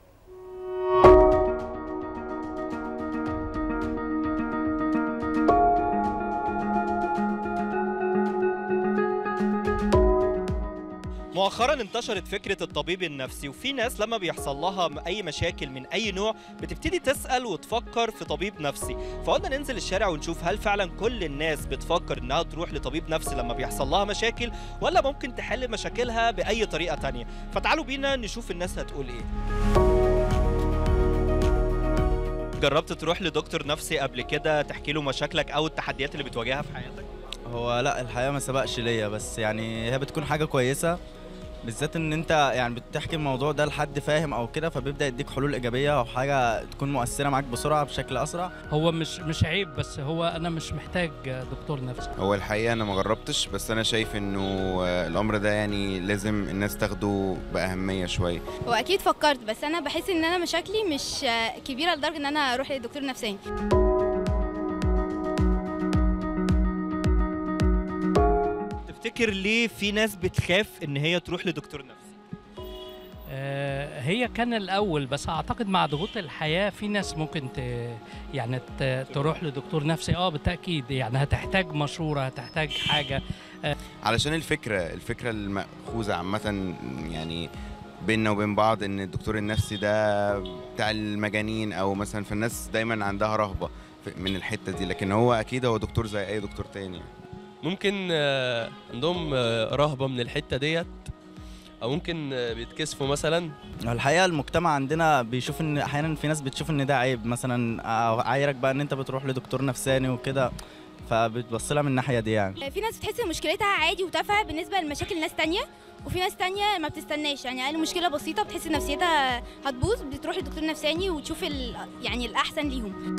مؤخرا انتشرت فكرة الطبيب النفسي وفي ناس لما بيحصل لها م- أي مشاكل من أي نوع بتبتدي تسأل وتفكر في طبيب نفسي فقلنا ننزل الشارع ونشوف هل فعلا كل الناس بتفكر إنها تروح لطبيب نفسي لما بيحصل لها مشاكل ولا ممكن تحل مشاكلها بأي طريقة تانية فتعالوا بينا نشوف الناس هتقول إيه جربت تروح لدكتور نفسي قبل كده تحكي له مشاكلك أو التحديات اللي بتواجهها في حياتك؟ هو لا الحقيقه ما سبقش ليا بس يعني هي بتكون حاجه كويسه بالذات ان انت يعني بتحكي الموضوع ده لحد فاهم او كده فبيبدا يديك حلول ايجابيه او حاجه تكون مؤثره معاك بسرعه بشكل اسرع هو مش مش عيب بس هو انا مش محتاج دكتور نفسي هو الحقيقة أنا ما جربتش بس أنا شايف إنه آه، الأمر ده يعني لازم الناس تاخده بأهمية شوية هو اكيد فكرت بس انا بحس ان انا مشاكلي مش آه، كبيره لدرجه ان انا اروح لدكتور نفساني تفتكر ليه في ناس بتخاف إن هي تروح لدكتور نفسي؟ آه، هي كان الاول بس اعتقد مع ضغوط الحياه في ناس ممكن ت... يعني ت... تروح لدكتور نفسي اه بالتاكيد يعني هتحتاج مشوره هتحتاج حاجه آه، علشان الفكرة الفكرة المأخوذة عامة يعني بيننا وبين بعض إن الدكتور النفسي ده بتاع المجانين أو مثلا فالناس دايما عندها رهبة في- من الحتة دي لكن هو أكيد هو دكتور زي أي دكتور تاني ممكن آه، عندهم آه، رهبة من الحتة ديت أو ممكن آه، بيتكسفوا مثلا الحقيقه المجتمع عندنا بيشوف ان احيانا في ناس بتشوف ان ده عيب مثلا آه، عايرك بقى ان انت بتروح لدكتور نفساني وكده فبتبص لها من الناحيه دي يعني في ناس بتحس ان مشكلتها عادي وتافهه بالنسبه لمشاكل ناس تانية وفي ناس تانية ما بتستناش يعني اقل مشكله بسيطه بتحس ان نفسيتها هتبوظ بتروح لدكتور نفساني وتشوف ال... يعني الاحسن ليهم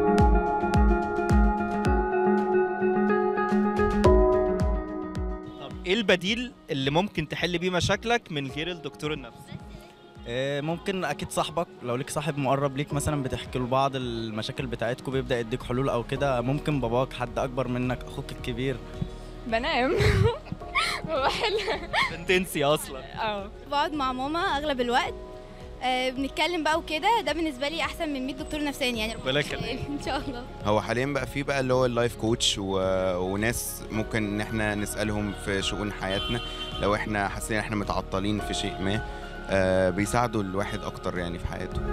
طب إيه البديل اللي ممكن تحل بيه مشاكلك من غير الدكتور النفسي؟ آه، ممكن اكيد صاحبك لو ليك صاحب مقرب ليك مثلا بتحكي له بعض المشاكل بتاعتكم بيبدا يديك حلول او كده ممكن باباك حد اكبر منك اخوك الكبير بنام بحل تنسي أصلا اه بقعد مع ماما اغلب الوقت آه، بنتكلم بقى وكده ده بالنسبه لي احسن من 100 دكتور نفساني يعني ربنا يخليك. ان شاء الله هو حاليا بقى في بقى اللي هو اللايف كوتش و... وناس ممكن ان احنا نسالهم في شؤون حياتنا لو احنا حاسين احنا متعطلين في شيء ما آه بيساعدوا الواحد اكتر يعني في حياته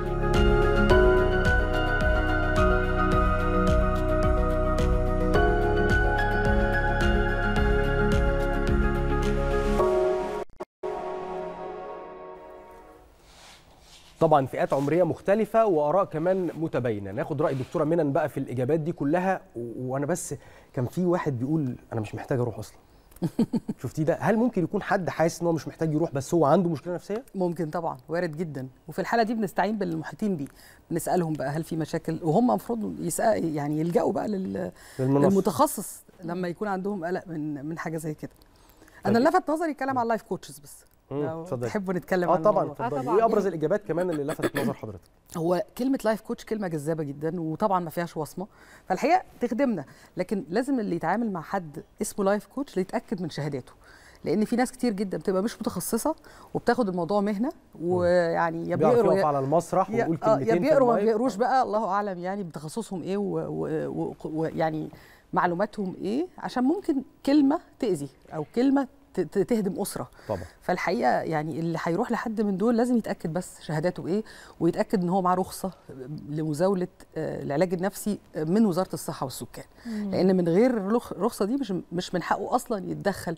طبعا فئات عمريه مختلفه واراء كمان متباينه ناخد راي الدكتوره منن بقى في الاجابات دي كلها و- وانا بس كان في واحد بيقول انا مش محتاج اروح اصلا شفتي ده هل ممكن يكون حد حاسس ان هو مش محتاج يروح بس هو عنده مشكله نفسيه ممكن طبعا وارد جدا وفي الحاله دي بنستعين بالمحيطين بيه بنسالهم بقى هل في مشاكل وهم المفروض يسأل يعني يلجأوا بقى لل... للمنصة. للمتخصص لما يكون عندهم قلق من من حاجه زي كده انا طيب. اللي لفت نظري الكلام على اللايف كوتشز بس مم، لو اتفضلي. تحبوا نتكلم اه عن طبعا الموضوع. اتفضلي ايه ابرز الاجابات كمان اللي لفتت نظر حضرتك هو كلمة لايف كوتش كلمة جذابة جدا وطبعا ما فيهاش وصمة فالحقيقة تخدمنا لكن لازم اللي يتعامل مع حد اسمه لايف كوتش يتأكد من شهاداته لأن في ناس كتير جدا بتبقى مش متخصصة وبطاخد الموضوع مهنة ويعني يا بيعرف بيقروا يقف يا- على المسرح يا- ويقول آه، يا كلمتين في بيقروا ما المايك. بيقروش بقى الله أعلم يعني بتخصصهم إيه ويعني و... و... يعني معلوماتهم إيه عشان ممكن كلمة تأذي أو كلمة ت- ت- تهدم أسرة طبعا فالحقيقه يعني اللي هيروح لحد من دول لازم يتاكد بس شهاداته ايه ويتاكد ان هو معاه رخصه لمزاوله آه، العلاج النفسي من وزاره الصحه والسكان مم. لان من غير الرخ- الرخصه دي مش مش من حقه اصلا يتدخل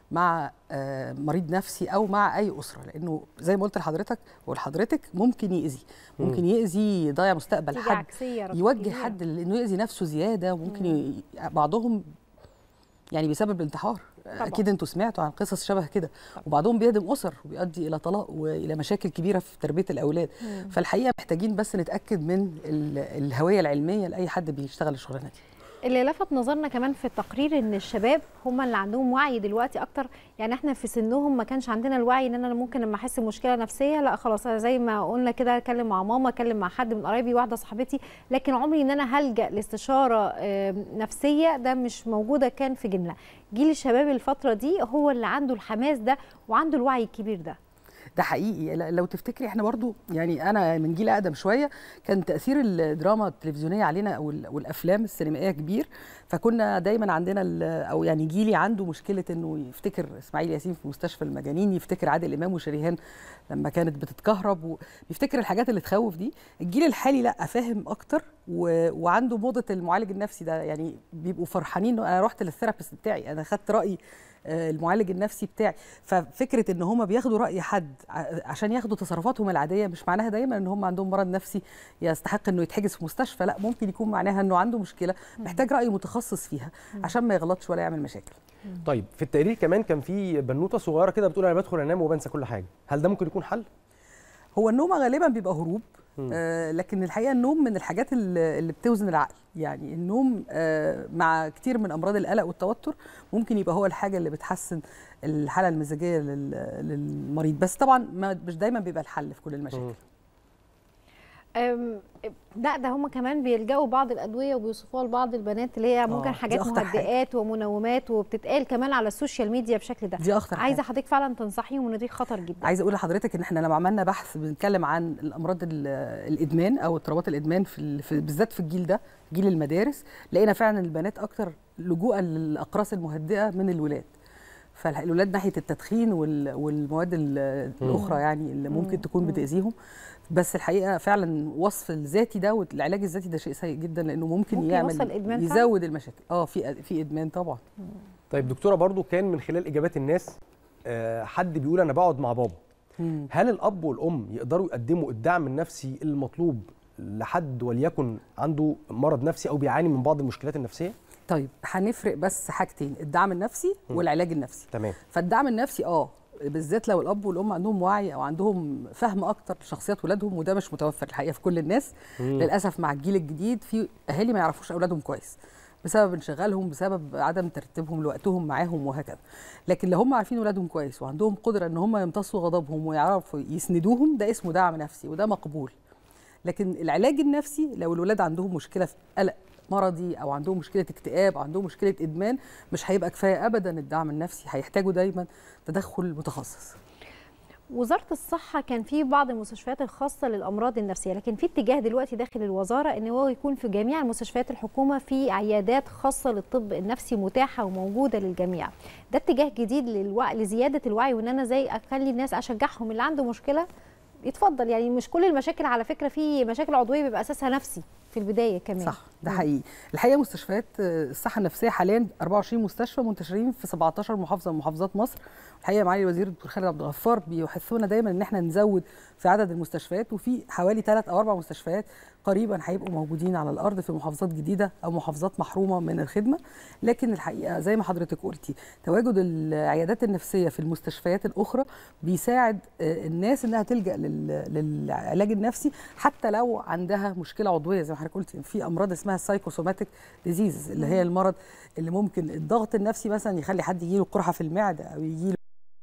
مع آه، مريض نفسي او مع اي اسره لانه زي ما قلت لحضرتك ولحضرتك ممكن يأذي ممكن مم. يأذي يضيع مستقبل نتيجة حد عكسية رب يوجه كبيرة. حد لانه يأذي نفسه زياده وممكن ي... بعضهم يعني بسبب الانتحار طبعاً. اكيد انتوا سمعتوا عن قصص شبه كده وبعضهم بيهدم اسر وبيؤدي الى طلاق والى مشاكل كبيره في تربيه الاولاد مم. فالحقيقه محتاجين بس نتاكد من ال- الهويه العلميه لاي حد بيشتغل الشغلانه دي اللي لفت نظرنا كمان في التقرير ان الشباب هم اللي عندهم وعي دلوقتي اكتر يعني احنا في سنهم ما كانش عندنا الوعي ان انا ممكن لما احس بمشكله نفسيه لا خلاص انا زي ما قلنا كده اتكلم مع ماما اتكلم مع حد من قرايبي واحده صاحبتي لكن عمري ان انا هلجا لاستشاره آم، نفسيه ده مش موجوده كان في جيلنا جيل الشباب الفتره دي هو اللي عنده الحماس ده وعنده الوعي الكبير ده ده حقيقي ل- لو تفتكري احنا برضو يعني انا من جيل اقدم شويه كان تاثير الدراما التلفزيونيه علينا او ال- والافلام السينمائيه كبير فكنا دايما عندنا ال- او يعني جيلي عنده مشكله انه يفتكر اسماعيل ياسين في مستشفى المجانين يفتكر عادل امام وشريهان لما كانت بتتكهرب ويفتكر الحاجات اللي تخوف دي الجيل الحالي لا فاهم اكتر و... وعنده موضه المعالج النفسي ده يعني بيبقوا فرحانين إنه انا رحت للثيرابيست بتاعي انا خدت راي آه، المعالج النفسي بتاعي ففكره ان هم بياخدوا راي حد ع- عشان ياخدوا تصرفاتهم العاديه مش معناها دايما ان هم عندهم مرض نفسي يستحق انه يتحجز في مستشفى لا ممكن يكون معناها انه عنده مشكله محتاج راي متخصص فيها عشان ما يغلطش ولا يعمل مشاكل طيب في التقرير كمان كان في بنوته صغيره كده بتقول انا بدخل انام وبنسى كل حاجه هل ده ممكن يكون حل هو النوم غالبا بيبقى هروب مم. آه لكن الحقيقه النوم من الحاجات اللي اللي بتوزن العقل يعني النوم آه مع كتير من امراض القلق والتوتر ممكن يبقى هو الحاجه اللي بتحسن الحاله المزاجيه لل- للمريض بس طبعا ما مش دايما بيبقى الحل في كل المشاكل أم، لا ده هم كمان بيلجأوا بعض الأدوية وبيوصفوها لبعض البنات اللي هي ممكن دي حاجات أخطر حاجة. مهدئات ومنومات وبتتقال كمان على السوشيال ميديا بشكل ده دي أخطر عايزة حاجة. حضرتك فعلا تنصحيهم ان دي خطر جدا عايزه اقول لحضرتك ان احنا لما عملنا بحث بنتكلم عن الامراض ال- الادمان او اضطرابات الادمان في, ال- في بالذات في الجيل ده جيل المدارس لقينا فعلا البنات اكتر لجوءا للاقراص المهدئه من الولاد فالولاد ناحيه التدخين وال- والمواد ال- مم. الاخرى يعني اللي ممكن مم. تكون مم. بتاذيهم بس الحقيقه فعلا وصف الذاتي ده والعلاج الذاتي ده شيء سيء جدا لانه ممكن, ممكن يعمل يوصل إدمان فعلا؟ يزود المشاكل اه في في ادمان طبعا طيب دكتوره برضو كان من خلال اجابات الناس آه، حد بيقول انا بقعد مع بابا مم. هل الاب والام يقدروا يقدموا الدعم النفسي المطلوب لحد وليكن عنده مرض نفسي او بيعاني من بعض المشكلات النفسيه طيب هنفرق بس حاجتين الدعم النفسي مم. والعلاج النفسي تمام فالدعم النفسي اه بالذات لو الاب والام عندهم وعي او عندهم فهم اكتر لشخصيات ولادهم وده مش متوفر الحقيقه في كل الناس مم. للاسف مع الجيل الجديد في اهالي ما يعرفوش اولادهم كويس بسبب انشغالهم بسبب عدم ترتيبهم لوقتهم معاهم وهكذا لكن لو هم عارفين ولادهم كويس وعندهم قدره ان هم يمتصوا غضبهم ويعرفوا يسندوهم ده اسمه دعم نفسي وده مقبول لكن العلاج النفسي لو الولاد عندهم مشكله في قلق مرضي او عندهم مشكله اكتئاب او عندهم مشكله ادمان مش هيبقى كفايه ابدا الدعم النفسي هيحتاجوا دايما تدخل متخصص وزارة الصحة كان في بعض المستشفيات الخاصة للأمراض النفسية لكن في اتجاه دلوقتي داخل الوزارة ان هو يكون في جميع المستشفيات الحكومة في عيادات خاصة للطب النفسي متاحة وموجودة للجميع ده اتجاه جديد للوعي لزيادة الوعي وان انا زي اخلي الناس اشجعهم اللي عنده مشكلة يتفضل يعني مش كل المشاكل على فكرة في مشاكل عضوية بيبقى اساسها نفسي في البداية كمان صح ده حقيقي الحقيقه مستشفيات آه، الصحه النفسيه حاليا 24 مستشفى منتشرين في 17 محافظه من محافظات مصر الحقيقه معالي الوزير الدكتور خالد عبد الغفار بيحثونا دايما ان احنا نزود في عدد المستشفيات وفي حوالي ثلاث او اربع مستشفيات قريبا هيبقوا موجودين على الارض في محافظات جديده او محافظات محرومه من الخدمه لكن الحقيقه زي ما حضرتك قلتي تواجد العيادات النفسيه في المستشفيات الاخرى بيساعد آه، الناس انها تلجا لل- للعلاج النفسي حتى لو عندها مشكله عضويه زي ما حضرتك قلتي في امراض اسمها السايكوسوماتيك ديزيز اللي هي المرض اللي ممكن الضغط النفسي مثلا يخلي حد يجيله قرحه في المعده او يجيله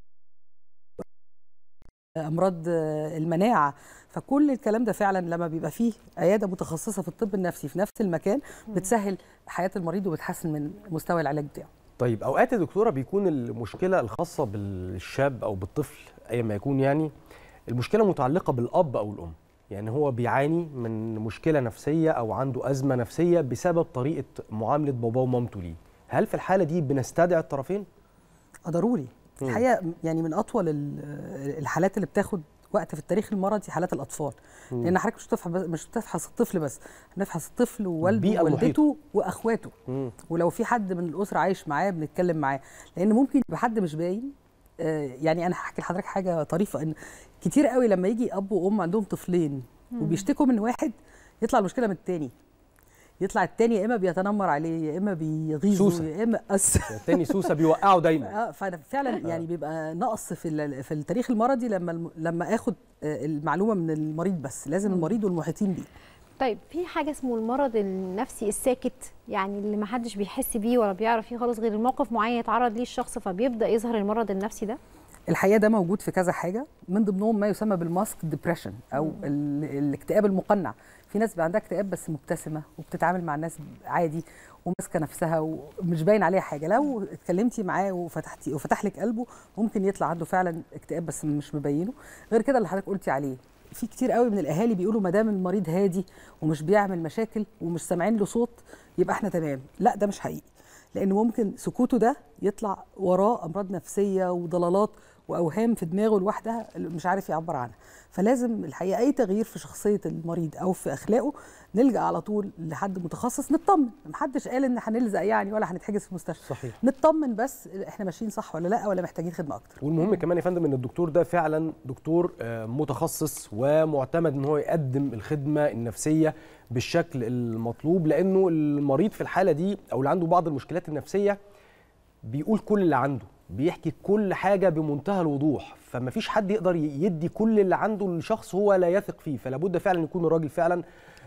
امراض آه، المناعه فكل الكلام ده فعلا لما بيبقى فيه عياده متخصصه في الطب النفسي في نفس المكان بتسهل حياه المريض وبتحسن من مستوى العلاج بتاعه طيب اوقات يا دكتوره بيكون المشكله الخاصه بالشاب او بالطفل ايا ما يكون يعني المشكله متعلقه بالاب او الام يعني هو بيعاني من مشكله نفسيه او عنده ازمه نفسيه بسبب طريقه معامله باباه ومامته ليه هل في الحاله دي بنستدعي الطرفين اه ضروري مم. الحقيقه يعني من اطول ال- الحالات اللي بتاخد وقت في التاريخ المرضي حالات الاطفال مم. لان حضرتك مش بتفحص مش بتفحص الطفل بس هنفحص الطفل ووالده البيئة المحيطة. ووالدته واخواته مم. ولو في حد من الاسره عايش معاه بنتكلم معاه لان ممكن يبقى حد مش باين آه، يعني انا هحكي لحضرتك حاجه طريفه ان كتير قوي لما يجي اب وام عندهم طفلين مم. وبيشتكوا من واحد يطلع المشكله من التاني يطلع التاني يا اما بيتنمر عليه يا اما بيغيظه سوسة. يا اما أس... التاني سوسه بيوقعه دايما اه فانا فعلا يعني بيبقى نقص في ال- في التاريخ المرضي لما الم- لما اخد آه، المعلومه من المريض بس لازم المريض والمحيطين بيه طيب في حاجه اسمه المرض النفسي الساكت يعني اللي ما حدش بيحس بيه ولا بيعرف فيه خالص غير الموقف معين يتعرض ليه الشخص فبيبدا يظهر المرض النفسي ده الحقيقه ده موجود في كذا حاجه من ضمنهم ما يسمى بالماسك ديبريشن او ال- الاكتئاب المقنع في ناس بقى عندها اكتئاب بس مبتسمه وبتتعامل مع الناس عادي وماسكه نفسها ومش باين عليها حاجه لو اتكلمتي معاه وفتحتي وفتح لك قلبه ممكن يطلع عنده فعلا اكتئاب بس مش مبينه غير كده اللي حضرتك قلتي عليه في كتير قوي من الاهالي بيقولوا ما دام المريض هادي ومش بيعمل مشاكل ومش سامعين له صوت يبقى احنا تمام لا ده مش حقيقي لان ممكن سكوته ده يطلع وراه امراض نفسيه وضلالات واوهام في دماغه لوحدها اللي مش عارف يعبر عنها فلازم الحقيقه اي تغيير في شخصيه المريض او في اخلاقه نلجا على طول لحد متخصص نطمن محدش قال ان هنلزق يعني ولا هنتحجز في مستشفى صحيح نطمن بس احنا ماشيين صح ولا لا ولا محتاجين خدمه اكتر والمهم كمان يا فندم ان الدكتور ده فعلا دكتور آه، متخصص ومعتمد ان هو يقدم الخدمه النفسيه بالشكل المطلوب لانه المريض في الحاله دي او اللي عنده بعض المشكلات النفسيه بيقول كل اللي عنده بيحكي كل حاجه بمنتهى الوضوح فما فيش حد يقدر يدي كل اللي عنده لشخص هو لا يثق فيه فلا بد فعلا يكون الراجل فعلا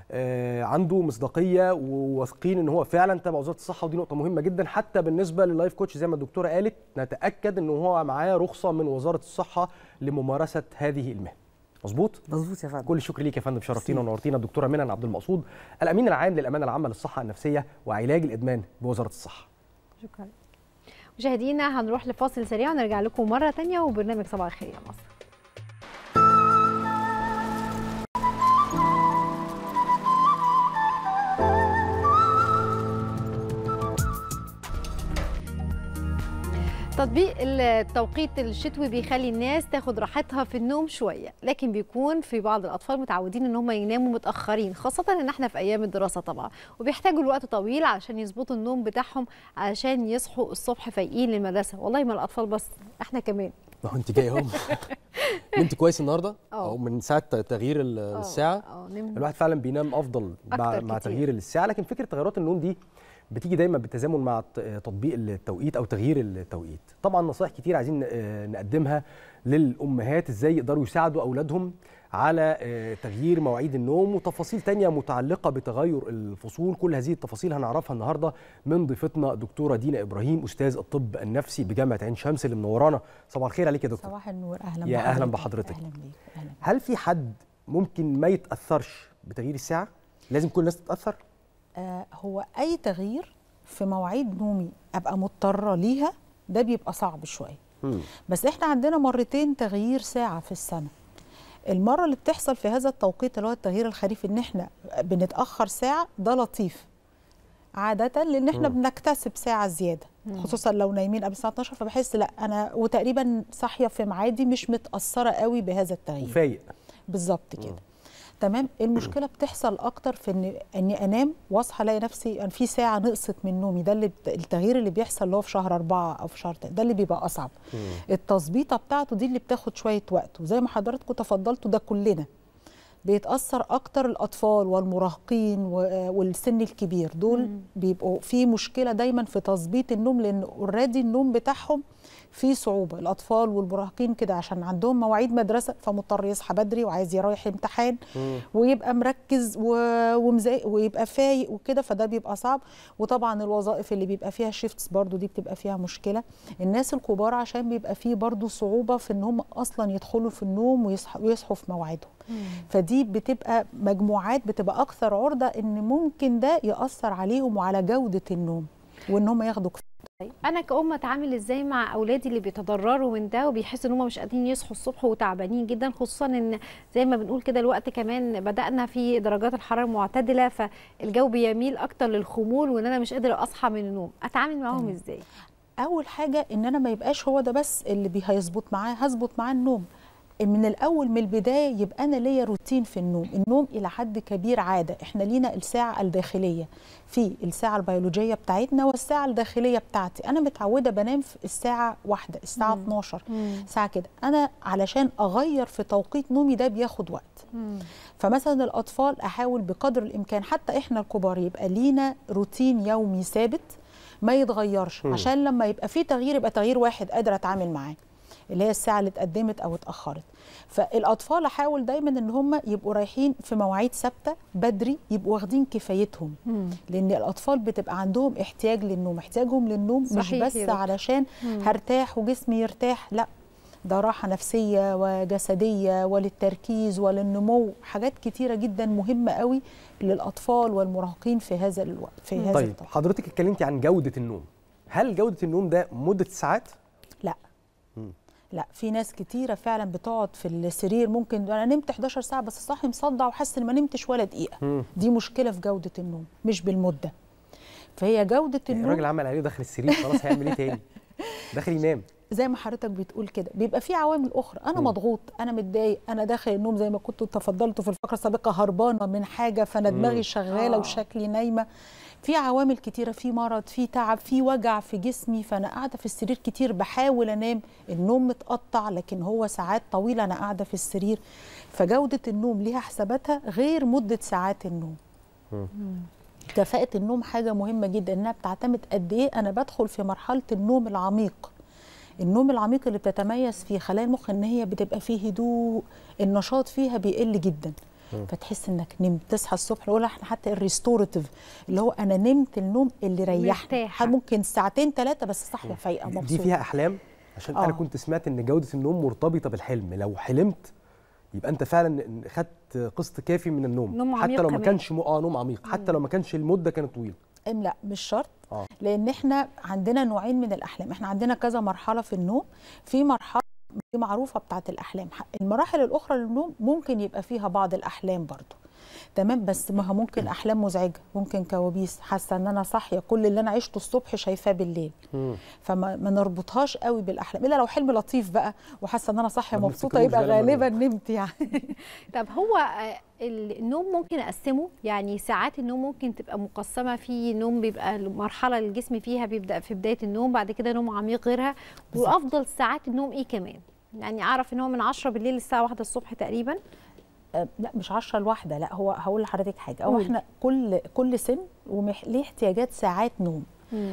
آه، عنده مصداقيه وواثقين ان هو فعلا تبع وزاره الصحه ودي نقطه مهمه جدا حتى بالنسبه لللايف كوتش زي ما الدكتوره قالت نتاكد ان هو معاه رخصه من وزاره الصحه لممارسه هذه المهنه مظبوط مظبوط يا فندم كل الشكر ليك يا فندم شرفتينا ونورتينا الدكتوره منى عبد المقصود الامين العام للامانه العامه للصحه النفسيه وعلاج الادمان بوزاره الصحه شكرا مشاهدينا هنروح لفاصل سريع ونرجع لكم مره تانية وبرنامج صباح الخير يا مصر تطبيق التوقيت الشتوي بيخلي الناس تاخد راحتها في النوم شويه لكن بيكون في بعض الاطفال متعودين ان هم يناموا متاخرين خاصه ان احنا في ايام الدراسه طبعا وبيحتاجوا الوقت طويل علشان يظبطوا النوم بتاعهم علشان يصحوا الصبح فايقين للمدرسه والله ما الاطفال بس احنا كمان ما هو انت جاي اهو نمت كويس النهارده اه. او من ساعه تغيير ال- الساعه اه نمت الواحد فعلا بينام افضل مع, أكتر مع كتير. تغيير الساعه لكن فكره تغيرات النوم دي بتيجي دايما بالتزامن مع ت- تطبيق التوقيت او تغيير التوقيت طبعا نصائح كتير عايزين ن- آه، نقدمها للامهات ازاي يقدروا يساعدوا اولادهم على آه، تغيير مواعيد النوم وتفاصيل تانية متعلقة بتغير الفصول كل هذه التفاصيل هنعرفها النهاردة من ضيفتنا دكتورة دينا إبراهيم أستاذ الطب النفسي بجامعة عين شمس اللي منورانا صباح الخير عليك يا دكتور صباح النور اهلا يا أهلا بحضرتك اهلا بيك اهلا هل في حد ممكن ما يتأثرش بتغيير الساعة؟ لازم كل الناس تتأثر؟ آه هو اي تغيير في مواعيد نومي ابقى مضطره ليها ده بيبقى صعب شويه بس احنا عندنا مرتين تغيير ساعه في السنه المره اللي بتحصل في هذا التوقيت اللي هو التغيير الخريفي ان احنا بنتاخر ساعه ده لطيف عاده لان احنا مم. بنكتسب ساعه زياده مم. خصوصا لو نايمين قبل الساعه 12 فبحس لا انا وتقريبا صاحيه في ميعادي مش متاثره قوي بهذا التغيير وفايق بالظبط كده تمام المشكله بتحصل اكتر في ان اني انام واصحى الاقي نفسي ان في ساعه نقصت من نومي ده اللي بت- التغيير اللي بيحصل اللي هو في شهر أربعة او في شهر تلاتة، ده اللي بيبقى اصعب التظبيطه بتاعته دي اللي بتاخد شويه وقت وزي ما حضراتكم تفضلتوا ده كلنا بيتاثر اكتر الاطفال والمراهقين و- والسن الكبير دول بيبقوا في مشكله دايما في تظبيط النوم لان اوريدي النوم بتاعهم في صعوبه الاطفال والمراهقين كده عشان عندهم مواعيد مدرسه فمضطر يصحى بدري وعايز يروح امتحان ويبقى مركز و- ومزا- ويبقى فايق وكده فده بيبقى صعب وطبعا الوظائف اللي بيبقى فيها شيفتس برضو دي بتبقى فيها مشكله الناس الكبار عشان بيبقى فيه برضو صعوبه في ان هم اصلا يدخلوا في النوم ويصحوا ويصحوا في مواعيدهم فدي بتبقى مجموعات بتبقى اكثر عرضه ان ممكن ده ياثر عليهم وعلى جوده النوم وان هم ياخدوا كفايه انا كأم اتعامل ازاي مع اولادي اللي بيتضرروا من ده وبيحسوا ان هم مش قادرين يصحوا الصبح وتعبانين جدا خصوصا ان زي ما بنقول كده الوقت كمان بدأنا في درجات الحرارة معتدلة فالجو بيميل اكتر للخمول وان انا مش قادرة اصحى من النوم اتعامل معاهم تمام. ازاي اول حاجه ان انا ما يبقاش هو ده بس اللي بي- هيظبط معاه هظبط معاه النوم من الاول من البدايه يبقى انا ليا روتين في النوم النوم الى حد كبير عاده احنا لينا الساعه الداخليه في الساعه البيولوجيه بتاعتنا والساعه الداخليه بتاعتي انا متعوده بنام في الساعه واحدة الساعه مم. 12 مم. ساعه كده انا علشان اغير في توقيت نومي ده بياخد وقت فمثلا الاطفال احاول بقدر الامكان حتى احنا الكبار يبقى لينا روتين يومي ثابت ما يتغيرش مم. عشان لما يبقى في تغيير يبقى تغيير واحد قادر اتعامل معاه اللي هي الساعه اللي اتقدمت او اتاخرت فالاطفال احاول دايما ان هم يبقوا رايحين في مواعيد ثابته بدري يبقوا واخدين كفايتهم لان الاطفال بتبقى عندهم احتياج للنوم احتياجهم للنوم مش صحيح بس يا دكتور. علشان مم. هرتاح وجسمي يرتاح لا ده راحة نفسية وجسدية وللتركيز وللنمو حاجات كتيرة جدا مهمة قوي للأطفال والمراهقين في هذا الوقت في هذا طيب الوقت. حضرتك اتكلمتي عن جوده النوم هل جوده النوم ده مده ساعات لا مم. لا في ناس كتيرة فعلا بتقعد في السرير ممكن انا نمت 11 ساعة بس صاحي مصدع وحاسس ان ما نمتش ولا دقيقة مم. دي مشكلة في جودة النوم مش بالمدة فهي جودة النوم الراجل عمل عليه دخل السرير خلاص هيعمل ايه تاني داخل ينام زي ما حضرتك بتقول كده بيبقى في عوامل اخرى انا مم. مضغوط انا متضايق انا داخل النوم زي ما كنتوا تفضلتوا في الفقره السابقه هربانه من حاجه فانا مم. دماغي شغاله آه. وشكلي نايمه في عوامل كتيره في مرض في تعب في وجع في جسمي فانا قاعده في السرير كتير بحاول انام النوم متقطع لكن هو ساعات طويله انا قاعده في السرير فجوده النوم ليها حساباتها غير مده ساعات النوم كفاءة النوم حاجة مهمة جدا انها بتعتمد قد ايه انا بدخل في مرحلة النوم العميق النوم العميق اللي بتتميز فيه خلايا المخ ان هي بتبقى فيه هدوء النشاط فيها بيقل جدا مم. فتحس انك نمت تصحى الصبح نقول احنا حتى الريستوراتيف اللي هو انا نمت النوم اللي ريحني مرتاحة. ممكن ساعتين ثلاثه بس صاحيه فايقه دي مبسوطه فيها احلام عشان آه. انا كنت سمعت ان جوده النوم مرتبطه بالحلم لو حلمت يبقى انت فعلا خدت قسط كافي من النوم نوم حتى عميق لو ما كمان. كانش م... اه نوم عميق حتى لو ما كانش المده كانت طويله ام لا مش شرط اه لان احنا عندنا نوعين من الاحلام احنا عندنا كذا مرحله في النوم في مرحله دي معروفه بتاعه الاحلام المراحل الاخرى للنوم ممكن يبقى فيها بعض الاحلام برضو تمام بس ما هو ممكن احلام مزعجه ممكن كوابيس حاسه ان انا صاحيه كل اللي انا عشته الصبح شايفاه بالليل فما ما نربطهاش قوي بالاحلام الا لو حلم لطيف بقى وحاسه ان انا صاحيه ما مبسوطه بنفتكروش يبقى ده لما غالبا نمت يعني طب هو آه، النوم ممكن اقسمه يعني ساعات النوم ممكن تبقى مقسمه في نوم بيبقى المرحله اللي الجسم فيها بيبدا في بدايه النوم بعد كده نوم عميق غيرها وافضل ساعات النوم ايه كمان يعني اعرف ان هو من 10 بالليل للساعه 1 الصبح تقريبا آه، لا مش 10 لواحده لا هو هقول لحضرتك حاجه هو قولي. احنا كل كل سن وليه احتياجات ساعات نوم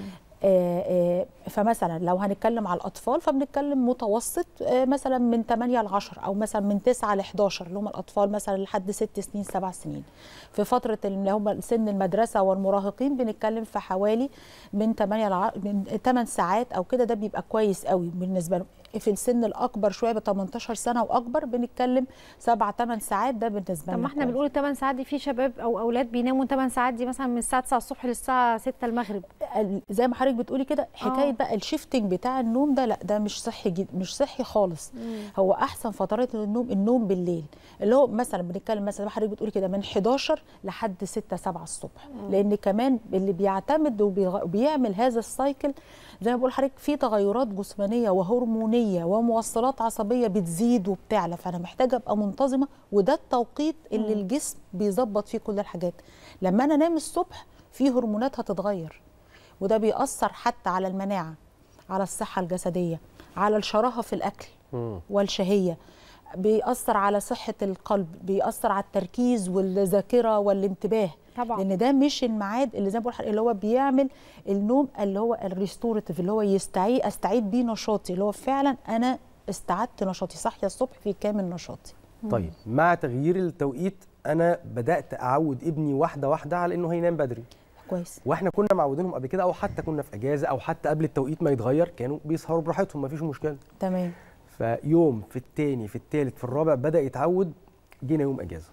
آه، آه، فمثلا لو هنتكلم على الاطفال فبنتكلم متوسط آه، مثلا من 8 ل 10 او مثلا من 9 ل 11 اللي هم الاطفال مثلا لحد 6 سنين 7 سنين في فتره اللي هم سن المدرسه والمراهقين بنتكلم في حوالي من 8 ل ع- من 8 ساعات او كده ده بيبقى كويس قوي بالنسبه لهم في السن الاكبر شويه ب 18 سنه واكبر بنتكلم 7 8 ساعات ده بالنسبه طب لنا ما احنا كويس. بنقول 8 ساعات دي في شباب او اولاد بيناموا 8 ساعات دي مثلا من الساعه 9 الصبح للساعه 6 المغرب زي ما حضرتك بتقولي كده حكايه بقى الشيفتنج بتاع النوم ده لا ده مش صحي جد مش صحي خالص مم. هو احسن فترات النوم النوم بالليل اللي هو مثلا بنتكلم مثلا زي ما حضرتك بتقولي كده من 11 لحد 6 7 الصبح مم. لان كمان اللي بيعتمد وبيغ- وبيعمل هذا السايكل زي ما بقول لحضرتك في تغيرات جسمانيه وهرمونيه وموصلات عصبيه بتزيد وبتعلى فانا محتاجه ابقى منتظمه وده التوقيت اللي مم. الجسم بيظبط فيه كل الحاجات لما انا انام الصبح في هرمونات هتتغير وده بيأثر حتى على المناعة على الصحة الجسدية على الشراهة في الأكل والشهية بيأثر على صحة القلب بيأثر على التركيز والذاكرة والانتباه طبعا لأن ده مش الميعاد اللي زي ما بقول لحضرتك اللي هو بيعمل النوم اللي هو الريستوريتيف اللي هو يستعيد استعيد بيه نشاطي اللي هو فعلا أنا استعدت نشاطي صاحية الصبح في كامل نشاطي طيب مع تغيير التوقيت انا بدات اعود ابني واحده واحده على انه هينام بدري كويس واحنا كنا معودينهم قبل كده او حتى كنا في اجازه او حتى قبل التوقيت ما يتغير كانوا بيسهروا براحتهم مفيش مشكله تمام فيوم في التاني في التالت في الرابع بدا يتعود جينا يوم اجازه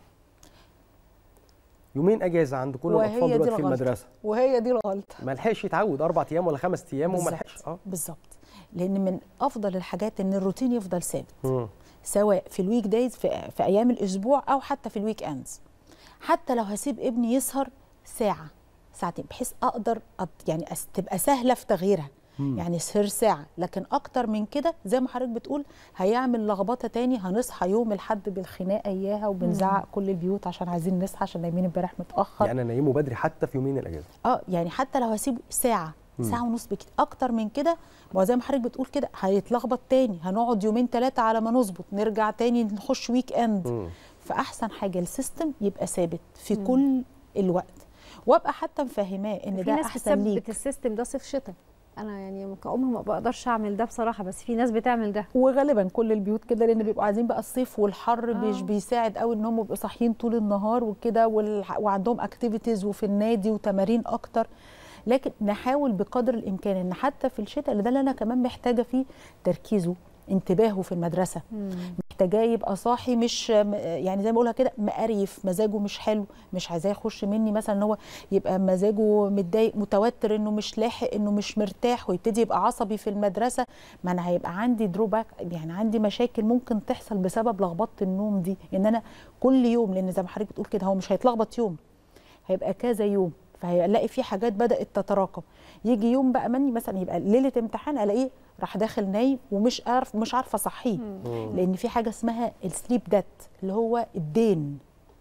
يومين اجازه عند كل الاطفال وهي دي دلوقتي في الغلطة المدرسه وهي دي الغلطة ما لحقش يتعود اربع ايام ولا خمس ايام وما بالظبط. لحقش اه بالظبط لأن من أفضل الحاجات إن الروتين يفضل ثابت مم. سواء في الويك دايز في, في ايام الاسبوع او حتى في الويك اندز حتى لو هسيب ابني يسهر ساعه ساعتين بحيث اقدر أط... يعني أس... تبقى سهله في تغييرها مم. يعني سهر ساعه لكن اكتر من كده زي ما حضرتك بتقول هيعمل لخبطه تاني هنصحى يوم الحد بالخناقه اياها وبنزعق كل البيوت عشان عايزين نصحى عشان نايمين امبارح متاخر يعني انا نايمه بدري حتى في يومين الاجازه اه يعني حتى لو هسيبه ساعه مم. ساعه ونص بكتير اكتر من كده ما هو زي ما حضرتك بتقول كده هيتلخبط تاني هنقعد يومين ثلاثه على ما نظبط نرجع تاني نخش ويك اند مم. فاحسن حاجه السيستم يبقى ثابت في مم. كل الوقت وابقى حتى مفهماه ان في ده ناس احسن ليك بتثبت السيستم ده صيف شتاء انا يعني كأم ما بقدرش اعمل ده بصراحه بس في ناس بتعمل ده وغالبا كل البيوت كده لان بيبقوا عايزين بقى الصيف والحر مش آه. بيساعد قوي ان هم يبقوا صاحيين طول النهار وكده والح- وعندهم اكتيفيتيز وفي النادي وتمارين اكتر لكن نحاول بقدر الامكان ان حتى في الشتاء اللي ده اللي انا كمان محتاجه فيه تركيزه انتباهه في المدرسه محتاجاه يبقى صاحي مش يعني زي ما بقولها كده مقريف مزاجه مش حلو مش عايزاه يخش مني مثلا ان هو يبقى مزاجه متضايق متوتر انه مش لاحق انه مش مرتاح ويبتدي يبقى عصبي في المدرسه ما انا هيبقى عندي دروباك يعني عندي مشاكل ممكن تحصل بسبب لخبطه النوم دي ان انا كل يوم لان زي ما حضرتك بتقول كده هو مش هيتلخبط يوم هيبقى كذا يوم فهيلاقي في حاجات بدات تتراكم يجي يوم بقى مني مثلا يبقى ليله امتحان الاقيه راح داخل نايم ومش عارف مش عارفه اصحيه لان في حاجه اسمها السليب دات اللي هو الدين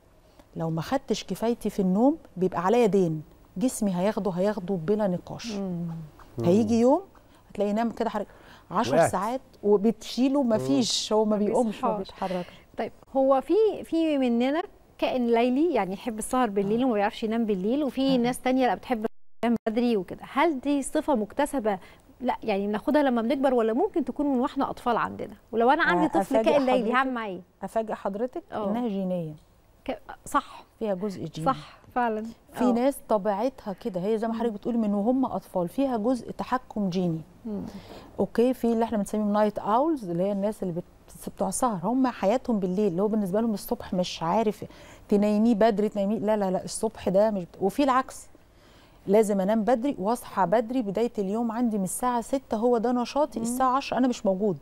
لو ما خدتش كفايتي في النوم بيبقى عليا دين جسمي هياخده هياخده بلا نقاش هيجي يوم هتلاقيه نام كده حركة 10 وقعت. ساعات وبتشيله ما فيش هو ما بيقومش ما بيصحاش. بيتحركش طيب هو في في مننا كائن ليلي يعني يحب السهر بالليل وما بيعرفش ينام بالليل وفي ناس تانية لا بتحب تنام بدري وكده هل دي صفة مكتسبة لا يعني بناخدها لما بنكبر ولا ممكن تكون من واحنا اطفال عندنا ولو انا عندي طفل أفاجئ كائن ليلي حضرتك- هعمل معاه ايه افاجئ حضرتك آه. انها جينيه صح فيها جزء جيني صح فعلا في آه. ناس طبيعتها كده هي زي ما حضرتك بتقولي من وهم اطفال فيها جزء تحكم جيني مم. اوكي في اللي احنا بنسميهم نايت اولز اللي هي الناس اللي بت... بتوع سهر هم حياتهم بالليل اللي هو بالنسبه لهم الصبح مش عارف تنيميه بدري تنيميه لا لا لا الصبح ده مش بت... وفي العكس لازم انام بدري واصحى بدري بدايه اليوم عندي من الساعه 6 هو ده نشاطي الساعه 10 انا مش موجود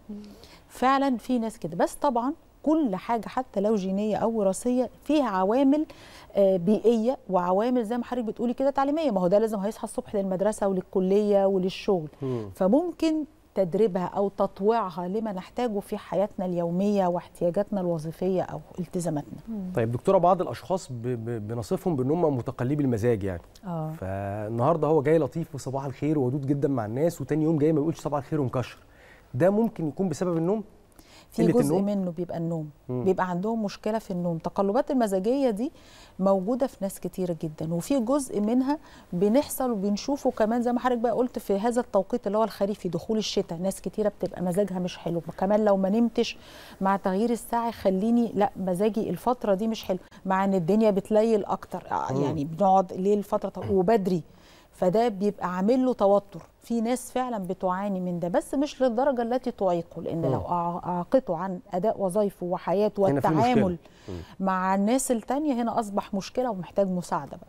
فعلا في ناس كده بس طبعا كل حاجه حتى لو جينيه او وراثيه فيها عوامل آه، بيئيه وعوامل زي ما حضرتك بتقولي كده تعليميه ما هو ده لازم هيصحى الصبح للمدرسه وللكليه وللشغل فممكن تدريبها او تطويعها لما نحتاجه في حياتنا اليوميه واحتياجاتنا الوظيفيه او التزاماتنا طيب دكتوره بعض الاشخاص ب- ب- بنصفهم بان هم متقلبي المزاج يعني اه فالنهارده هو جاي لطيف وصباح الخير وودود جدا مع الناس وتاني يوم جاي ما بيقولش صباح الخير ومكشر ده ممكن يكون بسبب النوم في قلة جزء النوم؟ منه بيبقى النوم مم. بيبقى عندهم مشكله في النوم التقلبات المزاجيه دي موجوده في ناس كتيره جدا وفي جزء منها بنحصل وبنشوفه كمان زي ما حضرتك بقى قلت في هذا التوقيت اللي هو الخريفي دخول الشتاء ناس كتيره بتبقى مزاجها مش حلو كمان لو ما نمتش مع تغيير الساعه يخليني لا مزاجي الفتره دي مش حلو مع ان الدنيا بتليل اكتر آه، مم. يعني بنقعد ليل فتره طو- وبدري فده بيبقى عامل له توتر في ناس فعلا بتعاني من ده بس مش للدرجه التي تعيقه لان مم. لو أع- اعاقته عن اداء وظائفه وحياته هنا في مشكلة. والتعامل مم. مع الناس التانية هنا اصبح مشكله ومحتاج مساعده بقى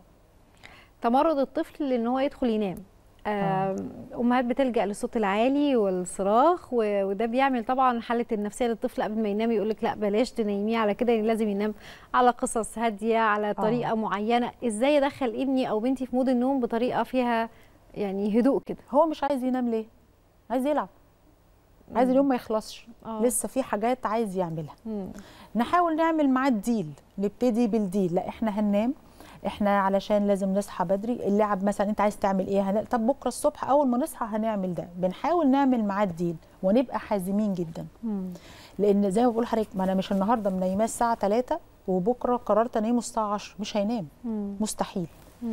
تمرد الطفل ان هو يدخل ينام آم، امهات بتلجا للصوت العالي والصراخ و- وده بيعمل طبعا حاله النفسيه للطفل قبل ما ينام يقول لك لا بلاش تنيميه على كده يعني لازم ينام على قصص هاديه على طريقه آه. معينه ازاي ادخل ابني او بنتي في مود النوم بطريقه فيها يعني هدوء كده هو مش عايز ينام ليه عايز يلعب عايز اليوم ما يخلصش آه. لسه في حاجات عايز يعملها نحاول نعمل معاه الديل نبتدي بالديل لا احنا هننام احنا علشان لازم نصحى بدري اللعب مثلا انت عايز تعمل ايه هن... طب بكره الصبح اول ما نصحى هنعمل ده بنحاول نعمل ميعاد دين ونبقى حازمين جدا لان زي ما بقول لحضرتك ما انا مش النهارده منيماه الساعه 3 وبكره قررت انيمه الساعه 10 مش هينام مستحيل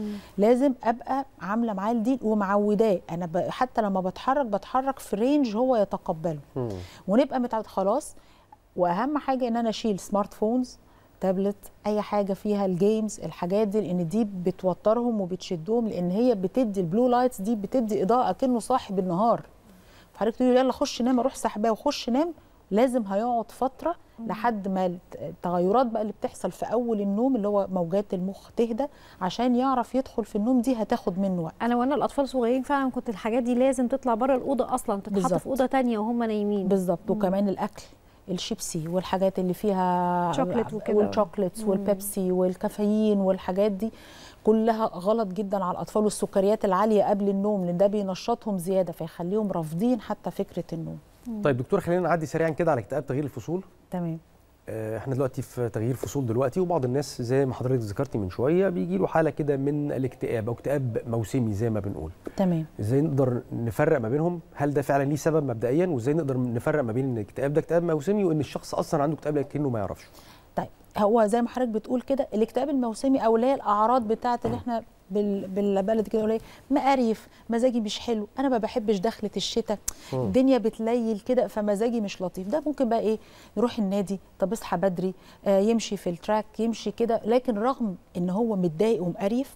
لازم ابقى عامله معاه الدين ومعوداه انا ب... حتى لما بتحرك بتحرك في رينج هو يتقبله ونبقى متعود خلاص واهم حاجه ان انا اشيل سمارت فونز تابلت اي حاجه فيها الجيمز الحاجات دي لان دي بتوترهم وبتشدهم لان هي بتدي البلو لايتس دي بتدي اضاءه كانه صاحب النهار فحضرتك تقولي يلا خش نام اروح سحباه وخش نام لازم هيقعد فتره لحد ما التغيرات بقى اللي بتحصل في اول النوم اللي هو موجات المخ تهدى عشان يعرف يدخل في النوم دي هتاخد منه وقت انا وانا الاطفال صغيرين فعلا كنت الحاجات دي لازم تطلع بره الاوضه اصلا تتحط بالظبط. في اوضه تانية وهم نايمين بالظبط وكمان الاكل الشيبسي والحاجات اللي فيها شوكليت وكده. والشوكليتس مم. والبيبسي والكافيين والحاجات دي كلها غلط جدا على الاطفال والسكريات العاليه قبل النوم لان ده بينشطهم زياده فيخليهم رافضين حتى فكره النوم طيب دكتور خلينا نعدي سريعا كده على اكتئاب تغيير الفصول تمام آه، احنا دلوقتي في تغيير فصول دلوقتي وبعض الناس زي ما حضرتك ذكرتي من شويه بيجي له حاله كده من الاكتئاب او اكتئاب موسمي زي ما بنقول تمام ازاي نقدر نفرق ما بينهم هل ده فعلا ليه سبب مبدئيا وازاي نقدر نفرق ما بين ان الاكتئاب ده اكتئاب موسمي وان الشخص اصلا عنده اكتئاب لكنه ما يعرفش طيب هو زي ما حضرتك بتقول كده الاكتئاب الموسمي او اللي هي الاعراض بتاعه اللي احنا بال... بالبلد كده ولا مقريف مزاجي مش حلو انا ما بحبش دخله الشتاء مم. الدنيا بتليل كده فمزاجي مش لطيف ده ممكن بقى ايه يروح النادي طب اصحى بدري آه يمشي في التراك يمشي كده لكن رغم ان هو متضايق ومقريف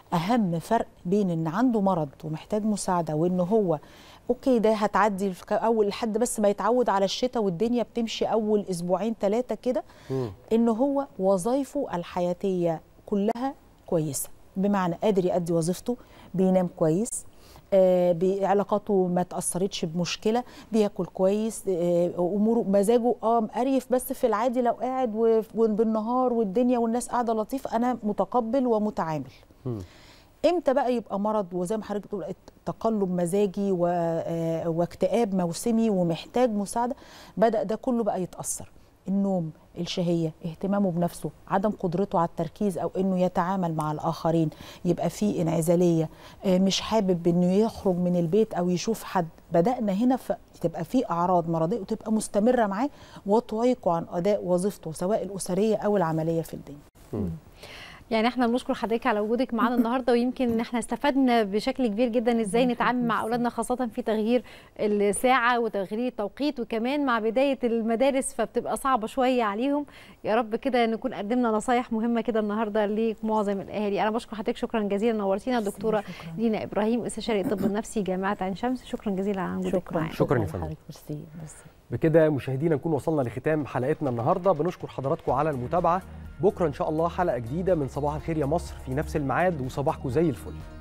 اهم فرق بين ان عنده مرض ومحتاج مساعده وان هو اوكي ده هتعدي في اول لحد بس ما يتعود على الشتاء والدنيا بتمشي اول اسبوعين ثلاثه كده ان هو وظائفه الحياتيه كلها كويسه بمعنى قادر يؤدي وظيفته بينام كويس آه بي- علاقاته ما تاثرتش بمشكله بياكل كويس آه اموره مزاجه اه مقريف بس في العادي لو قاعد و- وبالنهار والدنيا والناس قاعده لطيف انا متقبل ومتعامل امتى بقى يبقى مرض وزي ما حضرتك بتقول تقلب مزاجي و... آه، واكتئاب موسمي ومحتاج مساعده بدا ده كله بقى يتاثر النوم الشهيه اهتمامه بنفسه عدم قدرته على التركيز او انه يتعامل مع الاخرين يبقى فيه انعزاليه آه، مش حابب انه يخرج من البيت او يشوف حد بدانا هنا فتبقى في اعراض مرضيه وتبقى مستمره معاه وتعيقه عن اداء وظيفته سواء الاسريه او العمليه في الدنيا يعني احنا بنشكر حضرتك على وجودك معانا النهارده ويمكن ان احنا استفدنا بشكل كبير جدا ازاي نتعامل مع اولادنا خاصه في تغيير الساعه وتغيير التوقيت وكمان مع بدايه المدارس فبتبقى صعبه شويه عليهم يا رب كده نكون قدمنا نصايح مهمه كده النهارده لمعظم الاهالي انا بشكر حضرتك شكرا جزيلا نورتينا الدكتوره دينا ابراهيم استشاري الطب النفسي جامعه عين شمس شكرا جزيلا على وجودك معانا شكرا يا فندم ميرسي ميرسي بكده مشاهدينا نكون وصلنا لختام حلقتنا النهارده بنشكر حضراتكم على المتابعه بكره ان شاء الله حلقه جديده من صباح الخير يا مصر في نفس الميعاد وصباحكم زي الفل